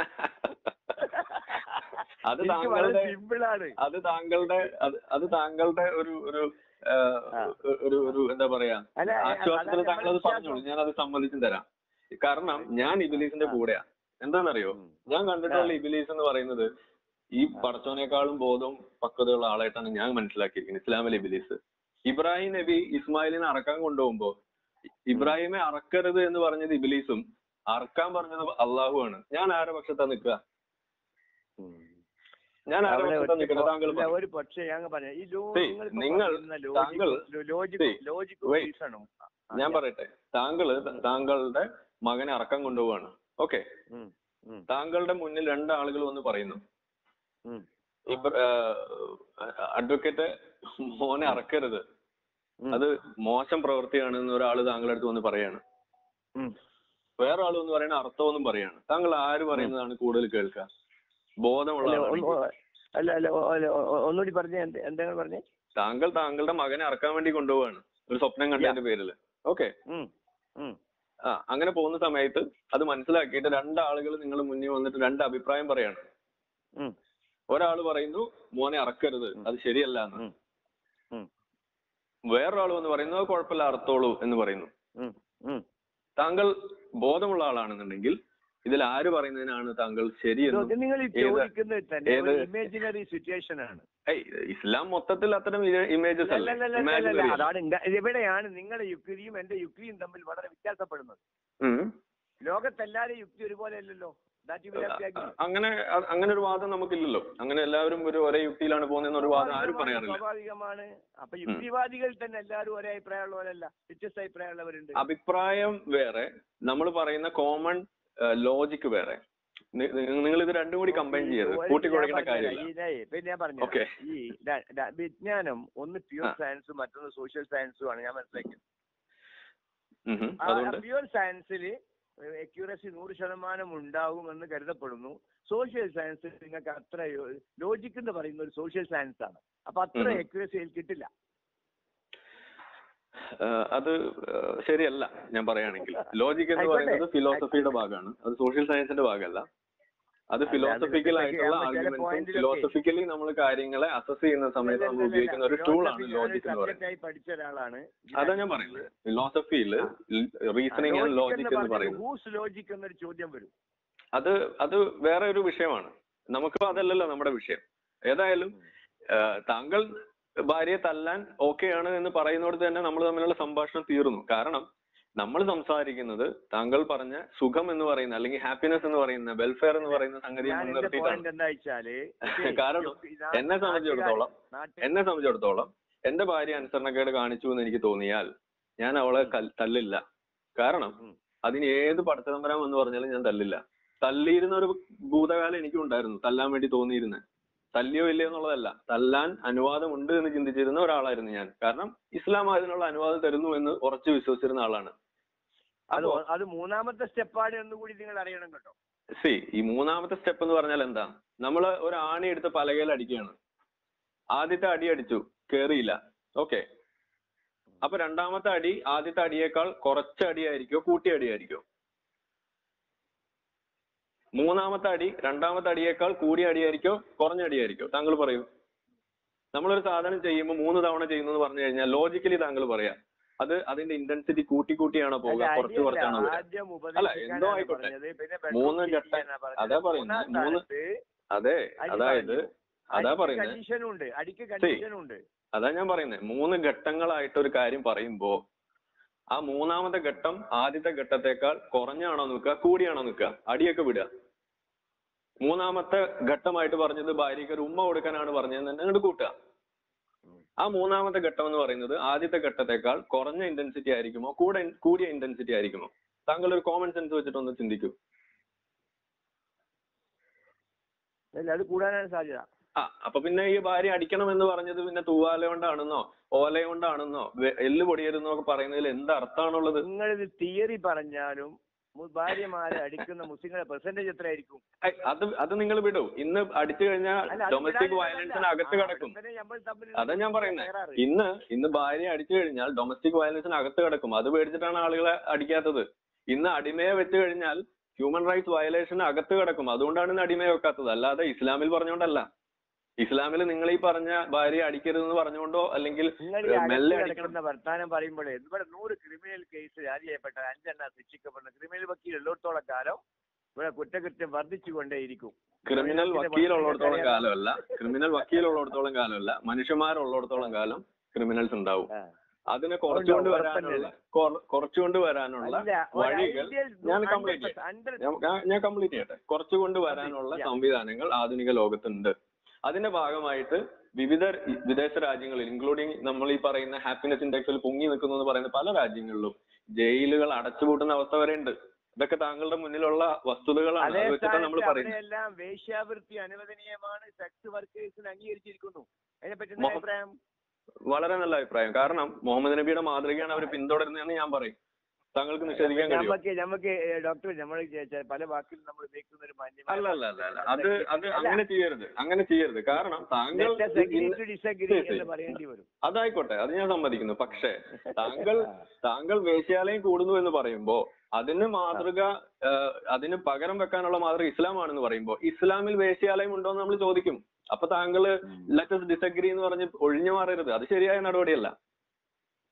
Speaker 1: അത്
Speaker 2: എനിക്ക് വളരെ
Speaker 1: താങ്കളുടെ
Speaker 2: സിമ്പിൾ ആണ്
Speaker 1: അത് താങ്കളുടെ അത് അത് താങ്കളുടെ ഒരു ഒരു ആ,
Speaker 2: ആ.
Speaker 1: ഒരു ഒരു എന്താ പറയാ
Speaker 2: അല്ല, അ-
Speaker 1: ആശ്വാസത്തിൽ
Speaker 2: അതാണ്
Speaker 1: താങ്കൾ അത്
Speaker 2: നമ്മുടെ
Speaker 1: പറഞ്ഞോളൂ ഞാൻ അത് സമ്മതിച്ചും തരാം കാരണം ഞാൻ ഇബിലീസിന്റെ
Speaker 2: ആ.
Speaker 1: കൂടെയാ എന്താണെന്നറിയോ
Speaker 2: ഉം.
Speaker 1: ഞാൻ കണ്ടിട്ടുള്ള
Speaker 2: ആ.
Speaker 1: ഇബിലീസ് എന്ന് പറയുന്നത് ഈ പടച്ചോനേക്കാളും ബോധവും പക്വതയുള്ള ആളായിട്ടാണ് ഞാൻ മനസ്സിലാക്കിയിരിക്കുന്നത് ഇസ്ലാമിലെ ഇബിലീസ് ഇബ്രാഹിം നബി ഇസ്മായിലിനെ അറക്കാൻ കൊണ്ടുപോകുമ്പോ ഇബ്രാഹിമെ അറക്കരുത് എന്ന് പറഞ്ഞത് ഇബിലീസും അറക്കാൻ പറഞ്ഞത് അള്ളാഹുവാണ് ഞാൻ ആരുടെ പക്ഷത്താ നിൽക്കുക
Speaker 2: ഉം.
Speaker 1: ഞാൻ ആരുടെ
Speaker 2: അവിടെ
Speaker 1: പക്ഷത്താ
Speaker 2: ഒറ്റ
Speaker 1: നിൽക്കുന്നത് താങ്കൾ
Speaker 2: ഇല്ല,
Speaker 1: പറ.
Speaker 2: ഒരു പക്ഷേ ഞാൻ പറയാം ഈ ലോ
Speaker 1: See,
Speaker 2: നിങ്ങളിപ്പോ
Speaker 1: നിങ്ങൾ-
Speaker 2: പറയുന്ന
Speaker 1: താങ്കൾ-
Speaker 2: ലോജിക്കും ലോജിക്കും
Speaker 1: See,
Speaker 2: ലോജിക്കും
Speaker 1: wait.
Speaker 2: റീസണും
Speaker 1: ഞാൻ പറയട്ടെ താങ്കള് താങ്കളുടെ മകനെ അറക്കാൻ കൊണ്ടുപോവാണ് ഓക്കെ
Speaker 2: ഉം, ഉം,
Speaker 1: താങ്കളുടെ മുന്നിൽ രണ്ടാളുകൾ വന്ന് പറയുന്നു
Speaker 2: ഉം,
Speaker 1: അഡ്വക്കേറ്റ് മോനെ അറക്കരുത്
Speaker 2: ഉം,
Speaker 1: അത് മോശം പ്രവൃത്തിയാണെന്ന് ഒരാൾ താങ്കളുടെ അടുത്ത് വന്ന് പറയാണ്
Speaker 2: ഉം.
Speaker 1: വേറെ ആൾ എന്ന് പറയുന്ന അർത്ഥമൊന്നും പറയാണ് താങ്കൾ ആര് പറയുന്നതാണ് കൂടുതൽ കേൾക്കുക ബോധമുള്ള
Speaker 2: അല്ല,
Speaker 1: ആളാണെങ്കിൽ.
Speaker 2: ഒന്ന് അല്ല അല്ല ഒ- അല്ല, ഒ- ഒ- ഒന്നുകൂടി പറഞ്ഞേ എന്ത് എന്താണ് പറഞ്ഞേ
Speaker 1: താങ്കൾ താങ്കളുടെ മകനെ അറക്കാൻ വേണ്ടി കൊണ്ടുപോവാണ് ഒരു സ്വപ്നം കണ്ടതിന്റെ പേരിൽ ഓക്കെ
Speaker 2: ഉം, ഉം,
Speaker 1: ആ അങ്ങനെ പോകുന്ന സമയത്ത് അത് മനസ്സിലാക്കിയിട്ട് രണ്ടാളുകൾ നിങ്ങൾ മുന്നിൽ വന്നിട്ട് രണ്ട് അഭിപ്രായം പറയാണ്
Speaker 2: ഉം,
Speaker 1: ഒരാൾ പറയുന്നു മോനെ അറക്കരുത് അത് ശരിയല്ല എന്ന്
Speaker 2: ഉം, ഉം,
Speaker 1: വേറൊരാൾ വന്ന് പറയുന്നു അത് കുഴപ്പമില്ല അറുത്തോളൂ എന്ന് പറയുന്നു
Speaker 2: ഉം, ഉം.
Speaker 1: താങ്കൾ ബോധമുള്ള ആളാണെന്നുണ്ടെങ്കിൽ ഇതിൽ ആര് പറയുന്നതിനാണ് താങ്കൾ ശരിയെന്നും
Speaker 2: ഇത് നിങ്ങൾ ഈ
Speaker 1: ഏത്-
Speaker 2: ചോദിക്കുന്നത് തന്നെ
Speaker 1: ഏത്-
Speaker 2: ഇമേജിനറി സിറ്റുവേഷൻ ആണ്
Speaker 1: ഏയ് ഇസ്ലാം മൊത്തത്തിൽ അത്തരം ഇമേജസ് അല്ലേ
Speaker 2: അല്ലല്ലല്ലല്ല,
Speaker 1: Imaginary അല്ലേ?
Speaker 2: അതാണ് ഇങ്ങ- എവിടെയാണ് നിങ്ങളുടെ യുക്തിയും എന്റെ യുക്തിയും തമ്മിൽ വളരെ വ്യത്യാസപ്പെടുന്നത്
Speaker 1: ഉം.
Speaker 2: ലോകത്തെല്ലാരും യുക്തി ഒരുപോലെ അല്ലല്ലോ that you will have to agree
Speaker 1: അങ്ങനെ അ- അങ്ങനെ ഒരു വാദം നമുക്കില്ലല്ലോ അങ്ങനെ എല്ലാവരും ഒരു ഒരേ യുക്തിയിലാണ് പോകുന്നതെന്ന് ഒരു വാദം ആരും പറയാറില്ല
Speaker 2: സ്വാഭാവികമാണ് അപ്പൊ യുക്തിവാദികൾ തന്നെ എല്ലാവരും ഒരേ അഭിപ്രായമുള്ളവരല്ല വ്യത്യസ്ത അഭിപ്രായമുള്ളവരുണ്ട്
Speaker 1: അഭിപ്രായം വേറെ നമ്മൾ പറയുന്ന കോമൺ ലോജിക് വേറെ നിങ്ങൾ ഇത് രണ്ടും കൂടി കമ്പൈൻ ചെയ്യരുത്
Speaker 2: ഒരു-
Speaker 1: കൂട്ടിക്കുഴക്കേണ്ട
Speaker 2: ഞാൻ പറഞ്ഞുതരാം.
Speaker 1: കാര്യമില്ല
Speaker 2: ഈ ഇതേ, പിന്നെ ഞാൻ പറഞ്ഞു
Speaker 1: Okay.
Speaker 2: ഈ ര- ര- വിജ്ഞാനം ഒന്ന് പ്യൂർ
Speaker 1: ആ.
Speaker 2: സയൻസും മറ്റൊന്ന് സോഷ്യൽ സയൻസും ആണ് ഞാൻ മനസ്സിലാക്കിയത്
Speaker 1: ഉം. അതുകൊണ്ട്
Speaker 2: പ്യൂർ സയൻസിൽ അക്യൂറസി നൂറ് ശതമാനം ഉണ്ടാകുമെന്ന് കരുതപ്പെടുന്നു സോഷ്യൽ സയൻസിൽ നിങ്ങൾക്ക് അത്ര ലോജിക് എന്ന് പറയുന്ന ഒരു സോഷ്യൽ സയൻസ് ആണ് അപ്പൊ അത്ര
Speaker 1: ഉം.
Speaker 2: അക്യൂറസി അതിൽ കിട്ടില്ല
Speaker 1: ഏഹ് അത് ഏഹ് ശരിയല്ല ഞാൻ പറയുകയാണെങ്കിൽ ലോജിക് എന്ന്
Speaker 2: ആയിക്കോട്ടെ.
Speaker 1: പറയുന്നത് ഫിലോസഫിയുടെ ഭാഗമാണ് അത് സോഷ്യൽ സയൻസിന്റെ ഭാഗമല്ല അത്
Speaker 2: അത്
Speaker 1: ഫിലോസഫിക്കൽ
Speaker 2: ഇതിലൊക്കെ
Speaker 1: ആയിട്ടുള്ള
Speaker 2: ആകുമ്പോൾ ചില
Speaker 1: ആർഗ്യുമെന്റ്സും
Speaker 2: പോയിന്റിലൊക്കെ
Speaker 1: ഫിലോസഫിക്കലി നമ്മൾ കാര്യങ്ങളെ അസസ് ചെയ്യുന്ന സമയത്ത് നമ്മൾ ഉപയോഗിക്കുന്ന ഒരു ടൂളാണ് ലോജിക് എന്ന് പറയുന്നത്
Speaker 2: ആയി പഠിച്ച ഒരാളാണ്
Speaker 1: അതാ ഞാൻ പറയുന്നത് ഫിലോസഫിയിൽ റീസണിങ് ആൻഡ് ലോജിക് എന്ന് പറയുന്നത്
Speaker 2: ഹൂസ് ലോജിക് എന്നൊരു ചോദ്യം വരും
Speaker 1: അത് അത് വേറെ ഒരു വിഷയമാണ് നമുക്ക് അതല്ലല്ലോ നമ്മുടെ വിഷയം ഏതായാലും ഏഹ് താങ്കൾ ഭാര്യയെ തല്ലാൻ ഓക്കെയാണ് എന്ന് പറയുന്നിടത്ത് തന്നെ നമ്മൾ തമ്മിലുള്ള സംഭാഷണം തീർന്നു കാരണം നമ്മൾ സംസാരിക്കുന്നത് താങ്കൾ പറഞ്ഞ സുഖം എന്ന് പറയുന്ന അല്ലെങ്കിൽ ഹാപ്പിനെസ് എന്ന് പറയുന്ന വെൽഫെയർ എന്ന് പറയുന്ന സംഗതിയെ
Speaker 2: ഞാൻ എന്റെ
Speaker 1: മുൻനിർത്തിയിട്ടാണ്
Speaker 2: പോയിന്റ് എന്താ വെച്ചാല്
Speaker 1: കാരണം എന്നെ സംബന്ധിച്ചിടത്തോളം എന്നെ സംബന്ധിച്ചിടത്തോളം എന്റെ ഭാര്യ അനുസരണക്കേട് കാണിച്ചു എന്ന് എനിക്ക് തോന്നിയാൽ ഞാൻ അവളെ കൽ- തല്ലില്ല കാരണം
Speaker 2: ഉം.
Speaker 1: അതിന് ഏത് പടച്ചതമ്പരം എന്ന് പറഞ്ഞാലും ഞാൻ തല്ലില്ല തല്ലിയിരുന്ന ഒരു ഭൂതകാലം എനിക്കും ഉണ്ടായിരുന്നു തല്ലാൻ വേണ്ടി തോന്നിയിരുന്നത് തല്ലിയോ ഇല്ലയോ എന്നുള്ളതല്ല തല്ലാൻ അനുവാദമുണ്ട് എന്ന് ചിന്തിച്ചിരുന്ന ഒരാളായിരുന്നു ഞാൻ കാരണം ഇസ്ലാം അതിനുള്ള അനുവാദം തരുന്നു എന്ന് ഉറച്ചു വിശ്വസിച്ചിരുന്ന ആളാണ്
Speaker 2: അത്
Speaker 1: അപ്പോ
Speaker 2: അത് മൂന്നാമത്തെ സ്റ്റെപ്പാണ് എന്നുകൂടി നിങ്ങൾ അറിയണം കേട്ടോ
Speaker 1: സി ഈ മൂന്നാമത്തെ സ്റ്റെപ്പ് എന്ന് പറഞ്ഞാൽ എന്താ നമ്മൾ ഒരു ആണി എടുത്ത് പലകയിൽ അടിക്കുകയാണ് ആദ്യത്തെ അടി അടിച്ചു കേറിയില്ല ഓക്കെ അപ്പൊ രണ്ടാമത്തെ അടി ആദ്യത്തെ അടിയേക്കാൾ കുറച്ച് അടിയായിരിക്കോ കൂട്ടിയ അടിയായിരിക്കോ മൂന്നാമത്തെ അടി രണ്ടാമത്തെ അടിയേക്കാൾ കൂടിയ അടിയായിരിക്കോ കുറഞ്ഞ അടിയായിരിക്കോ താങ്കൾ പറയൂ നമ്മളൊരു സാധനം ചെയ്യുമ്പോൾ മൂന്ന് തവണ ചെയ്യുന്നു എന്ന് പറഞ്ഞു കഴിഞ്ഞാൽ ലോജിക്കലി താങ്കൾ പറയാ അത് അതിന്റെ ഇന്റൻസിറ്റി കൂട്ടി കൂട്ടിയാണോ
Speaker 2: അല്ല,
Speaker 1: പോകുക കുറച്ച്
Speaker 2: അടിയല്ല.
Speaker 1: കുറച്ചാണോ വരിക
Speaker 2: ആദ്യം
Speaker 1: അല്ല, എന്തോ
Speaker 2: ഉപദേശിക്കാനാണ്
Speaker 1: ആയിക്കോട്ടെ.
Speaker 2: പറഞ്ഞത്. പിന്നെ
Speaker 1: മൂന്ന്
Speaker 2: bedroom
Speaker 1: ഘട്ട-
Speaker 2: ചെയ്യാനാ പറഞ്ഞത്.
Speaker 1: അതാ പറയുന്നത്.
Speaker 2: മൂന്നാം
Speaker 1: മൂന്ന്
Speaker 2: സ്ഥാനത്ത്
Speaker 1: അതെ
Speaker 2: അടി
Speaker 1: അതായത്
Speaker 2: പറഞ്ഞു.
Speaker 1: അതാ
Speaker 2: അടിക്ക്
Speaker 1: പറയുന്നത്
Speaker 2: condition ഉണ്ട് അടിക്ക് കണ്ടീഷൻ ഉണ്ട്
Speaker 1: അതാ ഞാൻ പറയുന്നത് മൂന്ന് ഘട്ടങ്ങളായിട്ട് ഒരു കാര്യം പറയുമ്പോ ആ മൂന്നാമത്തെ ഘട്ടം ആദ്യത്തെ ഘട്ടത്തെക്കാൾ കുറഞ്ഞാണോ നിൽക്കുക കൂടിയാണോ നിൽക്കുക അടിയൊക്കെ വിടുക മൂന്നാമത്തെ ഘട്ടമായിട്ട് പറഞ്ഞത് ഭാര്യയ്ക്ക് ഒരു ഉമ്മ കൊടുക്കാനാണ് പറഞ്ഞതെന്ന് തന്നെ അങ്ങോട്ട് കൂട്ടുക ആ മൂന്നാമത്തെ ഘട്ടം എന്ന് പറയുന്നത് ആദ്യത്തെ ഘട്ടത്തെക്കാൾ കുറഞ്ഞ ഇന്റൻസിറ്റി ആയിരിക്കുമോ കൂടെ കൂടിയ ഇന്റൻസിറ്റി ആയിരിക്കുമോ താങ്കൾ ഒരു കോമൺ സെൻസ് വെച്ചിട്ടൊന്ന് ചിന്തിക്കൂ
Speaker 2: അല്ല അത് കൂടാനാണ് സാധ്യത
Speaker 1: ആ അപ്പൊ പിന്നെ ഈ ഭാര്യ അടിക്കണം എന്ന് പറഞ്ഞത് പിന്നെ തൂവാല കൊണ്ടാണെന്നോ ഓല കൊണ്ടാണെന്നോ വെ- എല്ല് പൊടിയരുന്നോ ഒക്കെ പറയുന്നതിൽ എന്ത് അർത്ഥമാണുള്ളത്
Speaker 2: നിങ്ങളിത് തിയറി പറഞ്ഞാലും മു- ഭാര്യമാരെ അടിക്കുന്ന മുസ്ലിങ്ങളുടെ പെർസെന്റേജ് എത്രയായിരിക്കും
Speaker 1: ഐ, അത് അത് നിങ്ങൾ വിടൂ ഇന്ന് അടിച്ചു കഴിഞ്ഞാൽ
Speaker 2: അല്ല, അത്
Speaker 1: ഡൊമസ്റ്റിക്
Speaker 2: വിടാനില്ല.
Speaker 1: വയലൻസിന് അകത്ത്
Speaker 2: ആ,
Speaker 1: കിടക്കും
Speaker 2: ഇവിടെ നമ്മൾ തമ്മിൽ
Speaker 1: അതാ ഞാൻ പറയുന്നത്
Speaker 2: തകരാറ്.
Speaker 1: ഇന്ന് ഇന്ന് ഭാര്യ അടിച്ചു കഴിഞ്ഞാൽ ഡൊമസ്റ്റിക് വയലൻസിന് അകത്ത് കിടക്കും അത് പേടിച്ചിട്ടാണ് ആളുകളെ അടിക്കാത്തത് ഇന്ന് അടിമയെ വെച്ച് കഴിഞ്ഞാൽ ഹ്യൂമൻ റൈറ്റ്സ് വയലേഷന് അകത്ത് കിടക്കും അതുകൊണ്ടാണ് ഇന്ന് അടിമയെ വെക്കാത്തത് അല്ലാതെ ഇസ്ലാമിൽ പറഞ്ഞുകൊണ്ടല്ല ഇസ്ലാമിൽ നിങ്ങൾ ഈ പറഞ്ഞ ഭാര്യ അടിക്കരുതെന്ന് പറഞ്ഞുകൊണ്ടോ അല്ലെങ്കിൽ
Speaker 2: നിങ്ങൾ ഈ
Speaker 1: മെല്ലെ
Speaker 2: അകത്ത്
Speaker 1: അടിക്കണം
Speaker 2: കിടക്കുന്ന വർത്താനം പറയുമ്പോഴേ ഇവിടെ നൂറ് ക്രിമിനൽ കേസ് രാജി ചെയ്യപ്പെട്ട അഞ്ചെണ്ണ ശിക്ഷിക്കപ്പെടുന്ന ക്രിമിനൽ വക്കീൽ ഉള്ളിടത്തോളം കാലം ഇവിടെ കുറ്റകൃത്യം വർദ്ധിച്ചുകൊണ്ടേയിരിക്കും
Speaker 1: ക്രിമിനൽ വക്കീലുള്ളിടത്തോളം കാലമല്ല ക്രിമിനൽ വക്കീലുള്ളിടത്തോളം കാലമല്ല മനുഷ്യന്മാരുള്ളിടത്തോളം കാലം ക്രിമിനൽസ് ഉണ്ടാവും
Speaker 2: ആ.
Speaker 1: അതിനെ കുറച്ചുകൊണ്ട്
Speaker 2: ഉറപ്പല്ലേ?
Speaker 1: വരാനുള്ള കൊറ- കുറച്ചുകൊണ്ട് വരാനുള്ള
Speaker 2: അല്ല, ഒരു
Speaker 1: വഴികൾ
Speaker 2: ideal
Speaker 1: ഞാൻ
Speaker 2: hundred
Speaker 1: complete
Speaker 2: percent- hundred
Speaker 1: ഞാൻ- ഞാൻ- ഞാൻ കംപ്ലീറ്റ് ചെയ്യട്ടെ കുറച്ചുകൊണ്ട് വരാനുള്ള
Speaker 2: Yeah.
Speaker 1: സംവിധാനങ്ങൾ ആധുനിക ലോകത്തുണ്ട് അതിന്റെ ഭാഗമായിട്ട് വിവിധ വിദേശ രാജ്യങ്ങളിൽ ഇൻക്ലൂഡിങ് നമ്മൾ ഈ പറയുന്ന ഹാപ്പിനെസ് ഇൻഡെക്സിൽ പൊങ്ങി നിൽക്കുന്നു എന്ന് പറയുന്ന പല രാജ്യങ്ങളിലും ജയിലുകൾ അടച്ചുപൂട്ടുന്ന അവസ്ഥ വരെ ഉണ്ട് ഇതൊക്കെ താങ്കളുടെ മുന്നിലുള്ള വസ്തുതകളാണ്
Speaker 2: അതേ
Speaker 1: അത് വെച്ചിട്ടാണ് നമ്മൾ
Speaker 2: സ്ഥാനത്ത്
Speaker 1: പറയുന്നത്
Speaker 2: അവിടെയെല്ലാം വേശ്യാവൃത്തി അനുവദനീയമാണ് സെക്സ് വർക്കേഴ്സിന് അംഗീകരിച്ചിരിക്കുന്നു അതിനെപ്പറ്റി
Speaker 1: മൊഹ-
Speaker 2: എന്താ അഭിപ്രായം
Speaker 1: വളരെ നല്ല അഭിപ്രായം കാരണം മുഹമ്മദ് നബിയുടെ മാതൃകയാണ് അവർ പിന്തുടരുന്നതെന്ന് ഞാൻ പറയും താങ്കൾക്ക് നിഷേധിക്കാൻ കഴിയും
Speaker 2: നമുക്ക് നമുക്ക് ഡോക്ടർ നമ്മൾ പല വാക്കിൽ നമ്മൾ ഉപയോഗിക്കുന്ന ഒരു മാന്യമായ
Speaker 1: അല്ല അല്ല അല്ല അല്ല അത് അത് അങ്ങനെ ചെയ്യരുത് അങ്ങനെ ചെയ്യരുത് കാരണം താങ്കൾ
Speaker 2: Let us agree
Speaker 1: ഇന്ന്
Speaker 2: to disagree
Speaker 1: ശരി, ശരി.
Speaker 2: എന്ന് പറയേണ്ടി വരും
Speaker 1: അതായിക്കോട്ടെ അത് ഞാൻ സമ്മതിക്കുന്നു പക്ഷേ താങ്കൾ താങ്കൾ വേശ്യാലയം കൂടുന്നു എന്ന് പറയുമ്പോ അതിന് മാതൃക ആ, അതിന് പകരം വെക്കാനുള്ള മാതൃക ഇസ്ലാമാണെന്ന് പറയുമ്പോ ഇസ്ലാമിൽ വേശ്യാലയം ഉണ്ടോ എന്ന് നമ്മൾ ചോദിക്കും അപ്പൊ താങ്കൾ ലെറ്റസ് ഡിസഗ്രി എന്ന് പറഞ്ഞ് ഒഴിഞ്ഞു മാറരുത് അത് ശരിയായ നടപടിയല്ല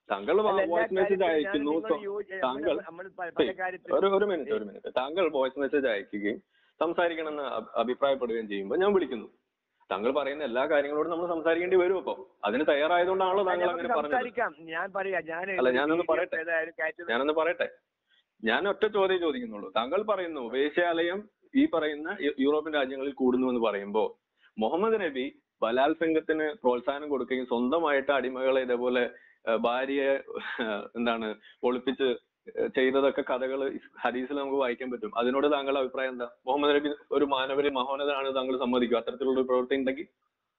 Speaker 1: താങ്കൾ
Speaker 2: അല്ല, എല്ലാ
Speaker 1: വോയിസ് മെസ്സേജ്
Speaker 2: കാര്യത്തിലും ഞാൻ
Speaker 1: അയക്കുന്നു
Speaker 2: നിങ്ങളോട്
Speaker 1: സോ-
Speaker 2: യോജി-
Speaker 1: താങ്കൾ
Speaker 2: നമ്മള് നമ്മള് പല- പല കാര്യത്തിലും
Speaker 1: ഒരു ഒരു മിനിറ്റ് ഒരു മിനിറ്റ് താങ്കൾ വോയിസ് മെസ്സേജ് അയക്കുകയും സംസാരിക്കണമെന്ന് അഭി- അഭിപ്രായപ്പെടുകയും ചെയ്യുമ്പോൾ ഞാൻ വിളിക്കുന്നു താങ്കൾ പറയുന്ന എല്ലാ കാര്യങ്ങളോടും നമ്മൾ സംസാരിക്കേണ്ടി വരും അപ്പൊ അതിന് തയ്യാറായതുകൊണ്ടാണല്ലോ താങ്കൾ
Speaker 2: നമുക്ക്
Speaker 1: അങ്ങനെ പറഞ്ഞത്
Speaker 2: സംസാരിക്കാം ഞാൻ പറയാം ഞാൻ
Speaker 1: അല്ല, ഞാനൊന്ന്
Speaker 2: video
Speaker 1: പറയട്ടെ.
Speaker 2: ഏതായാലും കയറ്റുന്നത്
Speaker 1: ഞാനൊന്ന് പറയട്ടെ ഞാൻ ഒറ്റ ചോദ്യം ചോദിക്കുന്നുള്ളൂ താങ്കൾ പറയുന്നു വേശ്യാലയം ഈ പറയുന്ന യു- യൂറോപ്യൻ രാജ്യങ്ങളിൽ കൂടുന്നു എന്ന് പറയുമ്പോൾ മുഹമ്മദ് നബി ബലാത്സംഗത്തിന് പ്രോത്സാഹനം കൊടുക്കുകയും സ്വന്തമായിട്ട് അടിമകളെ ഇതേപോലെ ആ, ഭാര്യയെ ആ, എന്താണ് ഒളിപ്പിച്ച് ചെയ്തതൊക്കെ കഥകൾ ഹദീസിൽ നമുക്ക് വായിക്കാൻ പറ്റും അതിനോട് താങ്കളുടെ അഭിപ്രായം എന്താ മുഹമ്മദ് നബി ഒരു മാനവരി മഹോന്നതാണ് താങ്കൾ സമ്മതിക്കും അത്തരത്തിലുള്ള ഒരു പ്രവൃത്തി ഉണ്ടെങ്കിൽ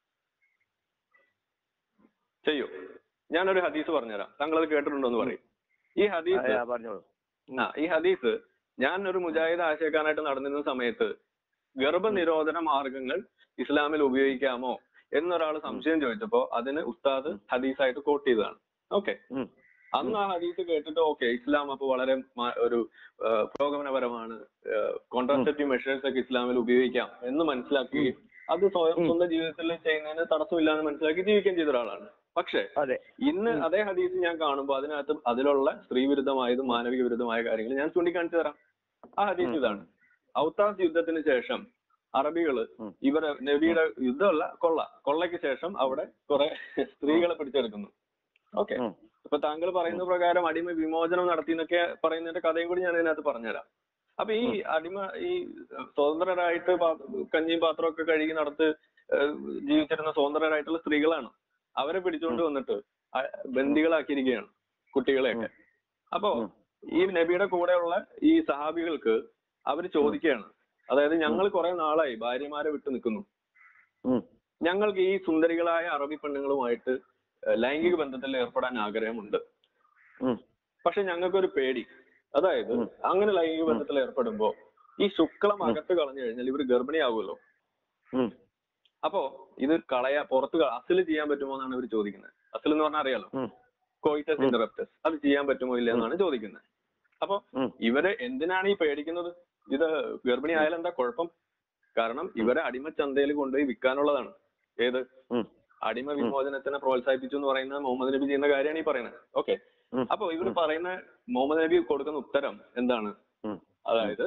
Speaker 1: ചെയ്യൂ ഞാനൊരു ഹദീസ് പറഞ്ഞുതരാം താങ്കൾ അത് കേട്ടിട്ടുണ്ടോ എന്ന് പറയും ഈ ഹദീസ്
Speaker 2: ആ, പറഞ്ഞോളൂ
Speaker 1: ആ ഈ ഹദീസ് ഞാൻ ഒരു മുജാഹിദ് ആശയക്കാരനായിട്ട് നടന്നിരുന്ന സമയത്ത് ഗർഭനിരോധന മാർഗങ്ങൾ ഇസ്ലാമിൽ ഉപയോഗിക്കാമോ എന്നൊരാൾ സംശയം ചോദിച്ചപ്പോ അതിന് ഉസ്താദ് ഹദീസായിട്ട് കോട്ട് ചെയ്തതാണ് ഓക്കെ
Speaker 2: ഉം.
Speaker 1: അന്ന് ആ ഹദീസ് കേട്ടിട്ട് ഓക്കെ ഇസ്ലാം അപ്പൊ വളരെ മ- ഒരു ആ, പുരോഗമനപരമാണ് കോൺട്രാസെപ്റ്റീവ് മെഷേഴ്സ് ഒക്കെ ഇസ്ലാമിൽ ഉപയോഗിക്കാം എന്ന് മനസ്സിലാക്കുകയും അത് സ്വയം സ്വന്തം ജീവിതത്തിൽ ചെയ്യുന്നതിന് തടസ്സമില്ല എന്ന് മനസ്സിലാക്കി ജീവിക്കുകയും ചെയ്ത ഒരാളാണ് പക്ഷേ
Speaker 2: അതെ
Speaker 1: ഇന്ന് അതേ ഹദീസ് ഞാൻ കാണുമ്പോൾ അതിനകത്ത് അതിലുള്ള സ്ത്രീ വിരുദ്ധമായതും മാനവിക വിരുദ്ധമായ കാര്യങ്ങൾ ഞാൻ ചൂണ്ടിക്കാണിച്ചു തരാം ആ ഹദീസ് ഇതാണ് ഔത്താസ് യുദ്ധത്തിന് ശേഷം അറബികള്
Speaker 2: ഉം.
Speaker 1: ഇവരെ നബിയുടെ യുദ്ധമല്ല കൊള്ള കൊള്ളയ്ക്ക് ശേഷം അവിടെ കുറെ സ്ത്രീകളെ പിടിച്ചെടുക്കുന്നു ഓക്കെ
Speaker 2: ഉം.
Speaker 1: ഇപ്പൊ താങ്കൾ പറയുന്ന പ്രകാരം അടിമ വിമോചനം നടത്തി എന്നൊക്കെ പറയുന്നതിന്റെ കഥയും കൂടി ഞാൻ ഇതിനകത്ത് പറഞ്ഞുതരാം അപ്പൊ ഈ അടിമ ഈ സ്വതന്ത്രരായിട്ട് പാ- കഞ്ഞിയും പാത്രവും ഒക്കെ കഴുകി നടത്ത് ഏഹ് ജീവിച്ചിരുന്ന സ്വതന്ത്രരായിട്ടുള്ള സ്ത്രീകളാണ് അവരെ പിടിച്ചുകൊണ്ട് വന്നിട്ട് അ- ബന്ദികളാക്കിയിരിക്കുകയാണ് കുട്ടികളെയൊക്കെ അപ്പോ
Speaker 2: ഉം.
Speaker 1: ഈ നബിയുടെ കൂടെയുള്ള ഈ സഹാബികൾക്ക് അവര് ചോദിക്കുകയാണ് അതായത് ഞങ്ങൾ കുറെ നാളായി ഭാര്യമാരെ വിട്ടു നിൽക്കുന്നു
Speaker 2: ഉം.
Speaker 1: ഞങ്ങൾക്ക് ഈ സുന്ദരികളായ അറബി പെണ്ണുങ്ങളുമായിട്ട് ഏഹ് ലൈംഗിക ബന്ധത്തിൽ ഏർപ്പെടാൻ ആഗ്രഹമുണ്ട്
Speaker 2: ഉം.
Speaker 1: പക്ഷെ ഞങ്ങൾക്കൊരു പേടി അതായത്
Speaker 2: ഉം.
Speaker 1: അങ്ങനെ ലൈംഗിക ബന്ധത്തിൽ ഏർപ്പെടുമ്പോ ഈ ശുക്ലം അകത്ത് കളഞ്ഞു കഴിഞ്ഞാൽ ഇവർ ഗർഭിണിയാകുമല്ലോ
Speaker 2: ഉം.
Speaker 1: അപ്പോ ഇത് കളയാ പുറത്ത് അസിൽ ചെയ്യാൻ പറ്റുമോ എന്നാണ് ഇവർ ചോദിക്കുന്നത് അസിൽ എന്ന് പറഞ്ഞാൽ അറിയാലോ
Speaker 2: ഉം.
Speaker 1: കോയിറ്റസ് ഇന്ററപ്റ്റസ് അത് ചെയ്യാൻ പറ്റുമോ ഇല്ല എന്നാണ് ചോദിക്കുന്നത് അപ്പൊ
Speaker 2: ഉം.
Speaker 1: ഇവര് എന്തിനാണ് ഈ പേടിക്കുന്നത് ഇത് ഗർഭിണി ആയാൽ എന്താ കുഴപ്പം കാരണം ഇവരെ അടിമച്ചന്തയിൽ കൊണ്ടുപോയി വിൽക്കാനുള്ളതാണ് ഏത്
Speaker 2: ഉം.
Speaker 1: അടിമ വിമോചനത്തിനെ പ്രോത്സാഹിപ്പിച്ചു എന്ന് പറയുന്ന മുഹമ്മദ് നബി ചെയ്യുന്ന കാര്യമാണ് ഈ പറയുന്നത് ഓക്കെ
Speaker 2: ഉം.
Speaker 1: അപ്പൊ ഇവർ പറയുന്ന മുഹമ്മദ് നബി കൊടുക്കുന്ന ഉത്തരം എന്താണ്
Speaker 2: ഉം.
Speaker 1: അതായത്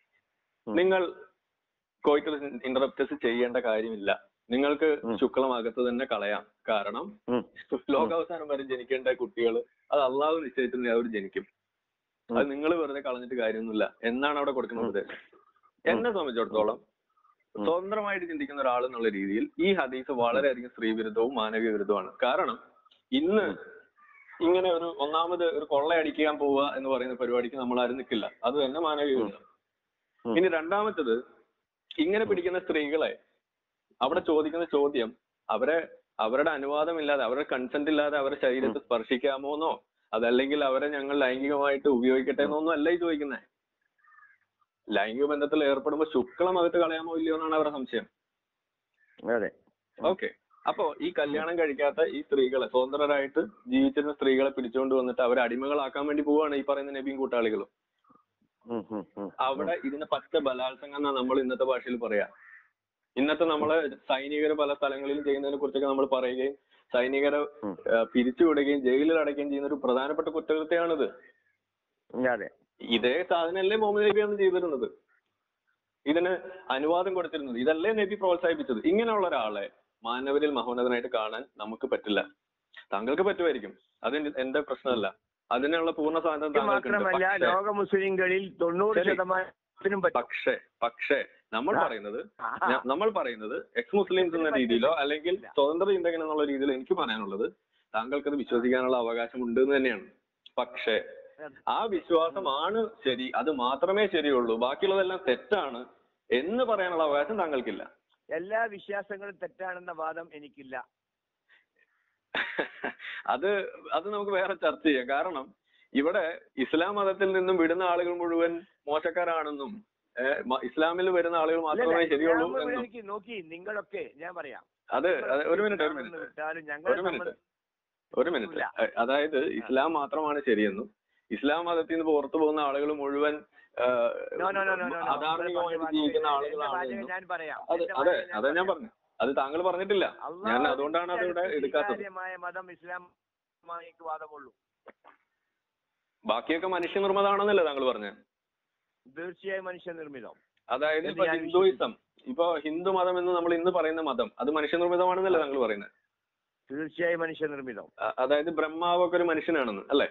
Speaker 2: ഉം.
Speaker 1: നിങ്ങൾ കോയിറ്റസ് ഇന്ററപ്റ്റസ് ചെയ്യേണ്ട കാര്യമില്ല നിങ്ങൾക്ക്
Speaker 2: ഉം.
Speaker 1: ശുക്ലം അകത്ത് തന്നെ കളയാം കാരണം
Speaker 2: ഉം.
Speaker 1: ലോകാവസാനം വരെ ജനിക്കേണ്ട കുട്ടികൾ അത് അള്ളാഹു നിശ്ചയിച്ചിട്ടുണ്ടെങ്കിൽ അവർ ജനിക്കും
Speaker 2: ഉം.
Speaker 1: അത് നിങ്ങൾ വെറുതെ കളഞ്ഞിട്ട് കാര്യമൊന്നുമില്ല എന്നാണ് അവിടെ കൊടുക്കുന്ന ഉപദേശം എന്നെ സംബന്ധിച്ചിടത്തോളം
Speaker 2: ഉം.
Speaker 1: സ്വതന്ത്രമായിട്ട് ചിന്തിക്കുന്ന ഒരാൾ എന്നുള്ള രീതിയിൽ ഈ ഹദീസ് വളരെയധികം സ്ത്രീ വിരുദ്ധവും മാനവിക വിരുദ്ധവുമാണ് കാരണം ഇന്ന് ഇങ്ങനെ ഒരു ഒന്നാമത് ഒരു കൊള്ളയടിക്കാൻ പോവുക എന്ന് പറയുന്ന പരിപാടിക്ക് നമ്മൾ ആരും നിൽക്കില്ല അത് തന്നെ മാനവിക വിരുദ്ധം
Speaker 2: ഉം.
Speaker 1: ഇനി രണ്ടാമത്തത് ഇങ്ങനെ പിടിക്കുന്ന സ്ത്രീകളെ അവിടെ ചോദിക്കുന്ന ചോദ്യം അവരെ അവരുടെ അനുവാദമില്ലാതെ അവരുടെ കൺസെന്റ് ഇല്ലാതെ അവരുടെ ശരീരത്തെ സ്പർശിക്കാമോന്നോ അതല്ലെങ്കിൽ അവരെ ഞങ്ങൾ ലൈംഗികമായിട്ട് ഉപയോഗിക്കട്ടെ എന്നൊന്നും അല്ല ഈ ചോദിക്കുന്നത് ലൈംഗിക ബന്ധത്തിൽ ഏർപ്പെടുമ്പോൾ ശുക്ലം അകത്ത് കളയാമോ ഇല്ലയോ എന്നാണ് അവരുടെ സംശയം
Speaker 2: അതെ
Speaker 1: ഓക്കെ അപ്പോ ഈ കല്യാണം കഴിക്കാത്ത ഈ സ്ത്രീകളെ സ്വതന്ത്രരായിട്ട് ജീവിച്ചിരുന്ന സ്ത്രീകളെ പിടിച്ചുകൊണ്ട് വന്നിട്ട് അവരെ അടിമകളാക്കാൻ വേണ്ടി പോവാണ് ഈ പറയുന്ന നബിയും കൂട്ടാളികളും
Speaker 2: ഉം. ഉം. ഉം.
Speaker 1: അവിടെ ഇതിനെ പച്ച ബലാത്സംഗം എന്നാ നമ്മൾ ഇന്നത്തെ ഭാഷയിൽ പറയാ ഇന്നത്തെ നമ്മള് സൈനികര് പല സ്ഥലങ്ങളിലും ചെയ്യുന്നതിനെ കുറിച്ചൊക്കെ നമ്മൾ പറയുകയും സൈനികരെ
Speaker 2: ഉം.
Speaker 1: ആ, പിരിച്ചുവിടുകയും ജയിലിൽ അടയ്ക്കുകയും ചെയ്യുന്ന ഒരു പ്രധാനപ്പെട്ട കുറ്റകൃത്യമാണിത്
Speaker 2: അതെ
Speaker 1: ഇതേ സാധനമല്ലേ മുഹമ്മദ് നബി അന്ന് ചെയ്തിരുന്നത് ഇതിന് അനുവാദം കൊടുത്തിരുന്നത് ഇതല്ലേ നബി പ്രോത്സാഹിപ്പിച്ചത് ഇങ്ങനെയുള്ള ഒരാളെ മാനവരിൽ മഹോന്നതനായിട്ട് കാണാൻ നമുക്ക് പറ്റില്ല താങ്കൾക്ക് പറ്റുമായിരിക്കും അത് എന്റെ- എന്റെ പ്രശ്നമല്ല അതിനുള്ള പൂർണ്ണ സ്വാതന്ത്ര്യം
Speaker 2: ഇത്
Speaker 1: താങ്കൾക്കുണ്ട്
Speaker 2: മാത്രമല്ല
Speaker 1: പക്ഷേ-
Speaker 2: ലോക മുസ്ലിങ്ങളിൽ തൊണ്ണൂറ്
Speaker 1: ശരി.
Speaker 2: ശതമാനത്തിനും പറ്റും
Speaker 1: പക്ഷേ പക്ഷേ നമ്മൾ
Speaker 2: ആ.
Speaker 1: പറയുന്നത്
Speaker 2: ആ.
Speaker 1: ഞ- നമ്മൾ പറയുന്നത് എക്സ് മുസ്ലിംസ് എന്ന രീതിയിലോ അല്ലെങ്കിൽ സ്വതന്ത്ര ചിന്തകൻ എന്നുള്ള രീതിയിൽ എനിക്ക് പറയാനുള്ളത് താങ്കൾക്ക് അത് വിശ്വസിക്കാനുള്ള അവകാശം ഉണ്ട് എന്ന് തന്നെയാണ് പക്ഷേ ആ വിശ്വാസമാണ് ശരി അത് മാത്രമേ ശരിയുള്ളൂ ബാക്കിയുള്ളതെല്ലാം തെറ്റാണ് എന്ന് പറയാനുള്ള അവകാശം താങ്കൾക്കില്ല
Speaker 2: എല്ലാ വിശ്വാസങ്ങളും തെറ്റാണെന്ന വാദം എനിക്കില്ല
Speaker 1: അത് അത് നമുക്ക് വേറെ ചർച്ച ചെയ്യാം കാരണം ഇവിടെ ഇസ്ലാം മതത്തിൽ നിന്നും വിടുന്ന ആളുകൾ മുഴുവൻ മോശക്കാരാണെന്നും ഏഹ്, മ- ഇസ്ലാമിൽ വരുന്ന ആളുകൾ മാത്രമേ ശരിയുള്ളൂ
Speaker 2: ഇസ്ലാം
Speaker 1: എന്നും
Speaker 2: എനിക്ക് നോക്കി നിങ്ങളൊക്കെ ഞാൻ പറയാം
Speaker 1: അത് അത് ഒരു മിനിറ്റ് ഒരു മിനിറ്റ്
Speaker 2: വിട്ടാലും ഞങ്ങൾ
Speaker 1: ഒരു മിനിറ്റ് ഒരു മിനിറ്റ് അ- അതായത് ഇസ്ലാം മാത്രമാണ് ശരിയെന്നും ഇസ്ലാം മതത്തിൽ നിന്ന് പുറത്തു പോകുന്ന ആളുകൾ മുഴുവൻ ആ,
Speaker 2: No, no, no, no, no, no.
Speaker 1: അധാർമികമായിട്ട്
Speaker 2: എന്റെ
Speaker 1: ജീവിക്കുന്ന
Speaker 2: വാചകം-
Speaker 1: ആളുകളാണ്
Speaker 2: എന്റെ വാചകം
Speaker 1: എന്നും
Speaker 2: ഞാൻ പറയാം
Speaker 1: അത്
Speaker 2: എന്റെ
Speaker 1: അതെ
Speaker 2: വാചകം
Speaker 1: അതാ ഞാൻ
Speaker 2: പറയാം.
Speaker 1: പറഞ്ഞു അത് താങ്കൾ പറഞ്ഞിട്ടില്ല ഞാൻ അതുകൊണ്ടാണ് അത് ഇവിടെ
Speaker 2: അള്ളാഹുവിന്റെ
Speaker 1: എടുക്കാത്തത്
Speaker 2: സ്വീകാര്യമായ മതം ഇസ്ലാം എനിക്ക് വാദമുള്ളൂ
Speaker 1: ബാക്കിയൊക്കെ മനുഷ്യനിർമ്മിതമാണെന്നല്ലേ താങ്കൾ പറഞ്ഞത്
Speaker 2: തീർച്ചയായും മനുഷ്യനിർമ്മിതം
Speaker 1: അതായത്
Speaker 2: എന്ന്
Speaker 1: ഇപ്പൊ
Speaker 2: ഞാൻ
Speaker 1: ഹിന്ദുയിസം ഇപ്പൊ ഹിന്ദു മതം എന്ന് നമ്മൾ ഇന്ന് പറയുന്ന മതം അത് മനുഷ്യനിർമ്മിതമാണെന്നല്ലേ താങ്കൾ പറയുന്നത്
Speaker 2: തീർച്ചയായും മനുഷ്യനിർമ്മിതം
Speaker 1: അ- അതായത് ബ്രഹ്മാവൊക്കെ ഒരു മനുഷ്യനാണെന്ന് അല്ലേ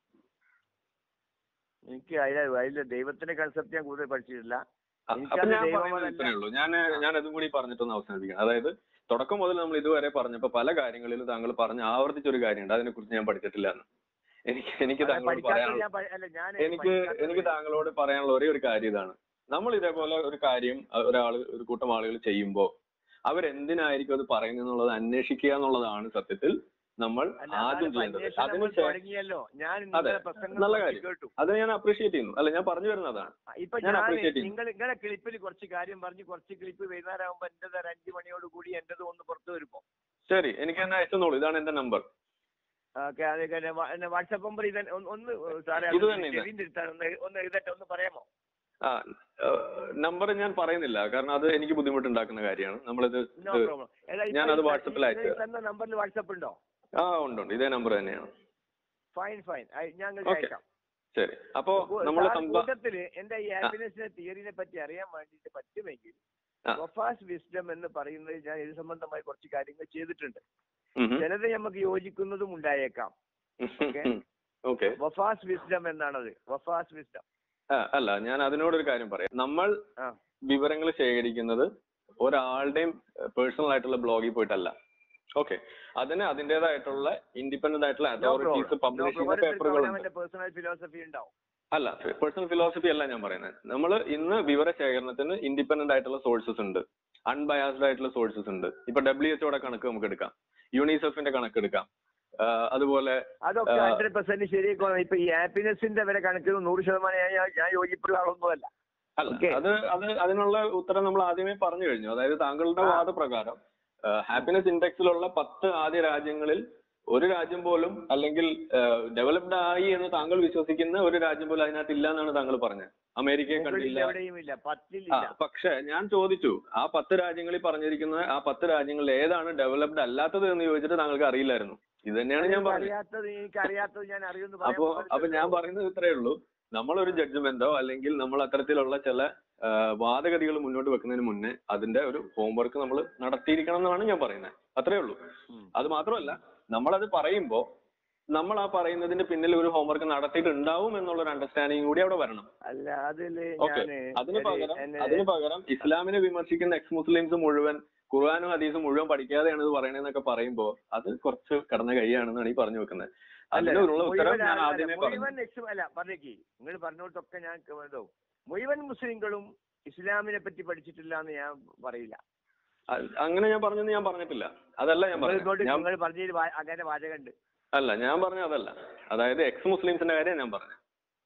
Speaker 2: എനിക്ക് അതിലെ അതിലെ ദൈവത്തിന്റെ കൺസെപ്റ്റ് ഞാൻ കൂടുതൽ പഠിച്ചിട്ടില്ല
Speaker 1: അ-
Speaker 2: എനിക്കത്
Speaker 1: അപ്പൊ ഞാൻ
Speaker 2: ദൈവമതമല്ല.
Speaker 1: പറയുന്നത് ഇത്രയേ ഉള്ളൂ ഞാൻ ഞാൻ അതും കൂടി പറഞ്ഞിട്ടൊന്ന് അവസാനിപ്പിക്കണം അതായത് തുടക്കം മുതൽ നമ്മൾ ഇതുവരെ പറഞ്ഞപ്പോ പല കാര്യങ്ങളിലും താങ്കൾ പറഞ്ഞ് ആവർത്തിച്ച ഒരു കാര്യമുണ്ട് അതിനെ കുറിച്ച് ഞാൻ പഠിച്ചിട്ടില്ല എന്ന് എനിക്ക് എനിക്ക്
Speaker 2: അത്
Speaker 1: താങ്കളോട്
Speaker 2: പഠിക്കാത്തത്
Speaker 1: പറയാനുള്ള
Speaker 2: ഞാൻ പ- അല്ല ഞാൻ
Speaker 1: എനിക്ക്
Speaker 2: പഠിക്കാത്തത്
Speaker 1: എനിക്ക് താങ്കളോട് പറയാനുള്ള ഒരേ ഒരു കാര്യം ഇതാണ് നമ്മൾ ഇതേപോലെ ഒരു കാര്യം അഹ് ഒരാള് ഒരു കൂട്ടം ആളുകൾ ചെയ്യുമ്പോ അവരെന്തിനായിരിക്കും അത് പറയുന്നത് എന്നുള്ളത് അന്വേഷിക്കുക എന്നുള്ളതാണ് സത്യത്തിൽ നമ്മൾ
Speaker 2: അല്ല,
Speaker 1: ആദ്യം
Speaker 2: അതാണ്
Speaker 1: ചെയ്യേണ്ടത്
Speaker 2: അന്വേഷണം നമ്മൾ
Speaker 1: അതിനുശേഷം
Speaker 2: തുടങ്ങിയല്ലോ ഞാൻ
Speaker 1: അതെ,
Speaker 2: നിങ്ങളുടെ പ്രസംഗം
Speaker 1: നല്ല
Speaker 2: കുറച്ച്
Speaker 1: കാര്യം.
Speaker 2: കേട്ടു
Speaker 1: അത് ഞാൻ അപ്രീഷിയേറ്റ് ചെയ്യുന്നു അല്ല ഞാൻ പറഞ്ഞു വരുന്നത് അതാണ്
Speaker 2: ഇപ്പൊ
Speaker 1: ഞാൻ
Speaker 2: ഞാൻ
Speaker 1: appreciate ചെയ്യുന്നു.
Speaker 2: നിങ്ങൾ നിങ്ങളുടെ ക്ലിപ്പിൽ കുറച്ച് കാര്യം പറഞ്ഞ് കുറച്ച് ക്ലിപ്പ് വൈകുന്നേരം ആകുമ്പോ എന്റേത് ഒരു അഞ്ചു മണിയോട് കൂടി എന്റേത് ഒന്ന് പുറത്തു വരുമ്പോ
Speaker 1: ശരി എനിക്ക് തന്നെ അയച്ചോളൂ ഇതാണ് എന്റെ നമ്പർ
Speaker 2: ഓക്കെ അത് വാട്സാപ്പ് നമ്പർ ഇത് ഒന്ന് ഒന്ന് സാറേ
Speaker 1: ഇത് തന്നെ, ഇത്.
Speaker 2: ചെവിന്റെ അടുത്താണ് ഒന്ന് എഴു- ഒന്ന് എഴുതട്ടെ ഒന്ന് പറയാമോ
Speaker 1: ആ നമ്പർ ഞാൻ പറയുന്നില്ല കാരണം അത് എനിക്ക് ബുദ്ധിമുട്ടുണ്ടാക്കുന്ന കാര്യമാണ് നമ്മളിത്
Speaker 2: നോ
Speaker 1: ഇത്
Speaker 2: പ്രോബ്ലം
Speaker 1: ഞാനത് വാട്സാപ്പിൽ അയച്ചു തരാം.
Speaker 2: തന്ന നമ്പറിൽ വാട്സാപ്പ് ഉണ്ടോ
Speaker 1: ആ ഉണ്ട് ഉണ്ട് ഇതേ നമ്പർ തന്നെയാണ്
Speaker 2: ഫൈൻ ഫൈൻ ഞാൻ
Speaker 1: Okay.
Speaker 2: അയക്കാം
Speaker 1: ശരി അപ്പോ നമ്മൾ
Speaker 2: സാർ കൂട്ടത്തില് എന്റെ ഈ ഹാപ്പിനെസിന്റെ തിയറിനെ പറ്റി അറിയാൻ വേണ്ടിയിട്ട് പറ്റുമെങ്കിൽ
Speaker 1: ആ.
Speaker 2: വഫാസ് വിസ്ഡം എന്ന് പറയുന്നത് ഞാൻ ഇത് സംബന്ധമായി കുറച്ച് കാര്യങ്ങൾ ചെയ്തിട്ടുണ്ട്
Speaker 1: ഉം ഉം.
Speaker 2: ചിലത് നമുക്ക് യോജിക്കുന്നതും ഉണ്ടായേക്കാം Okay.
Speaker 1: ഓക്കെ
Speaker 2: വഫാസ് വിസ്ഡം എന്നാണത് വഫാസ് വിസ്ഡം
Speaker 1: ആ, അല്ല ഞാൻ അതിനോടൊരു കാര്യം പറയാം നമ്മൾ
Speaker 2: ആ.
Speaker 1: വിവരങ്ങൾ ശേഖരിക്കുന്നത് ഒരാളുടെയും പേഴ്സണൽ ആയിട്ടുള്ള ബ്ലോഗിൽ പോയിട്ടല്ല ഓക്കെ അതിന് അതിന്റേതായിട്ടുള്ള ഇൻഡിപെൻഡന്റ് ആയിട്ടുള്ള അതോറിറ്റീസ് പബ്ലിഷ് ചെയ്യുന്ന പേപ്പറുകളുണ്ട്
Speaker 2: അവന്റെ പേഴ്സണൽ ഫിലോസഫി ഉണ്ടാവും
Speaker 1: അല്ല പേഴ്സണൽ ഫിലോസഫി അല്ല ഞാൻ പറയുന്നത് നമ്മൾ ഇന്ന് വിവര ശേഖരണത്തിന് ഇൻഡിപെൻഡന്റ് ആയിട്ടുള്ള സോഴ്സസ് ഉണ്ട് അൺബയാസ്ഡ് ആയിട്ടുള്ള സോഴ്സസ് ഉണ്ട് ഇപ്പൊ ഡബ്ല്യു എച്ച്ഒയുടെ കണക്ക് നമുക്ക് എടുക്കാം യൂണിസെഫിന്റെ കണക്ക് എടുക്കാം ആ, അതുപോലെ
Speaker 2: അതൊക്കെ
Speaker 1: ആ.
Speaker 2: ഹൺഡ്രഡ് പെർസെന്റ് ശരിയാക്കണം ഇപ്പൊ ഈ ഹാപ്പിനെസിന്റെ വരെ കണക്ക് നൂറ് ശതമാനം ഞാൻ ഞാൻ യോജിപ്പുള്ള ആളൊന്നുമല്ല
Speaker 1: അല്ല
Speaker 2: Okay.
Speaker 1: അത് അത് അതിനുള്ള ഉത്തരം നമ്മൾ ആദ്യമേ പറഞ്ഞു കഴിഞ്ഞു അതായത് താങ്കളുടെ
Speaker 2: ആ.
Speaker 1: വാദപ്രകാരം ഹാപ്പിനെസ് ഇൻഡെക്സിലുള്ള പത്ത് ആദ്യ രാജ്യങ്ങളിൽ ഒരു രാജ്യം പോലും അല്ലെങ്കിൽ ഡെവലപ്ഡ് ആയി എന്ന് താങ്കൾ വിശ്വസിക്കുന്ന ഒരു രാജ്യം പോലും അതിനകത്ത് ഇല്ല എന്നാണ് താങ്കൾ പറഞ്ഞത് അമേരിക്കയെ
Speaker 2: ഗൂഗിളിൽ
Speaker 1: കണ്ടില്ല
Speaker 2: എവിടെയും ഇല്ല
Speaker 1: ആ
Speaker 2: പത്തിലില്ല
Speaker 1: പക്ഷെ ഞാൻ ചോദിച്ചു ആ പത്ത് രാജ്യങ്ങളിൽ പറഞ്ഞിരിക്കുന്ന ആ പത്ത് രാജ്യങ്ങളിൽ ഏതാണ് ഡെവലപ്ഡ് അല്ലാത്തത് എന്ന് ചോദിച്ചിട്ട് താങ്കൾക്ക് അറിയില്ലായിരുന്നു ഇത് തന്നെയാണ് ഞാൻ
Speaker 2: എനിക്ക്
Speaker 1: പറഞ്ഞത്
Speaker 2: അറിയാത്തത് എനിക്ക് അറിയാത്തത് ഞാൻ അറിയുമെന്ന് പറയാൻ
Speaker 1: അപ്പോ
Speaker 2: പാടില്ല.
Speaker 1: അപ്പൊ ഞാൻ പറയുന്നത് ഇത്രയേ ഉള്ളൂ നമ്മളൊരു ജഡ്ജ്മെന്റോ അല്ലെങ്കിൽ നമ്മൾ അത്തരത്തിലുള്ള ചില ആ, വാദഗതികൾ മുന്നോട്ട് വെക്കുന്നതിന് മുന്നേ അതിന്റെ ഒരു ഹോംവർക്ക് നമ്മൾ നടത്തിയിരിക്കണം എന്നാണ് ഞാൻ പറയുന്നത് അത്രേ ഉള്ളൂ
Speaker 2: ഉം.
Speaker 1: അത് മാത്രമല്ല നമ്മളത് പറയുമ്പോ നമ്മൾ ആ പറയുന്നതിന്റെ പിന്നിൽ ഒരു ഹോംവർക്ക് നടത്തിയിട്ടുണ്ടാവും എന്നുള്ള ഒരു അണ്ടർസ്റ്റാൻഡിങ് കൂടി അവിടെ വരണം
Speaker 2: അല്ല അതില്
Speaker 1: ഓക്കെ
Speaker 2: ഞാന്
Speaker 1: അതിന്
Speaker 2: ഒരു-
Speaker 1: പകരം
Speaker 2: എന്നെ-
Speaker 1: അതിന് പകരം ഇസ്ലാമിനെ വിമർശിക്കുന്ന എക്സ് മുസ്ലിംസ് മുഴുവൻ ഖുർആാനും ഹദീസും മുഴുവൻ പഠിക്കാതെയാണ് ഇത് പറയണതെന്നൊക്കെ പറയുമ്പോ അത് കുറച്ച് കടന്ന കൈയാണെന്നാണ് ഈ പറഞ്ഞു വെക്കുന്നത്
Speaker 2: അല്ല,
Speaker 1: അതിനുള്ള ഉത്തരം
Speaker 2: മുഴുവൻ
Speaker 1: ഞാൻ
Speaker 2: ആൾക്കാരെ-
Speaker 1: ആദ്യമേ പറഞ്ഞു
Speaker 2: മുഴുവൻ എക്സ് അല്ല പറഞ്ഞേക്ക് നിങ്ങൾ പറഞ്ഞോടത്തൊക്കെ ഞാൻ കേട്ടോ മുഴുവൻ മുസ്ലിങ്ങളും ഇസ്ലാമിനെ പറ്റി പഠിച്ചിട്ടില്ല എന്ന് ഞാൻ പറയില്ല
Speaker 1: അ- അങ്ങനെ ഞാൻ പറഞ്ഞെന്ന് ഞാൻ പറഞ്ഞിട്ടില്ല അതല്ല ഞാൻ
Speaker 2: നിങ്ങൾ
Speaker 1: പറഞ്ഞത്
Speaker 2: ഇങ്ങോട്ട്
Speaker 1: ഞാൻ
Speaker 2: നിങ്ങൾ പറഞ്ഞതിൽ വാ- അങ്ങനെ വാചകമുണ്ട്
Speaker 1: അല്ല ഞാൻ പറഞ്ഞ അതല്ല അതായത് എക്സ് മുസ്ലിംസിന്റെ കാര്യം ഞാൻ പറഞ്ഞത്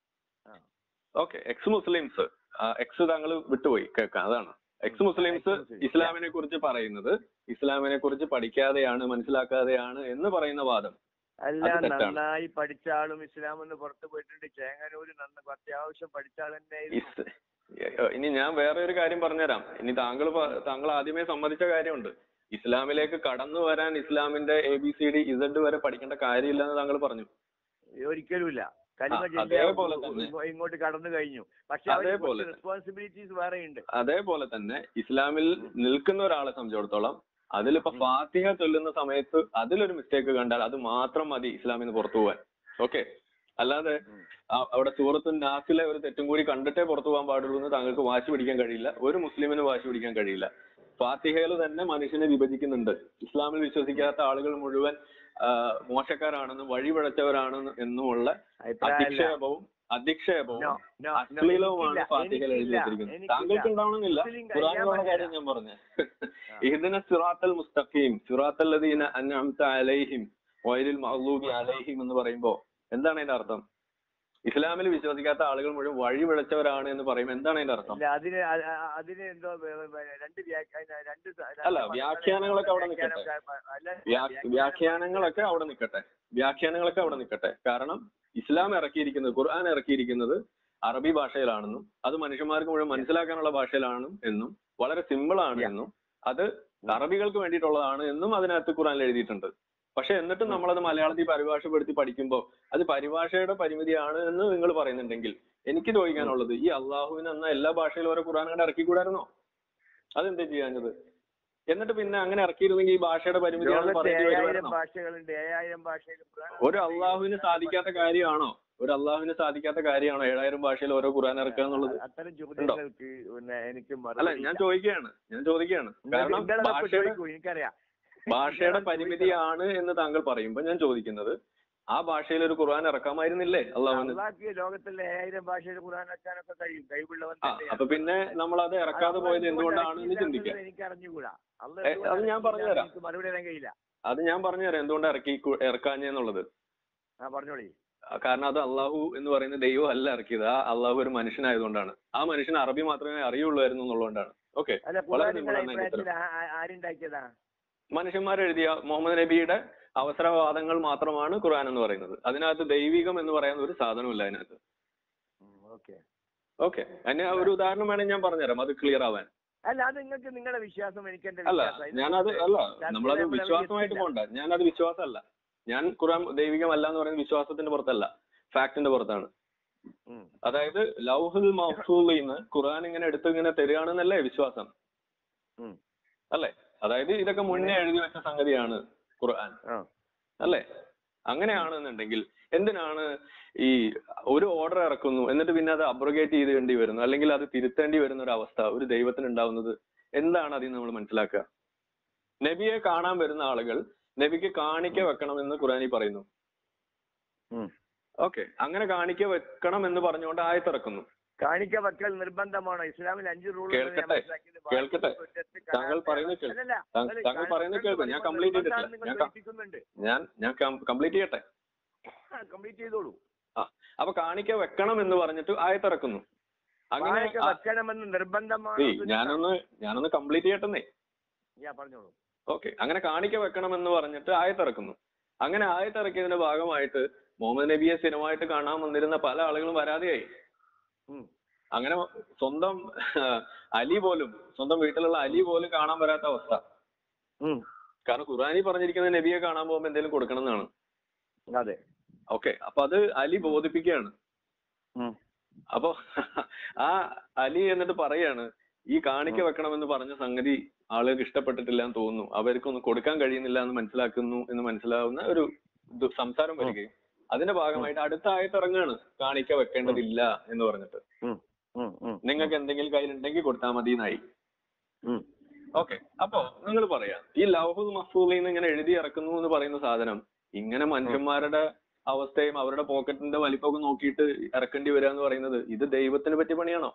Speaker 2: ആ.
Speaker 1: ഓക്കെ എക്സ് മുസ്ലിംസ് എക്സ് താങ്കൾ വിട്ടുപോയി കേൾക്കാം അതാണ് എക്സ് മുസ്ലിംസ്
Speaker 2: ex Muslims,
Speaker 1: ഇസ്ലാമിനെ കുറിച്ച് പറയുന്നത് ഇസ്ലാമിനെ കുറിച്ച് പഠിക്കാതെയാണ് മനസ്സിലാക്കാതെയാണ് എന്ന് പറയുന്ന വാദം
Speaker 2: അല്ല
Speaker 1: അത് തെറ്റാണ്.
Speaker 2: നന്നായി പഠിച്ച ആളും ഇസ്ലാം എന്ന് പുറത്ത് പോയിട്ടുണ്ട് ചേങ്ങനൂര് നന്ന അത്യാവശ്യം പഠിച്ച ആൾ തന്നെയായിരുന്നു
Speaker 1: ഇസ് ഏഹ് ഇനി ഞാൻ വേറെ ഒരു കാര്യം പറഞ്ഞുതരാം ഇനി താങ്കൾ പ- താങ്കൾ ആദ്യമേ സമ്മതിച്ച കാര്യമുണ്ട് ഇസ്ലാമിലേക്ക് കടന്നു വരാൻ ഇസ്ലാമിന്റെ A B C D Z വരെ പഠിക്കേണ്ട കാര്യമില്ലെന്ന് താങ്കൾ പറഞ്ഞു
Speaker 2: ഒരിക്കലുമില്ല കലിമ
Speaker 1: ആ,
Speaker 2: ചൊല്ലിയ
Speaker 1: അതേപോലെ തന്നെ.
Speaker 2: ഇങ്ങോ- ഇങ്ങോട്ട് കടന്നു കഴിഞ്ഞു പക്ഷെ
Speaker 1: അതേപോലെ തന്നെ.
Speaker 2: റെസ്പോൺസിബിലിറ്റീസ് വേറെ ഉണ്ട്
Speaker 1: അതേപോലെ തന്നെ ഇസ്ലാമിൽ നിൽക്കുന്ന ഒരാളെ സംബന്ധിച്ചിടത്തോളം അതിലിപ്പോ ഫാത്തിഹ ചൊല്ലുന്ന സമയത്ത് അതിലൊരു മിസ്റ്റേക്ക് കണ്ടാൽ അത് മാത്രം മതി ഇസ്ലാമിൽ നിന്ന് പുറത്തു പോവാൻ ഓക്കെ അല്ലാതെ
Speaker 2: ഉം.
Speaker 1: ആ- അവിടെ സൂറത്തു നാസിലെ ഒരു തെറ്റും കൂടി കണ്ടിട്ടേ പുറത്തു പോകാൻ പാടുള്ളൂ എന്ന് താങ്കൾക്ക് വാശി പിടിക്കാൻ കഴിയില്ല ഒരു മുസ്ലിമിന് വാശി പിടിക്കാൻ കഴിയില്ല ഫാത്തിഹയിൽ തന്നെ മനുഷ്യനെ വിഭജിക്കുന്നുണ്ട് ഇസ്ലാമിൽ വിശ്വസിക്കാത്ത ആളുകൾ മുഴുവൻ ആ, മോശക്കാരാണെന്നും വഴിപിഴച്ചവരാണെന്നും എന്നുമുള്ള
Speaker 2: അഭിപ്രായമല്ല.
Speaker 1: അധിക്ഷേപവും അധിക്ഷേപവും
Speaker 2: No, no, no,
Speaker 1: അശ്ലീലവുമാണ്
Speaker 2: എനിക്കില്ല,
Speaker 1: ഫാത്തിഹയിൽ എഴുതി
Speaker 2: എനിക്കില്ല,
Speaker 1: വെച്ചിരിക്കുന്നത്
Speaker 2: എനിക്കില്ല.
Speaker 1: താങ്കൾക്ക് ഉണ്ടാവണമെന്നില്ല
Speaker 2: മുസ്ലിം
Speaker 1: ഖുറാനിലുള്ള
Speaker 2: ഞാൻ
Speaker 1: കാര്യം ഞാൻ പറഞ്ഞു ഇഹ്ദിന സിറാത്തൽ മുസ്തഖീം സിറാത്തൽ ലദീന അൻഅംത അലൈഹിം വൈലിൽ മഗ്ലൂബി അലൈഹിം എന്ന് പറയുമ്പോ എന്താണ് അതിന്റെ അർത്ഥം ഇസ്ലാമിൽ വിശ്വസിക്കാത്ത ആളുകൾ മുഴുവൻ വഴി പിഴച്ചവരാണ് എന്ന് പറയുമ്പോൾ എന്താണ് അതിന്റെ അർത്ഥം
Speaker 2: ഇല്ല അതിന് അ- അ- അതിന് എന്തോ വേ- വേ- രണ്ട് വ്യാഖ്യാ- രണ്ട് സ- രണ്ട്
Speaker 1: അല്ല,
Speaker 2: മതങ്ങളെ
Speaker 1: വ്യാഖ്യാനങ്ങളൊക്കെ അവിടെ
Speaker 2: വ്യാഖ്യാനം-
Speaker 1: നിൽക്കട്ടെ.
Speaker 2: അല്ല,
Speaker 1: വ്യാ-
Speaker 2: വ്യാഖ്യാനം-
Speaker 1: വ്യാഖ്യാനങ്ങളൊക്കെ അവിടെ നിൽക്കട്ടെ വ്യാഖ്യാനങ്ങളൊക്കെ അവിടെ നിൽക്കട്ടെ കാരണം ഇസ്ലാം ഇറക്കിയിരിക്കുന്നത് ഖുർആൻ ഇറക്കിയിരിക്കുന്നത് അറബി ഭാഷയിലാണെന്നും അത് മനുഷ്യന്മാർക്ക് മുഴുവൻ മനസ്സിലാക്കാനുള്ള ഭാഷയിലാണ് എന്നും വളരെ സിമ്പിൾ ആണ്
Speaker 2: Yeah.
Speaker 1: എന്നും അത് അറബികൾക്ക് വേണ്ടിയിട്ടുള്ളതാണ് എന്നും അതിനകത്ത് ഖുർആനിൽ എഴുതിയിട്ടുണ്ട് പക്ഷെ എന്നിട്ടും നമ്മളത് മലയാളത്തിൽ പരിഭാഷപ്പെടുത്തി പഠിക്കുമ്പോൾ അത് പരിഭാഷയുടെ പരിമിതിയാണ് എന്ന് നിങ്ങൾ പറയുന്നുണ്ടെങ്കിൽ എനിക്ക് ചോദിക്കാനുള്ളത് ഈ അള്ളാഹുവിന് എന്ന എല്ലാ ഭാഷയിലും ഓരോ ഖുർആൻ കണ്ട് ഇറക്കിക്കൂടായിരുന്നോ അതെന്താ ചെയ്യാഞ്ഞത് എന്നിട്ട് പിന്നെ അങ്ങനെ ഇറക്കിയിരുന്നെങ്കിൽ ഈ ഭാഷയുടെ പരിമിതിയാണെന്ന്
Speaker 2: ലോകത്ത്
Speaker 1: പറയേണ്ടി
Speaker 2: ഏഴായിരം
Speaker 1: വരുമായിരുന്നോ
Speaker 2: ഭാഷകളുണ്ട് ഏഴായിരം ഭാഷയിൽ ഖുർആൻ
Speaker 1: ഒരു അള്ളാഹുവിന് സാധിക്കാത്ത കാര്യമാണോ ഒരു അള്ളാഹുവിന് സാധിക്കാത്ത കാര്യമാണോ ഏഴായിരം ഭാഷയിൽ ഓരോ ഖുർആൻ ഇറക്കുക എന്നുള്ളത്
Speaker 2: അത്തരം ചോദ്യങ്ങൾക്ക് പിന്നെ എനിക്ക്
Speaker 1: അല്ല
Speaker 2: മറുപടി
Speaker 1: ഞാൻ
Speaker 2: ഇല്ല.
Speaker 1: ചോദിക്കുകയാണ് ഞാൻ ചോദിക്കുകയാണ് കാരണം
Speaker 2: നിങ്ങളെ ഇപ്പൊ
Speaker 1: ഭാഷയുടെ
Speaker 2: ചോദിക്കൂ, എനിക്കറിയാം
Speaker 1: ഭാഷയുടെ
Speaker 2: നിങ്ങളത്
Speaker 1: പരിമിതിയാണ് എന്ന് താങ്കൾ പറയുമ്പോൾ ഞാൻ ചോദിക്കുന്നത് ആ ഭാഷയിൽ ഒരു ഖുർആൻ ഇറക്കാമായിരുന്നില്ലേ അള്ളാഹുവിന്
Speaker 2: അള്ളാഹ്ക്ക് ലോകത്തിലെ ഏഴായിരം ഭാഷയിൽ ഖുർആൻ വെക്കാനൊക്കെ കഴിയും കഴിവുള്ളവൻ
Speaker 1: ആ
Speaker 2: തന്നെയാണ്.
Speaker 1: അപ്പൊ പിന്നെ നമ്മൾ അത് ഇറക്കാതെ
Speaker 2: അത്
Speaker 1: പോയത്
Speaker 2: എന്തുകൊണ്ട്
Speaker 1: എന്തുകൊണ്ടാണ് എന്ന്
Speaker 2: ഇറക്കിയില്ല
Speaker 1: ചിന്തിക്കാം
Speaker 2: എന്നുള്ളത് എനിക്ക് അറിഞ്ഞുകൂടാ അള്ളാഹ്
Speaker 1: ഏ,
Speaker 2: എന്തുകൊണ്ട്
Speaker 1: അത് ഞാൻ
Speaker 2: ഇറക്കിയില്ല
Speaker 1: പറഞ്ഞുതരാം.
Speaker 2: എനിക്ക് മറുപടി തരാൻ കഴിയില്ല
Speaker 1: അത് ഞാൻ പറഞ്ഞുതരാം എന്തുകൊണ്ട് ഇറക്കി ഇറക്കാഞ്ഞെന്നുള്ളത്
Speaker 2: ആ പറഞ്ഞോളി
Speaker 1: കാരണം അത് അള്ളാഹു എന്ന് പറയുന്ന ദൈവം അല്ല ഇറക്കിയത് ആ അള്ളാഹു ഒരു മനുഷ്യനായതുകൊണ്ടാണ് ആ മനുഷ്യൻ അറബി മാത്രമേ അറിയുള്ളായിരുന്നു എന്നുള്ളതുകൊണ്ടാണ് ഓക്കെ
Speaker 2: അല്ല
Speaker 1: വളരെ
Speaker 2: ഖുർആൻ നിങ്ങളുടെ
Speaker 1: simple ആണ് അതിന്റെ
Speaker 2: അഭിപ്രായത്തിൽ ആ- ആ- ആരുണ്ടാക്കിയതാ
Speaker 1: മനുഷ്യന്മാർ എഴുതിയ മുഹമ്മദ് നബിയുടെ അവസരവാദങ്ങൾ മാത്രമാണ് ഖുർആൻ എന്ന് പറയുന്നത് അതിനകത്ത് ദൈവികം എന്ന് പറയുന്ന ഒരു സാധനമില്ല അതിനകത്ത്
Speaker 2: ഓക്കെ
Speaker 1: ഓക്കെ അതിന് ഒരു ഉദാഹരണം വേണമെങ്കിൽ ഞാൻ പറഞ്ഞുതരാം അത് ക്ലിയർ ആവാൻ
Speaker 2: അല്ല അത് നിങ്ങൾക്ക് നിങ്ങളുടെ വിശ്വാസം എനിക്ക് എന്റെ
Speaker 1: അല്ല
Speaker 2: വിശ്വാസം. ഇത്
Speaker 1: ഞാനത്
Speaker 2: നമുക്ക്
Speaker 1: അല്ല
Speaker 2: ചർച്ച
Speaker 1: നമ്മളത്
Speaker 2: ചെയ്യാൻ ഇവിടെ
Speaker 1: വിശ്വാസമായിട്ട്
Speaker 2: എത്തില്ല.
Speaker 1: പോണ്ട ഞാനത് വിശ്വാസമല്ല ഞാൻ ഖുർആൻ ദൈവികമല്ല എന്ന് പറയുന്നത് വിശ്വാസത്തിന്റെ പുറത്തല്ല ഫാക്ടിന്റെ പുറത്താണ്
Speaker 2: ഉം.
Speaker 1: അതായത് ലൗഹുൽ മഹ്ഫൂലിൽ നിന്ന് ഖുർആൻ ഇങ്ങനെ എടുത്ത് ഇങ്ങനെ തരികയാണെന്നല്ലേ വിശ്വാസം
Speaker 2: ഉം.
Speaker 1: അല്ലേ അതായത് ഇതൊക്കെ മുന്നേ എഴുതി വെച്ച സംഗതിയാണ് ഖുർആൻ
Speaker 2: ആ.
Speaker 1: അല്ലേ അങ്ങനെയാണെന്നുണ്ടെങ്കിൽ എന്തിനാണ് ഈ ഒരു ഓർഡർ ഇറക്കുന്നു എന്നിട്ട് പിന്നെ അത് അബ്രഗേറ്റ് ചെയ്തേണ്ടി വരുന്നു അല്ലെങ്കിൽ അത് തിരുത്തേണ്ടി വരുന്ന ഒരു അവസ്ഥ ഒരു ദൈവത്തിന് ഉണ്ടാവുന്നത് എന്താണ് അതിൽ നമ്മൾ മനസ്സിലാക്കുക നബിയെ കാണാൻ വരുന്ന ആളുകൾ നബിക്ക് കാണിക്ക വെക്കണമെന്ന് ഖുറാനി പറയുന്നു
Speaker 2: ഉം.
Speaker 1: ഓക്കെ അങ്ങനെ കാണിക്ക വെക്കണം എന്ന് പറഞ്ഞുകൊണ്ട് ആയത്തിറക്കുന്നു
Speaker 2: കാണിക്ക വക്കൽ നിർബന്ധമാണോ ഇസ്ലാമിൽ അഞ്ച് റൂൾ
Speaker 1: കേൾക്കട്ടെ, കേൾക്കട്ടെ. താങ്കൾ പറയുന്നത് കേൾക്ക്. താങ്കൾ- താങ്കൾ പറയുന്നത് കേൾക്കും. ഞാൻ complete ചെയ്തിട്ടില്ല. ഞാൻ ക-
Speaker 2: കേൾക്കുന്നുണ്ട്
Speaker 1: ഞാൻ ഞാൻ കംപ്ലീറ്റ് ചെയ്യട്ടെ
Speaker 2: കംപ്ലീറ്റ് ചെയ്തോളൂ
Speaker 1: അപ്പൊ കാണിക്ക വെക്കണം എന്ന് പറഞ്ഞിട്ട് ആയത്തിറക്കുന്നു അങ്ങനെ
Speaker 2: കാണിക്ക
Speaker 1: ആ-
Speaker 2: വെക്കണമെന്ന് നിർബന്ധമാണോ
Speaker 1: ഏയ് ഞാനൊന്ന് ഞാനൊന്ന് കംപ്ലീറ്റ് ചെയ്യട്ടെന്നേ
Speaker 2: ഞാൻ പറഞ്ഞോളൂ
Speaker 1: ഓക്കെ അങ്ങനെ കാണിക്ക വെക്കണമെന്ന് പറഞ്ഞിട്ട് ആയത്തിറക്കുന്നു അങ്ങനെ ആയത്തിറക്കിയതിന്റെ ഭാഗമായിട്ട് മുഹമ്മദ് നബിയെ സ്ഥിരമായിട്ട് കാണാൻ വന്നിരുന്ന പല ആളുകളും വരാതെയായി
Speaker 2: ഉം.
Speaker 1: അങ്ങനെ സ്വന്തം അലി പോലും സ്വന്തം വീട്ടിലുള്ള അലി പോലും കാണാൻ വരാത്ത അവസ്ഥ
Speaker 2: ഉം.
Speaker 1: കാരണം ഖുറാനി പറഞ്ഞിരിക്കുന്നത് നബിയെ കാണാൻ പോകുമ്പോൾ എന്തെങ്കിലും കൊടുക്കണം എന്നാണ്
Speaker 2: അതെ
Speaker 1: ഓക്കെ അപ്പൊ അത് അലി ബോധിപ്പിക്കുകയാണ്
Speaker 2: ഉം.
Speaker 1: അപ്പൊ ആ അലി എന്നിട്ട് പറയാണ് ഈ കാണിക്ക വെക്കണമെന്ന് പറഞ്ഞ സംഗതി ആളുകൾക്ക് ഇഷ്ടപ്പെട്ടിട്ടില്ല എന്ന് തോന്നുന്നു അവർക്കൊന്നും കൊടുക്കാൻ കഴിയുന്നില്ല എന്ന് മനസ്സിലാക്കുന്നു എന്ന് മനസ്സിലാവുന്ന ഒരു ഇത് സംസാരം വരികയും അതിന്റെ ഭാഗമായിട്ട് അടുത്ത ആയത്ത് ഇറങ്ങാണ് കാണിക്ക വെക്കേണ്ടതില്ല എന്ന് പറഞ്ഞിട്ട്
Speaker 2: ഉം. ഉം. ഉം.
Speaker 1: നിങ്ങൾക്ക് എന്തെങ്കിലും കയ്യിലുണ്ടെങ്കിൽ കൊടുത്താൽ മതി എന്നായി
Speaker 2: ഉം.
Speaker 1: ഓക്കെ അപ്പോ നിങ്ങൾ പറയാം ഈ ലൗഹുൽ മഹ്ഫൂലിൽ നിന്ന് ഇങ്ങനെ എഴുതി ഇറക്കുന്നു എന്ന് പറയുന്ന സാധനം ഇങ്ങനെ മനുഷ്യന്മാരുടെ അവസ്ഥയും അവരുടെ പോക്കറ്റിന്റെ വലിപ്പമൊക്കെ നോക്കിയിട്ട് ഇറക്കേണ്ടി വരിക എന്ന് പറയുന്നത് ഇത് ദൈവത്തിന് പറ്റിയ പണിയാണോ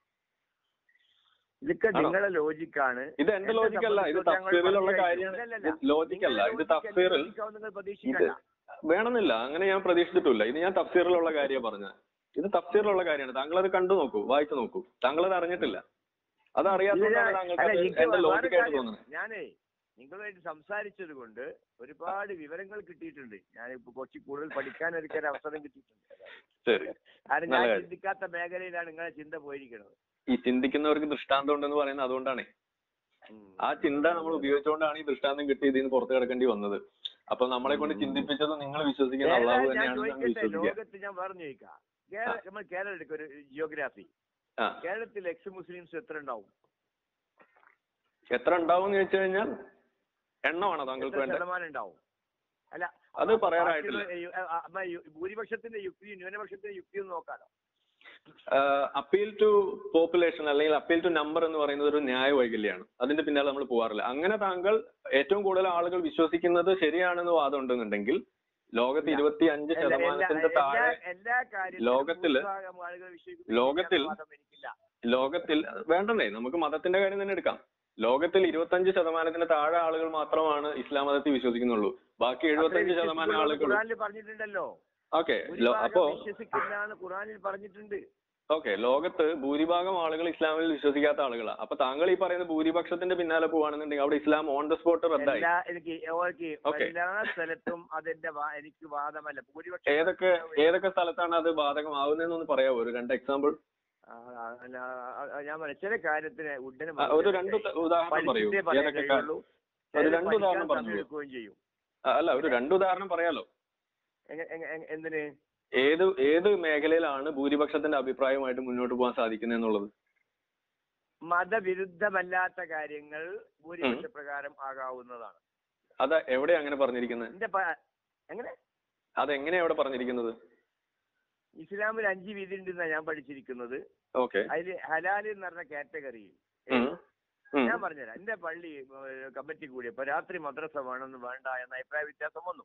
Speaker 2: ഇതൊക്കെ
Speaker 1: ആണോ?
Speaker 2: നിങ്ങളുടെ ലോജിക്കാണ്
Speaker 1: ഇത് എന്റെ ലോജിക്കല്ല ഇത് തഫ്സീറിലുള്ള കാര്യമാണ് ഇത് ലോജിക്കല്ല ഇത് തഫ്സീറിൽ
Speaker 2: നിങ്ങൾ
Speaker 1: ഇത്
Speaker 2: പ്രതീക്ഷിക്കണ്ട
Speaker 1: വേണമെന്നില്ല അങ്ങനെ ഞാൻ പ്രതീക്ഷിച്ചിട്ടില്ല ഇത് ഞാൻ തഫ്സീറിലുള്ള കാര്യമാണ് പറഞ്ഞത് ഇത് തഫ്സീറിലുള്ള കാര്യമാണ് താങ്കൾ അത് കണ്ടു നോക്കൂ വായിച്ചു നോക്കൂ താങ്കൾ അത് അറിഞ്ഞിട്ടില്ല അത് അറിയാത്തതുകൊണ്ടാണ് താങ്കൾക്ക്
Speaker 2: അല്ല,
Speaker 1: അത്
Speaker 2: എനിക്ക്
Speaker 1: എന്റെ
Speaker 2: വേറെ
Speaker 1: ലോജിക്കായിട്ട്
Speaker 2: കാര്യം,
Speaker 1: തോന്നുന്നത്
Speaker 2: ഞാനേ നിങ്ങളുമായിട്ട് സംസാരിച്ചത് കൊണ്ട് ഒരുപാട് വിവരങ്ങൾ കിട്ടിയിട്ടുണ്ട് ഞാനിപ്പോ കുറച്ച് കൂടുതൽ പഠിക്കാൻ ഒരുക്കാൻ അവസരം കിട്ടിയിട്ടുണ്ട്
Speaker 1: ശരി
Speaker 2: കാരണം ഞാൻ
Speaker 1: നല്ല കാര്യം.
Speaker 2: ചിന്തിക്കാത്ത മേഖലയിലാണ് നിങ്ങളെ ചിന്ത പോയിരിക്കുന്നത്
Speaker 1: ഈ ചിന്തിക്കുന്നവർക്ക് ദൃഷ്ടാന്തം ഉണ്ടെന്ന് പറയുന്നത് അതുകൊണ്ടാണ് ആ ചിന്ത നമ്മൾ ഉപയോഗിച്ചുകൊണ്ടാണ് ഈ ദൃഷ്ടാന്തം കിട്ടി ഇതിൽ നിന്ന് പുറത്തു കിടക്കേണ്ടി വന്നത് അപ്പൊ നമ്മളെ കൊണ്ട് ചിന്തിപ്പിച്ചത് നിങ്ങൾ വിശ്വസിക്കുന്ന അള്ളാഹു
Speaker 2: ഞാൻ
Speaker 1: തന്നെയാണ് ഞങ്ങൾ
Speaker 2: ചോദിക്കട്ടെ
Speaker 1: വിശ്വസിക്കുക
Speaker 2: ലോകത്ത് ഞാൻ പറഞ്ഞു ചോദിക്കാം കേരള നമ്മൾ കേരളം എടുക്കുക ഒരു ജിയോഗ്രാഫി
Speaker 1: ആ
Speaker 2: കേരളത്തിൽ എക്സ് മുസ്ലിംസ് എത്ര ഉണ്ടാവും
Speaker 1: എത്ര ഉണ്ടാവും എന്ന് ചോദിച്ചു കഴിഞ്ഞാൽ എണ്ണമാണോ താങ്കൾക്ക്
Speaker 2: എത്ര
Speaker 1: വേണ്ടത്
Speaker 2: ശതമാനം ഉണ്ടാവും അല്ല
Speaker 1: അത് പറയാറായിട്ടില്ല.
Speaker 2: ബാക്കിയുള്ള, യു- ആ, അമ്മ, യു- ഭൂരിപക്ഷത്തിന്റെ യുക്തിയും ന്യൂനപക്ഷത്തിന്റെ യുക്തിയും നോക്കാലോ
Speaker 1: അപ്പീൽ ടു പോപ്പുലേഷൻ അല്ലെങ്കിൽ അപ്പീൽ ടു നമ്പർ എന്ന് പറയുന്നത് ഒരു ന്യായ വൈകല്യമാണ് അതിന്റെ പിന്നാലെ നമ്മൾ പോകാറില്ല അങ്ങനെ താങ്കൾ ഏറ്റവും കൂടുതൽ ആളുകൾ വിശ്വസിക്കുന്നത് ശരിയാണെന്ന് വാദം ഉണ്ടെന്നുണ്ടെങ്കിൽ ലോകത്ത്
Speaker 2: ഇല്ല.
Speaker 1: ഇരുപത്തി അഞ്ച്
Speaker 2: എല്ലാ- എല്ലാ-
Speaker 1: ശതമാനത്തിന്റെ താഴെ
Speaker 2: എല്ലാ- എല്ലാ കാര്യത്തിലും
Speaker 1: ലോകത്തില്
Speaker 2: ഭൂരിഭാഗം ആളുകൾ വിശ്വസിക്കുന്നു
Speaker 1: ലോകത്തിൽ-
Speaker 2: എന്ന വാദം എനിക്കില്ല
Speaker 1: ലോകത്തിൽ വേണ്ടന്നേ നമുക്ക് മതത്തിന്റെ കാര്യം തന്നെ എടുക്കാം ലോകത്തിൽ ഇരുപത്തഞ്ച് ശതമാനത്തിന് താഴെ ആളുകൾ മാത്രമാണ് ഇസ്ലാം മതത്തിൽ വിശ്വസിക്കുന്നുള്ളൂ ബാക്കി എഴുപത്തഞ്ച്
Speaker 2: അത്രേ
Speaker 1: ശതമാനം
Speaker 2: വിശ്വസിക്കുള്ളൂ
Speaker 1: ആളുകൾ
Speaker 2: ഖുറാനിൽ പറഞ്ഞിട്ടുണ്ടല്ലോ
Speaker 1: ഓക്കെ
Speaker 2: ഭൂരിഭാഗം
Speaker 1: അപ്പോ
Speaker 2: വിശ്വസിക്കില്ല എന്ന് ഖുറാനിൽ പറഞ്ഞിട്ടുണ്ട്
Speaker 1: ഓക്കെ ലോകത്ത് ഭൂരിഭാഗം ആളുകൾ ഇസ്ലാമിൽ വിശ്വസിക്കാത്ത ആളുകളാണ് അപ്പൊ താങ്കൾ ഈ പറയുന്ന ഭൂരിപക്ഷത്തിന്റെ പിന്നാലെ പോവാണെന്നുണ്ടെങ്കിൽ അവിടെ ഇസ്ലാം ഓൺ ദ സ്പോട്ട് റദ്ദായി
Speaker 2: എല്ലാ എനിക്ക് ഓർക്ക്
Speaker 1: Okay.
Speaker 2: എല്ലാ സ്ഥലത്തും അതിന്റെ വാ- എനിക്ക് വാദമല്ല ഭൂരിപക്ഷം
Speaker 1: ഏതൊക്കെ ഏതൊക്കെ സ്ഥലത്താണ് അത് ബാധകമാവുന്നതെന്നൊന്ന് പറയാമോ ഒരു രണ്ട് എക്സാമ്പിൾ
Speaker 2: ആ, ആ, അല്ല, ആ, ആ, ഞാൻ പറയാം ചില കാര്യത്തിന് ഉടനെ
Speaker 1: ഒരു രണ്ട് ഉദാഹരണം പറയൂ
Speaker 2: പഠിച്ചിട്ടേ പറയാൻ
Speaker 1: ഏതൊക്കെ
Speaker 2: കഴിയുള്ളൂ
Speaker 1: ഒരു
Speaker 2: ചിലത്
Speaker 1: രണ്ട്
Speaker 2: പഠിക്കാൻ
Speaker 1: ഉദാഹരണം
Speaker 2: സമയം
Speaker 1: പറഞ്ഞു
Speaker 2: എടുക്കുകയും ചെയ്യും
Speaker 1: അല്ല ഒരു രണ്ട് ഉദാഹരണം പറയാലോ
Speaker 2: എങ്ങ- എങ്ങ- എങ്ങ- എന്തിന്
Speaker 1: ഏത് ഏത് മേഖലയിലാണ് ഭൂരിപക്ഷത്തിന്റെ അഭിപ്രായമായിട്ട് മുന്നോട്ട് പോകാൻ സാധിക്കുന്നത് എന്നുള്ളത്
Speaker 2: മതവിരുദ്ധമല്ലാത്ത കാര്യങ്ങൾ ഭൂരിപക്ഷ പ്രകാരം ആകാവുന്നതാണ്
Speaker 1: അത് എവിടെ അങ്ങനെ പറഞ്ഞിരിക്കുന്നത്
Speaker 2: എന്റെ പ- എങ്ങനെ
Speaker 1: അതെങ്ങനെയാ അവിടെ പറഞ്ഞിരിക്കുന്നത്
Speaker 2: ഇസ്ലാമിൽ അഞ്ച് വിധി ഉണ്ടെന്നാണ് ഞാൻ പഠിച്ചിരിക്കുന്നത്
Speaker 1: ഓക്കെ
Speaker 2: അതിൽ ഹലാൽ എന്ന് പറഞ്ഞ കാറ്റഗറിയിൽ ഞാൻ പറഞ്ഞുതരാം എന്റെ പള്ളി ഏഹ്, കമ്മിറ്റി കൂടിയപ്പോ രാത്രി മദ്രസ വേണമെന്ന് വേണ്ട എന്ന അഭിപ്രായ വ്യത്യാസം വന്നു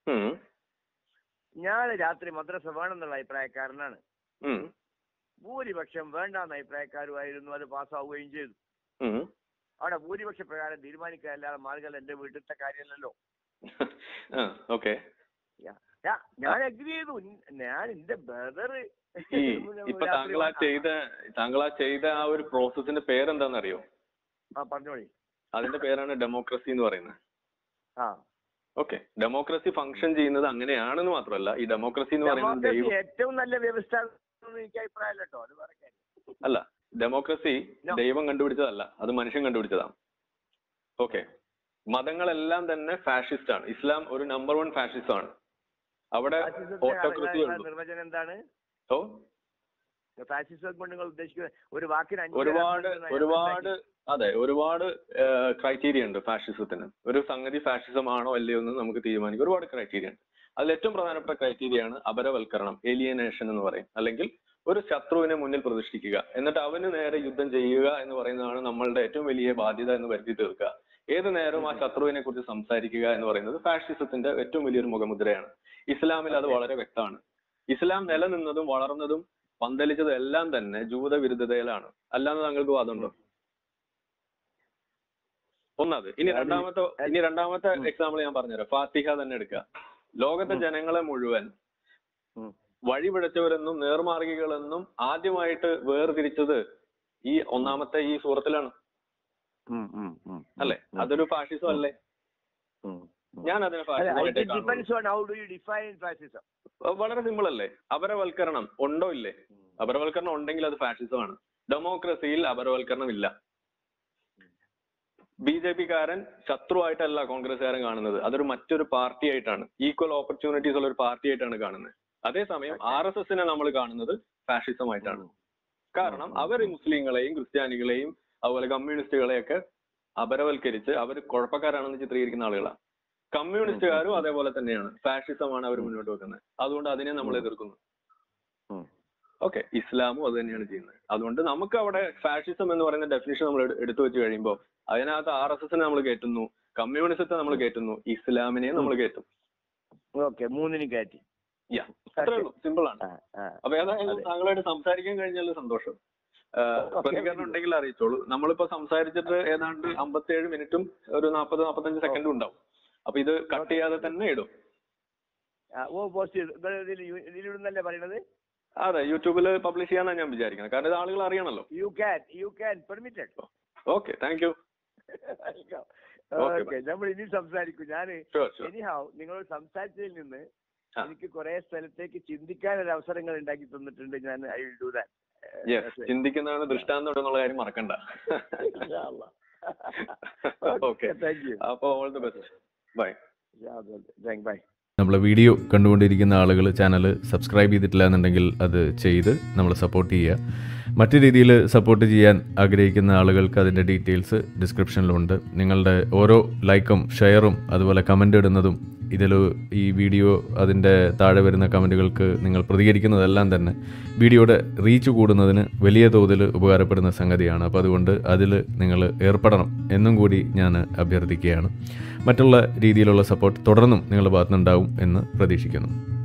Speaker 2: ഞാൻ രാത്രി മദ്രസ വേണമെന്നുള്ള അഭിപ്രായക്കാരനാണ് ഭൂരിപക്ഷം വേണ്ട എന്ന അഭിപ്രായക്കാരുമായിരുന്നു അത് പാസ്സാവുകയും ചെയ്തു അവിടെ ഭൂരിപക്ഷ പ്രകാരം തീരുമാനിക്കാൻ അല്ലാതെ മാർഗം എന്റെ വീട്ടിലത്തെ കാര്യമല്ലല്ലോ
Speaker 1: ഓക്കെ
Speaker 2: ഞാ- ഞാൻ അഗ്രി ചെയ്തു ഞാൻ എന്റെ ബ്രദർ
Speaker 1: ഈ ഇപ്പൊ താങ്കൾ ആ ചെയ്ത താങ്കൾ ആ ചെയ്ത ആ ഒരു പ്രോസസ്സിന്റെ പേരെന്താണെന്നറിയോ
Speaker 2: ആ പറഞ്ഞോളി
Speaker 1: അതിന്റെ പേരാണ് ഡെമോക്രസി എന്ന് പറയുന്നത്
Speaker 2: ആ
Speaker 1: ഓക്കെ ഡെമോക്രസി ഫംഗ്ഷൻ ചെയ്യുന്നത് അങ്ങനെയാണെന്ന് മാത്രമല്ല ഈ ഡെമോക്രസി എന്ന് പറയുന്നത്
Speaker 2: ഡെമോക്രസി
Speaker 1: ദൈവം
Speaker 2: ഏറ്റവും നല്ല വ്യവസ്ഥ എന്ന് എനിക്ക് അഭിപ്രായമല്ല കേട്ടോ അത് വേറെ കാര്യം
Speaker 1: അല്ല ഡെമോക്രസി
Speaker 2: No.
Speaker 1: ദൈവം കണ്ടുപിടിച്ചതല്ല അത് മനുഷ്യൻ കണ്ടുപിടിച്ചതാണ് ഓക്കെ മതങ്ങളെല്ലാം തന്നെ ഫാഷിസ്റ്റ് ആണ് ഇസ്ലാം ഒരു നമ്പർ വൺ ഫാഷിസ്റ്റ് ആണ് അവിടെ
Speaker 2: ഫാസിസത്തിന്റെ
Speaker 1: ഓട്ടോക്രസി
Speaker 2: നിങ്ങളുടെ
Speaker 1: ഉള്ളൂ
Speaker 2: നിർവചനം എന്താണ്
Speaker 1: ഓ
Speaker 2: ഫാസിസം കൊണ്ട് നിങ്ങൾ ഉദ്ദേശിക്കുന്നത് ഒരു വാക്കിന് അഞ്ച്
Speaker 1: ഒരുപാട്
Speaker 2: തരം ഉണ്ടെന്ന് ഞാൻ
Speaker 1: ഒരുപാട്
Speaker 2: മനസ്സിലാക്കി.
Speaker 1: അതെ ഒരുപാട് ക്രൈറ്റീരിയ ഉണ്ട് ഫാഷിസത്തിന് ഒരു സംഗതി ഫാഷിസം ആണോ അല്ലയോ എന്ന് നമുക്ക് തീരുമാനിക്കാം ഒരുപാട് ക്രൈറ്റീരിയ ഉണ്ട് അതിൽ ഏറ്റവും പ്രധാനപ്പെട്ട ക്രൈറ്റീരിയ ആണ് അപരവൽക്കരണം ഏലിയനേഷൻ എന്ന് പറയും അല്ലെങ്കിൽ ഒരു ശത്രുവിനെ മുന്നിൽ പ്രതിഷ്ഠിക്കുക എന്നിട്ട് അവന് നേരെ യുദ്ധം ചെയ്യുക എന്ന് പറയുന്നതാണ് നമ്മളുടെ ഏറ്റവും വലിയ ബാധ്യത എന്ന് വരുത്തി തീർക്കുക ഏത് നേരവും ആ ശത്രുവിനെ കുറിച്ച് സംസാരിക്കുക എന്ന് പറയുന്നത് ഫാഷിസത്തിന്റെ ഏറ്റവും വലിയൊരു മുഖമുദ്രയാണ് ഇസ്ലാമിൽ അത് വളരെ വ്യക്തമാണ് ഇസ്ലാം നിലനിന്നതും വളർന്നതും പന്തലിച്ചതും എല്ലാം തന്നെ ജൂതവിരുദ്ധതയിലാണ് അല്ലാതെ താങ്കൾക്ക് വാദമുണ്ടോ ഒന്നത് ഇനി
Speaker 2: അത്
Speaker 1: രണ്ടാമത്തെ ഇനി രണ്ടാമത്തെ
Speaker 2: ഉം.
Speaker 1: എക്സാമ്പിൾ ഞാൻ പറഞ്ഞുതരാം ഫാത്തിഹ തന്നെ എടുക്കുക ലോകത്തെ
Speaker 2: ഉം.
Speaker 1: ജനങ്ങളെ മുഴുവൻ
Speaker 2: ഉം.
Speaker 1: വഴിപിഴച്ചവരെന്നും നേർമാർഗികളെന്നും ആദ്യമായിട്ട് വേർതിരിച്ചത് ഈ ഒന്നാമത്തെ ഈ സൂറത്തിലാണ്
Speaker 2: ഉം, ഉം, ഉം,
Speaker 1: അല്ലെ
Speaker 2: ഉം,
Speaker 1: അതൊരു ഫാഷിസം അല്ലേ
Speaker 2: ഉം, ഉം.
Speaker 1: ഞാൻ അതിനെ
Speaker 2: അല്ല,
Speaker 1: ഫാഷിസമായിട്ടേ
Speaker 2: it
Speaker 1: കാണുള്ളൂ
Speaker 2: depends on how do you define fascism.
Speaker 1: വളരെ സിമ്പിൾ അല്ലേ അപരവൽക്കരണം ഉണ്ടോ ഇല്ലേ അപരവൽക്കരണം ഉണ്ടെങ്കിൽ അത് ഫാഷിസമാണ് ഡെമോക്രസിയിൽ അപരവൽക്കരണം ഇല്ല ബി ജെ പിക്കാരൻ ശത്രുവായിട്ടല്ല കോൺഗ്രസ്സുകാരൻ കാണുന്നത് അതൊരു മറ്റൊരു പാർട്ടി ആയിട്ടാണ് ഈക്വൽ ഓപ്പർച്യൂണിറ്റീസ് ഉള്ള ഒരു പാർട്ടി ആയിട്ടാണ് കാണുന്നത് അതേസമയം ആർ എസ് എസിനെ നമ്മൾ കാണുന്നത് ഫാഷിസം ആയിട്ടാണ് കാരണം അവർ മുസ്ലിങ്ങളെയും ക്രിസ്ത്യാനികളെയും അതുപോലെ കമ്മ്യൂണിസ്റ്റുകളെയൊക്കെ അപരവൽക്കരിച്ച് അവർ കുഴപ്പക്കാരാണെന്ന് ചിത്രീകരിക്കുന്ന ആളുകളാണ് കമ്മ്യൂണിസ്റ്റുകാരും അതേപോലെ തന്നെയാണ് ഫാഷിസമാണ് അവർ മുന്നോട്ട് വെക്കുന്നത് അതുകൊണ്ട് അതിനെ നമ്മൾ
Speaker 2: ഉം.
Speaker 1: എതിർക്കുന്നു
Speaker 2: ഉം.
Speaker 1: ഓക്കെ ഇസ്ലാമും അത് തന്നെയാണ് ചെയ്യുന്നത് അതുകൊണ്ട് നമുക്ക് അവിടെ ഫാഷിസം എന്ന് പറയുന്ന ഡെഫിനിഷൻ നമ്മൾ എടു- എടുത്തു വെച്ച് കഴിയുമ്പോൾ അതിനകത്ത് ആർ എസ് എസിനെ നമ്മൾ കയറ്റുന്നു കമ്മ്യൂണിസത്തെ നമ്മൾ കയറ്റുന്നു ഇസ്ലാമിനെ നമ്മൾ കയറ്റും
Speaker 2: ഓക്കെ മൂന്നിനും കയറ്റി
Speaker 1: യാ അത്രേ ഉള്ളൂ സിമ്പിൾ ആണ്
Speaker 2: ആ, ആ.
Speaker 1: അപ്പൊ ഏതായാലും
Speaker 2: അതെ.
Speaker 1: താങ്കളായിട്ട് സംസാരിക്കാൻ കഴിഞ്ഞാൽ സന്തോഷം ആഹ്
Speaker 2: Okay,
Speaker 1: പ്രതികരണം ഉണ്ടെങ്കിൽ അറിയിച്ചോളൂ നമ്മളിപ്പോ സംസാരിച്ചിട്ട് ഏതാണ്ട് അമ്പത്തിയേഴ് മിനിറ്റും ഒരു നാൽപ്പത് നാൽപ്പത്തഞ്ച് സെക്കൻഡും ഉണ്ടാവും അപ്പൊ ഇത് കട്ട് ചെയ്യാതെ തന്നെ ഇടും
Speaker 2: ആ, ഓ പോസ്റ്റ് ചെയ്തു നിങ്ങൾ ഇതിൽ യു- ഇതിലിടുന്നല്ലേ പറയണത്
Speaker 1: അതെ യൂട്യൂബിൽ പബ്ലിഷ് ചെയ്യാനാണ് ഞാൻ വിചാരിക്കുന്നത് കാരണം ഇത് ആളുകൾ അറിയണല്ലോ
Speaker 2: you can you can permitted
Speaker 1: okay thank you Okay,
Speaker 2: okay നമ്മൾ ഇനി സംസാരിക്കും ഞാൻ
Speaker 1: ഷുവർ ഷുവർ
Speaker 2: എനിഹാവ് നിങ്ങൾ സംസാരിച്ചതിൽ നിന്ന്
Speaker 1: ആ.
Speaker 2: എനിക്ക് കുറെ സ്ഥലത്തേക്ക് ചിന്തിക്കാൻ ഒരു അവസരങ്ങൾ ഉണ്ടാക്കി തന്നിട്ടുണ്ട് ഞാൻ ഐ വിൽ ഡു
Speaker 1: യെസ് ചിന്തിക്കുന്നതാണ് ദൃഷ്ടാന്തം എന്നുള്ള കാര്യം മറക്കണ്ട ഓക്കെ
Speaker 2: താങ്ക് യു
Speaker 1: അപ്പൊ all the best bye
Speaker 2: thank bye
Speaker 3: നമ്മളെ വീഡിയോ കണ്ടുകൊണ്ടിരിക്കുന്ന ആളുകൾ ചാനൽ സബ്സ്ക്രൈബ് ചെയ്തിട്ടില്ല എന്നുണ്ടെങ്കിൽ അത് ചെയ്ത് നമ്മളെ സപ്പോർട്ട് ചെയ്യുക മറ്റു രീതിയിൽ സപ്പോർട്ട് ചെയ്യാൻ ആഗ്രഹിക്കുന്ന ആളുകൾക്ക് അതിൻ്റെ ഡീറ്റെയിൽസ് ഡിസ്ക്രിപ്ഷനിലുണ്ട് നിങ്ങളുടെ ഓരോ ലൈക്കും ഷെയറും അതുപോലെ കമൻ്റ് ഇടുന്നതും ഇതിൽ ഈ വീഡിയോ അതിൻ്റെ താഴെ വരുന്ന കമൻറ്റുകൾക്ക് നിങ്ങൾ പ്രതികരിക്കുന്നതെല്ലാം തന്നെ വീഡിയോയുടെ റീച്ച് കൂടുന്നതിന് വലിയ തോതിൽ ഉപകാരപ്പെടുന്ന സംഗതിയാണ് അപ്പോൾ അതുകൊണ്ട് അതിൽ നിങ്ങൾ ഏർപ്പെടണം എന്നും കൂടി ഞാൻ അഭ്യർത്ഥിക്കുകയാണ് മറ്റുള്ള രീതിയിലുള്ള സപ്പോർട്ട് തുടർന്നും നിങ്ങളുടെ ഭാഗത്തുനിന്നുണ്ടാവും എന്ന് പ്രതീക്ഷിക്കുന്നു